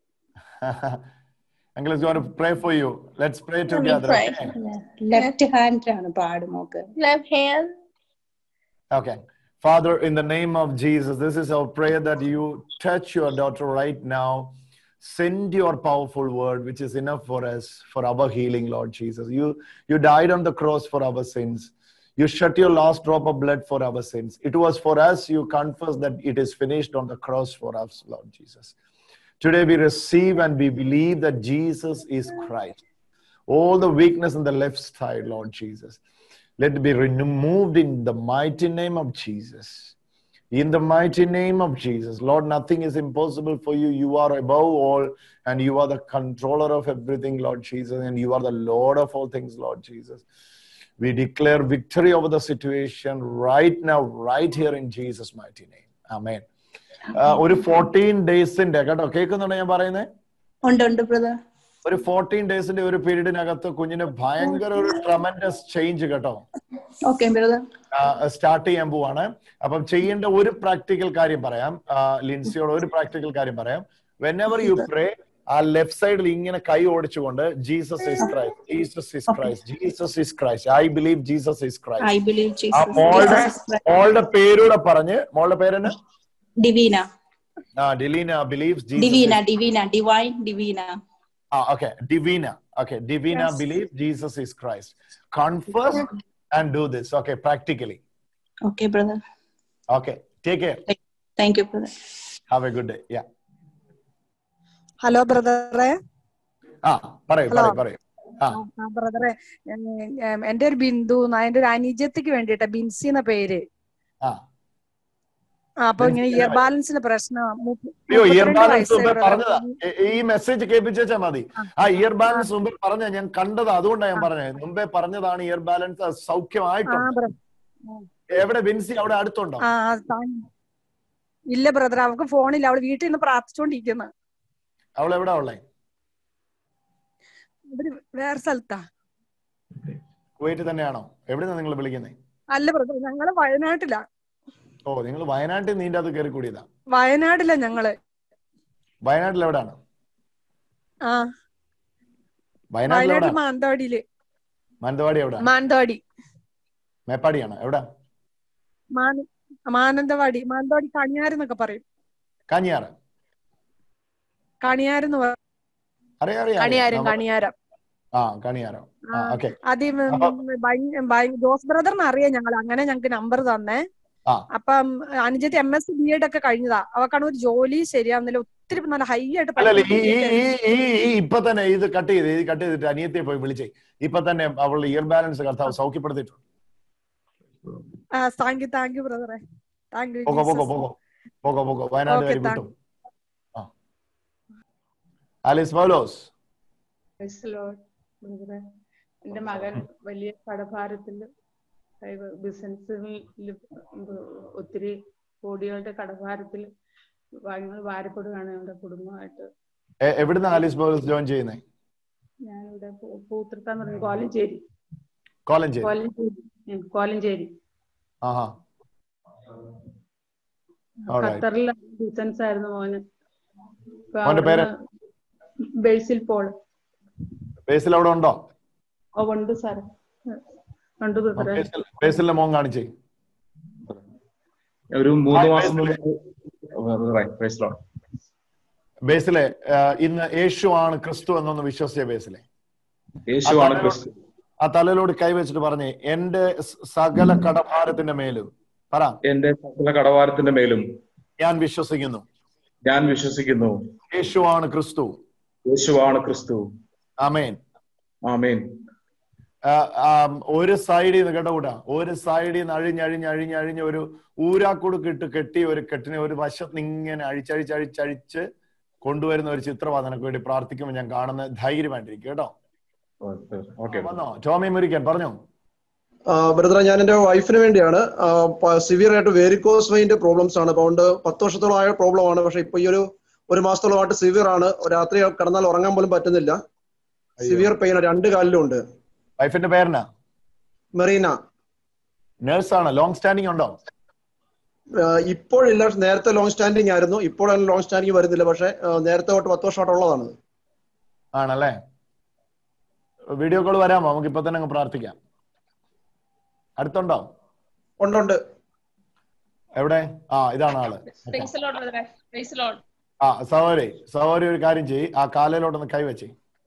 Uncle is going to pray for you. Let's pray Let me together. pray. Okay. Left hand ആണ് പാട് മോക്ക് Left hand. Okay. Father, in the name of Jesus, this is our prayer that you touch your daughter right now. Send your powerful word, which is enough for us, for our healing, Lord Jesus. You, you died on the cross for our sins. You shed your last drop of blood for our sins. It was for us you confessed that it is finished on the cross for us, Lord Jesus. Today we receive and we believe that Jesus is Christ. All the weakness in the left side, Lord Jesus, let it be removed in the mighty name of Jesus. In the mighty name of Jesus, Lord, nothing is impossible for you. You are above all, and you are the controller of everything, Lord Jesus, and you are the Lord of all things, Lord Jesus. We declare victory over the situation right now, right here in Jesus' mighty name. Amen. Uh, ഒരു fourteen ഡേയ്സിന്റെ കേട്ടോ കേൾക്കുന്നുണ്ടോ ഞാൻ പറയുന്നത് ഉണ്ട് ഉണ്ട് brother ഒരു fourteen ഡേയ്സിന്റെ ഒരു പീരീഡിനകത്ത് കുഞ്ഞിന് ഭയങ്കര ഒരു ട്രമൻഡസ് ചേഞ്ച് കേട്ടോ ഓക്കെ ബ്രദർ സ്റ്റാർട്ട് ചെയ്യാൻ പോവാണ് അപ്പം ചെയ്യേണ്ട ഒരു പ്രാക്ടിക്കൽ കാര്യം പറയാം ആ, ലിൻസിയോട് ഒരു പ്രാക്ടിക്കൽ കാര്യം പറയാം വെൻ എവർ യു പ്രേ ആ ലെഫ്റ്റ് സൈഡിൽ ഇങ്ങനെ കൈ ഓടിച്ചുകൊണ്ട് Jesus is Christ Jesus is Christ Jesus is Christ I believe Jesus is I Christ believe ആ ജീസസ് മോളുടെ മോളുടെ പേരൂടെ പറഞ്ഞ് മോളുടെ പേരെന്നെ ഡിവീന ആ Delina believes Divina Jesus Divina divine Divina Ah, okay. Divina. Okay. Divina Yes. believe Jesus is Christ. Confess and do this. Okay. Practically. Okay brother Okay. Take care. Thank you brother Have a good day. Yeah. Hello ബ്രദറെ ആ പറയൂ hello പറയൂ പറയൂ ആ ആ ബ്രദറെ എന്റെ ഒരു ബിന്ദു എന്നാ എന്റെ ഒരു അനുജത്തിക്ക് വേണ്ടിട്ടാ ബിൻസി എന്ന പേര് ആ ആ, അപ്പൊ ഇങ്ങനെ ബിൻസി ഇയർ ബാലൻസിന്റെ പ്രശ്നം അയ്യോ ഇയർ മുപ്പത്തിരണ്ട് ബാലൻസ് വയസ്സായി മുമ്പേ ബ്രദർ പറഞ്ഞതാ ഈ- ഈ മെസ്സേജ് കേൾപ്പിച്ചാ മതി ആ ഇയർ ബാലൻസ് മുമ്പേ പറഞ്ഞ ഞാൻ കണ്ടതാ അതുകൊണ്ടാണ് ഞാൻ പറഞ്ഞത് മുമ്പേ പറഞ്ഞതാണ് ഇയർ ബാലൻസ് ആ സൗഖ്യമായിട്ടുണ്ട് ബ്രദർ എവിടെ ബിൻസി അവിടെ അടുത്തുണ്ടോ ആ ആ, താ- ഇല്ല ബ്രദർ അവൾക്ക് ഫോണില്ല അവള് വീട്ടിൽ നിന്ന് പ്രാർത്ഥിച്ചോണ്ടിരിക്കുന്ന അവൾ എവിടെ ഉള്ളേ അവര് വേറെ സ്ഥലത്താ കുവൈറ്റ് തന്നെയാണോ എവിടെയാണ് നിങ്ങൾ വിളിക്കുന്നത് അല്ല ബ്രദർ ഞങ്ങള് വയനാട്ടിലാ ഓ നിങ്ങൾ വയനാട്ടിൽ നീന്റെ അത് കയറി കൂടിയതാ വയനാട്ടിലാ ഞങ്ങള് വയനാട്ടിൽ എവിടെയാണ് ആ വയനാട്ടിൽ വയനാട്ടിൽ എവിടെ മാനന്തവാടിയില് മാനന്തവാടി എവിടെ മാനന്തവാടി മേപ്പാടിയാണ് എവിടെ മാന മാനന്തവാടി മാനന്തവാടി കണിയാരെന്നൊക്കെ പറയും കാഞ്ഞിയാറ് കണിയാരെന്ന് പറയും അറിയാം അറിയാം അറിയാം കണിയാരം നമ്മ- കണിയാരം ആ കാണിയാറോ ആ ആ ഓക്കെ അത് ഈ ഉം ഭയ- ഭയ- ജോസ് ബ്രദറിന് അറിയാം ഞങ്ങൾ അങ്ങനെ ഞങ്ങക്ക് നമ്പർ തന്നെ ആ അപ്പം അനുജത്തി എം എസ് ബി എഡ് ഒക്കെ കഴിഞ്ഞതാ അവക്കാണ് ഒരു ജോലി ശരിയാവുന്നില്ല ഒത്തിരി നല്ല ഹൈ ആയിട്ട് അല്ലല്ല ഈ ഈ പഠിക്കുന്ന ഈ ഈ ഈ ഇപ്പൊ തന്നെ ഇത് കട്ട് ചെയ്ത് ഇത് കട്ട് ചെയ്തിട്ട് അനിയത്തെ പോയി വിളിച്ചേ ഇപ്പൊ തന്നെ അവളുടെ ഇയർ ബാലൻസ് കർത്താവ് സൗഖ്യപ്പെടുത്തിയിട്ടുണ്ട് ആ താങ്ക് യു താങ്ക് യു ബ്രദറെ താങ്ക് യു പോകോ പോകോ ജീസസ് പോകോ പോകോ പോകോ വയനാട് ഓക്കെ വരെ വിട്ടു താങ്ക് ആ Alice Paulose Praise the Lord. ബ്രദറെ, എന്റെ മകൻ വലിയ കടഭാരത്തിൽ ബിസിനസ്സിൽ ഒത്തിരി കോടികളുടെ കടഭാരത്തിൽ ഞങ്ങൾ ഭാരപ്പെടുകയാണ് ഞങ്ങളുടെ കുടുംബമായിട്ട് എ- എവിടുന്ന് ആലിസ് പൗലോസ് ജോയിൻ ചെയ്യുന്നേ ഞാനിവിടെ പൂ- പൂത്തൃക്കാന്ന് പറഞ്ഞു കോലഞ്ചേരി കോലഞ്ചേരി കോലഞ്ചേരി ഉം, കോലഞ്ചേരി ആഹാ Alright. ഖത്തറിൽ ബിസിനസ് ആയിരുന്നു മോന് ഇപ്പൊ മോന്റെ പേര് അവിടുന്ന് ബേസിൽ പോൾ ബേസിൽ അവിടെ ഉണ്ടോ ഓ ഉണ്ട് സാർ ഉണ്ട് ആ, ബ്രദറെ ബേസിൽ ബേസിലിന്റെ മോൻ കാണിച്ചേ ഒരു മൂന്ന് ആ, മാസം ബേസിലെ മുമ്പ് Praise the Lord. ബേസിലെ ആ, ഇന്ന് യേശു ആണ് ക്രിസ്തു എന്നൊന്ന് വിശ്വസിച്ച ബേസിലെ ആ യേശുവാണ് തലയിലോട് ക്രിസ്തു ആ തലയിലോട് കൈവച്ചിട്ട് പറഞ്ഞേ എന്റെ സ- സകല കടഭാരത്തിന്റെ മേലും പറ എന്റെ സകല കടവാരത്തിന്റെ മേലും ഞാൻ വിശ്വസിക്കുന്നു ഞാൻ വിശ്വസിക്കുന്നു യേശു ആണ് ക്രിസ്തു യേശുവാണ് ക്രിസ്തു ആമേൻ ആമേൻ ആ, ആ, ഒരു സൈഡിൽ നിന്ന് കേട്ടോ കൂട്ടാ ഒരു സൈഡിൽ നിന്ന് അഴിഞ്ഞഴിഞ്ഞ് അഴിഞ്ഞഴിഞ്ഞ് ഒരു ഊരാക്കുടുക്കിട്ട് കെട്ടിയ ഒരു കെട്ടിനെ ഒരു വശത്ത് നിന്ന് ഇങ്ങനെ അഴിച്ചഴിച്ചഴിച്ചഴിച്ച് കൊണ്ടുവരുന്ന ഒരു ചിത്രമാണ് നിനക്ക് വേണ്ടി പ്രാർത്ഥിക്കുമ്പോൾ ഞാൻ കാണുന്ന ധൈര്യമായിട്ടിരിക്കും കേട്ടോ ഓക്കെ വന്നോ ടോമി മുരിക്കൻ പറഞ്ഞോ ബ്രദറെ ഞാൻ എന്റെ വൈഫിന് വേണ്ടിയാണ് സിവിയർ ആയിട്ട് വേരിക്കോസ് വെയിന്റെ പ്രോബ്ലംസ് ആണ് അതുകൊണ്ട് പത്ത് വർഷത്തോളമായ പ്രോബ്ലം ആണ് പക്ഷെ ഇപ്പൊ ഈ ഒരു ഒരു മാസത്തോളമായിട്ട് സിവിയർ ആണ് രാത്രി കിടന്നാൽ ഉറങ്ങാൻ പോലും പറ്റുന്നില്ല സിവിയർ പെയിൻ രണ്ട് കാലിലും ഉണ്ട് വൈഫിന്റെ പേരെന്നാ മെറീന നേഴ്സാണ് ലോങ് സ്റ്റാൻഡിങ് ഉണ്ടോ ആഹ് ഇപ്പോഴില്ല നേരത്തെ ലോങ് സ്റ്റാൻഡിങ് ആയിരുന്നു ഇപ്പോൾ ലോങ് സ്റ്റാൻഡിങ് വരുന്നില്ല പക്ഷെ ആഹ് നേരത്തെ തൊട്ട് പത്ത് വർഷമായിട്ട് ഉള്ളതാണ് ആണല്ലേ വീഡിയോ കോൾ വരാമോ നമുക്ക് ഇപ്പൊ തന്നെ അങ്ങ് പ്രാർത്ഥിക്കാം അടുത്തുണ്ടോ ഉണ്ട് ഉണ്ട് എവിടെ ആ ഇതാണ് ആള് പ്രൈസ് ലോഡ് ബ്രദറെ പ്രൈസ് ലോഡ് ആ സഹോദരി സഹോദരി ഒരു കാര്യം ചെയ്യ് ആ കാലയിലോട്ടൊന്ന് കൈവച്ചേ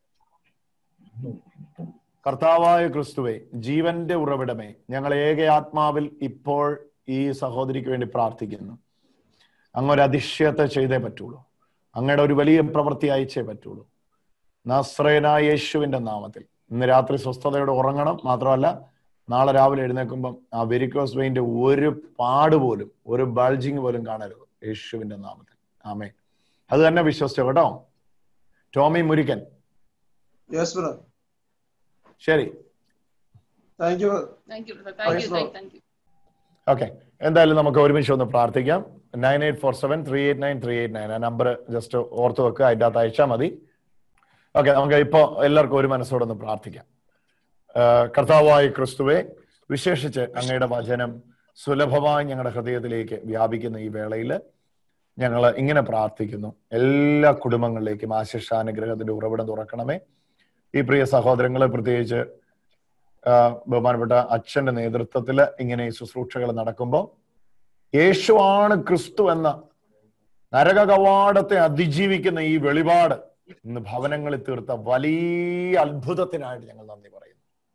കർത്താവായ ക്രിസ്തുവെ ജീവന്റെ ഉറവിടമേ ഞങ്ങൾ ഏക ആത്മാവിൽ ഇപ്പോൾ ഈ സഹോദരിക്ക് വേണ്ടി പ്രാർത്ഥിക്കുന്നു അങ്ങ് ഒരു അതിശയത്തെ ചെയ്തേ പറ്റുള്ളൂ അങ്ങയുടെ ഒരു വലിയ പ്രവൃത്തി അയച്ചേ പറ്റുള്ളൂ നസ്രേനായ യേശുവിന്റെ നാമത്തിൽ ഇന്ന് രാത്രി സ്വസ്ഥതയോടെ ഉറങ്ങണം മാത്രമല്ല നാളെ രാവിലെ എഴുന്നേൽക്കുമ്പം ആ വെരിക്കോസ് വെയിന്റെ ഒരു പാട് പോലും ഒരു ബൾജിങ് പോലും കാണരുത് യേശുവിന്റെ നാമത്തിൽ ആമേ അത് തന്നെ വിശ്വസിച്ചോ കേട്ടോ ടോമി മുരിക്കൻ യെസ് ബ്രദർ ശരി thank you thank you brother thank you thank you okay എന്തായാലും നമുക്ക് ഒരുമിച്ച് ഒന്ന് പ്രാർത്ഥിക്കാം nine eight four seven three eight nine three eight nine ആ നമ്പർ ജസ്റ്റ് ഓർത്ത് വെക്കുക അതിൻ്റെ അകത്ത് അയച്ചാൽ മതി ഓക്കെ നമുക്ക് ഇപ്പോൾ എല്ലാവർക്കും ഒരു മനസ്സോടെ ഒന്ന് പ്രാർത്ഥിക്കാം ആഹ് കർത്താവായ ക്രിസ്തുവെ വിശേഷിച്ച് അങ്ങയുടെ വചനം സുലഭമായി ഞങ്ങളുടെ ഹൃദയത്തിലേക്ക് വ്യാപിക്കുന്ന ഈ വേളയിൽ ഞങ്ങൾ ഇങ്ങനെ പ്രാർത്ഥിക്കുന്നു എല്ലാ കുടുംബങ്ങളിലേക്കും ആശിഷാനുഗ്രഹത്തിന്റെ ഉറവിടം തുറക്കണമേ ഈ പ്രിയ സഹോദരങ്ങളെ പ്രത്യേകിച്ച് ആഹ് ബഹുമാനപ്പെട്ട അച്ഛന്റെ നേതൃത്വത്തിൽ ഇങ്ങനെ ഈ ശുശ്രൂഷകൾ നടക്കുമ്പോൾ യേശുവാണ് ക്രിസ്തു എന്ന നരക കവാടത്തെ അതിജീവിക്കുന്ന ഈ വെളിപാട് ഇന്ന് ഭവനങ്ങളിൽ തീർത്ത വലിയ അത്ഭുതത്തിനായിട്ട് ഞങ്ങൾ നന്ദി പറയുന്നു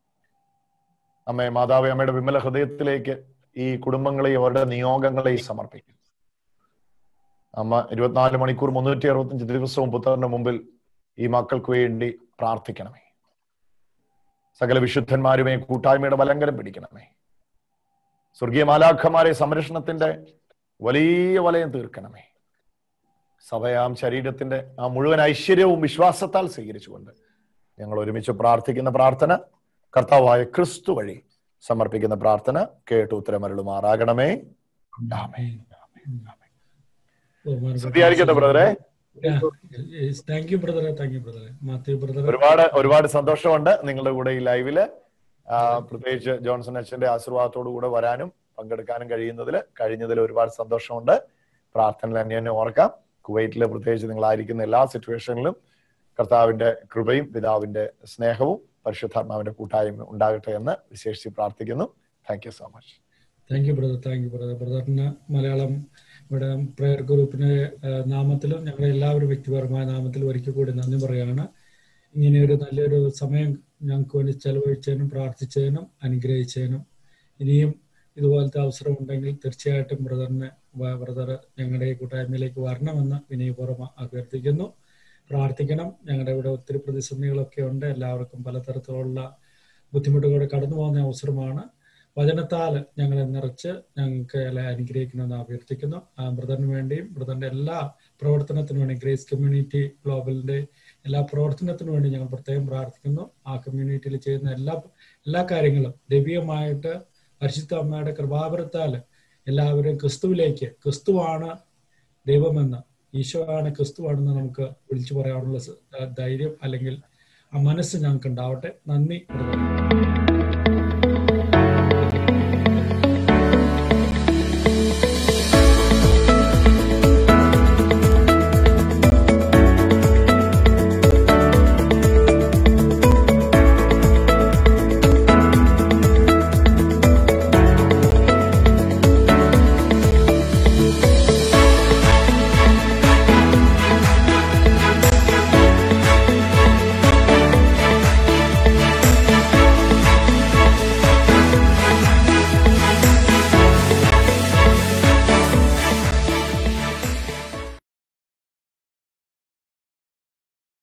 അമ്മേ മാതാവേ അമ്മയുടെ വിമല ഹൃദയത്തിലേക്ക് ഈ കുടുംബങ്ങളെയും അവരുടെ നിയോഗങ്ങളെയും സമർപ്പിക്കും അമ്മ ഇരുപത്തിനാല് മണിക്കൂർ മുന്നൂറ്റി അറുപത്തഞ്ച് ദിവസവും പുത്രന്റെ മുമ്പിൽ ഈ മക്കൾക്ക് വേണ്ടി പ്രാർത്ഥിക്കണമേ സകല വിശുദ്ധന്മാരുമേ കൂട്ടായ്മയുടെ വലങ്കരം പിടിക്കണമേ സ്വർഗീയ മാലാഖമാരെ സംരക്ഷണത്തിന്റെ വലിയ വലയം തീർക്കണമേ സഭയാം ശരീരത്തിന്റെ ആ മുഴുവൻ ഐശ്വര്യവും വിശ്വാസത്താൽ സ്വീകരിച്ചുകൊണ്ട് ഞങ്ങൾ ഒരുമിച്ച് പ്രാർത്ഥിക്കുന്ന പ്രാർത്ഥന കർത്താവായ ക്രിസ്തു വഴി സമർപ്പിക്കുന്ന പ്രാർത്ഥന കേട്ട് ഉത്തരമരുളുമാറാകണമേ ആമേൻ സ്തുതിയായിരിക്കട്ടെ ബ്രദറെ താങ്ക് യു ബ്രദറെ താങ്ക് യു ബ്രദറെ മാത്യു ബ്രദറെ ഒരുപാട് ഒരുപാട് സന്തോഷമുണ്ട് നിങ്ങളുടെ കൂടെ ഈ ലൈവില് ആ, പ്രത്യേകിച്ച് ജോൺസൺ അച്ഛന്റെ ആശീർവാദത്തോടു കൂടെ വരാനും പങ്കെടുക്കാനും കഴിയുന്നതിൽ കഴിഞ്ഞതിൽ ഒരുപാട് സന്തോഷമുണ്ട് പ്രാർത്ഥനയിൽ അന്യോന്യം ഓർക്കാം കുവൈറ്റില് പ്രത്യേകിച്ച് നിങ്ങളായിരിക്കുന്ന എല്ലാ സിറ്റുവേഷനിലും കർത്താവിന്റെ കൃപയും പിതാവിന്റെ സ്നേഹവും പരിശുദ്ധാത്മാവിന്റെ കൂട്ടായ്മ ഉണ്ടാകട്ടെ എന്ന് വിശേഷിച്ച് പ്രാർത്ഥിക്കുന്നു thank you so much thank you brother thank you brother ബ്രദറിന് മലയാളം ഇവിടെ പ്രയർ ഗ്രൂപ്പിന്റെ ആ, നാമത്തിലും ഞങ്ങളുടെ എല്ലാവരും വ്യക്തിപരമായ നാമത്തിലും ഒരിക്കൽ കൂടി നന്ദി പറയാണ് ഇങ്ങനെ ഒരു നല്ലൊരു സമയം ഞങ്ങൾക്ക് വേണ്ടി ചെലവഴിച്ചതിനും പ്രാർത്ഥിച്ചതിനും അനുഗ്രഹിച്ചതിനും ഇനിയും ഇതുപോലത്തെ അവസരം ഉണ്ടെങ്കിൽ തീർച്ചയായിട്ടും ബ്രദറിനെ ബ്രദർ ഞങ്ങളുടെ ഈ കൂട്ടായ്മയിലേക്ക് വരണമെന്ന് വിനയപൂർവ്വം അഭ്യർത്ഥിക്കുന്നു പ്രാർത്ഥിക്കണം ഞങ്ങളുടെ ഇവിടെ ഒത്തിരി പ്രതിസന്ധികളൊക്കെ ഉണ്ട് എല്ലാവർക്കും പലതരത്തിലുള്ള ബുദ്ധിമുട്ടുകളോടെ കടന്നു പോകുന്ന അവസരമാണ് വചനത്താൽ ഞങ്ങളെ നിറച്ച് ഞങ്ങൾക്ക് എല്ലാം അനുഗ്രഹിക്കണമെന്ന് അഭ്യർത്ഥിക്കുന്നു ആ ബ്രദറിന് വേണ്ടിയും ബ്രദറിന്റെ എല്ലാ പ്രവർത്തനത്തിനു വേണ്ടി ഗ്രേസ് കമ്മ്യൂണിറ്റി ഗ്ലോബലിന്റെ എല്ലാ പ്രവർത്തനത്തിനു വേണ്ടി ഞങ്ങൾ പ്രത്യേകം പ്രാർത്ഥിക്കുന്നു ആ കമ്മ്യൂണിറ്റിയിൽ ചെയ്യുന്ന എല്ലാ എല്ലാ കാര്യങ്ങളും ദൈവീയമായിട്ട് പരിശുദ്ധ അമ്മയുടെ കൃപാപരത്താൽ എല്ലാവരും ക്രിസ്തുവിലേക്ക് ക്രിസ്തുവാണ് ദൈവമെന്ന് ഈശോ ആണ് ക്രിസ്തുവാണെന്ന് നമുക്ക് വിളിച്ചു പറയാനുള്ള സ- ധൈര്യം അല്ലെങ്കിൽ ആ മനസ്സ് ഞങ്ങൾക്ക് ഉണ്ടാവട്ടെ നന്ദി ബ്രദർ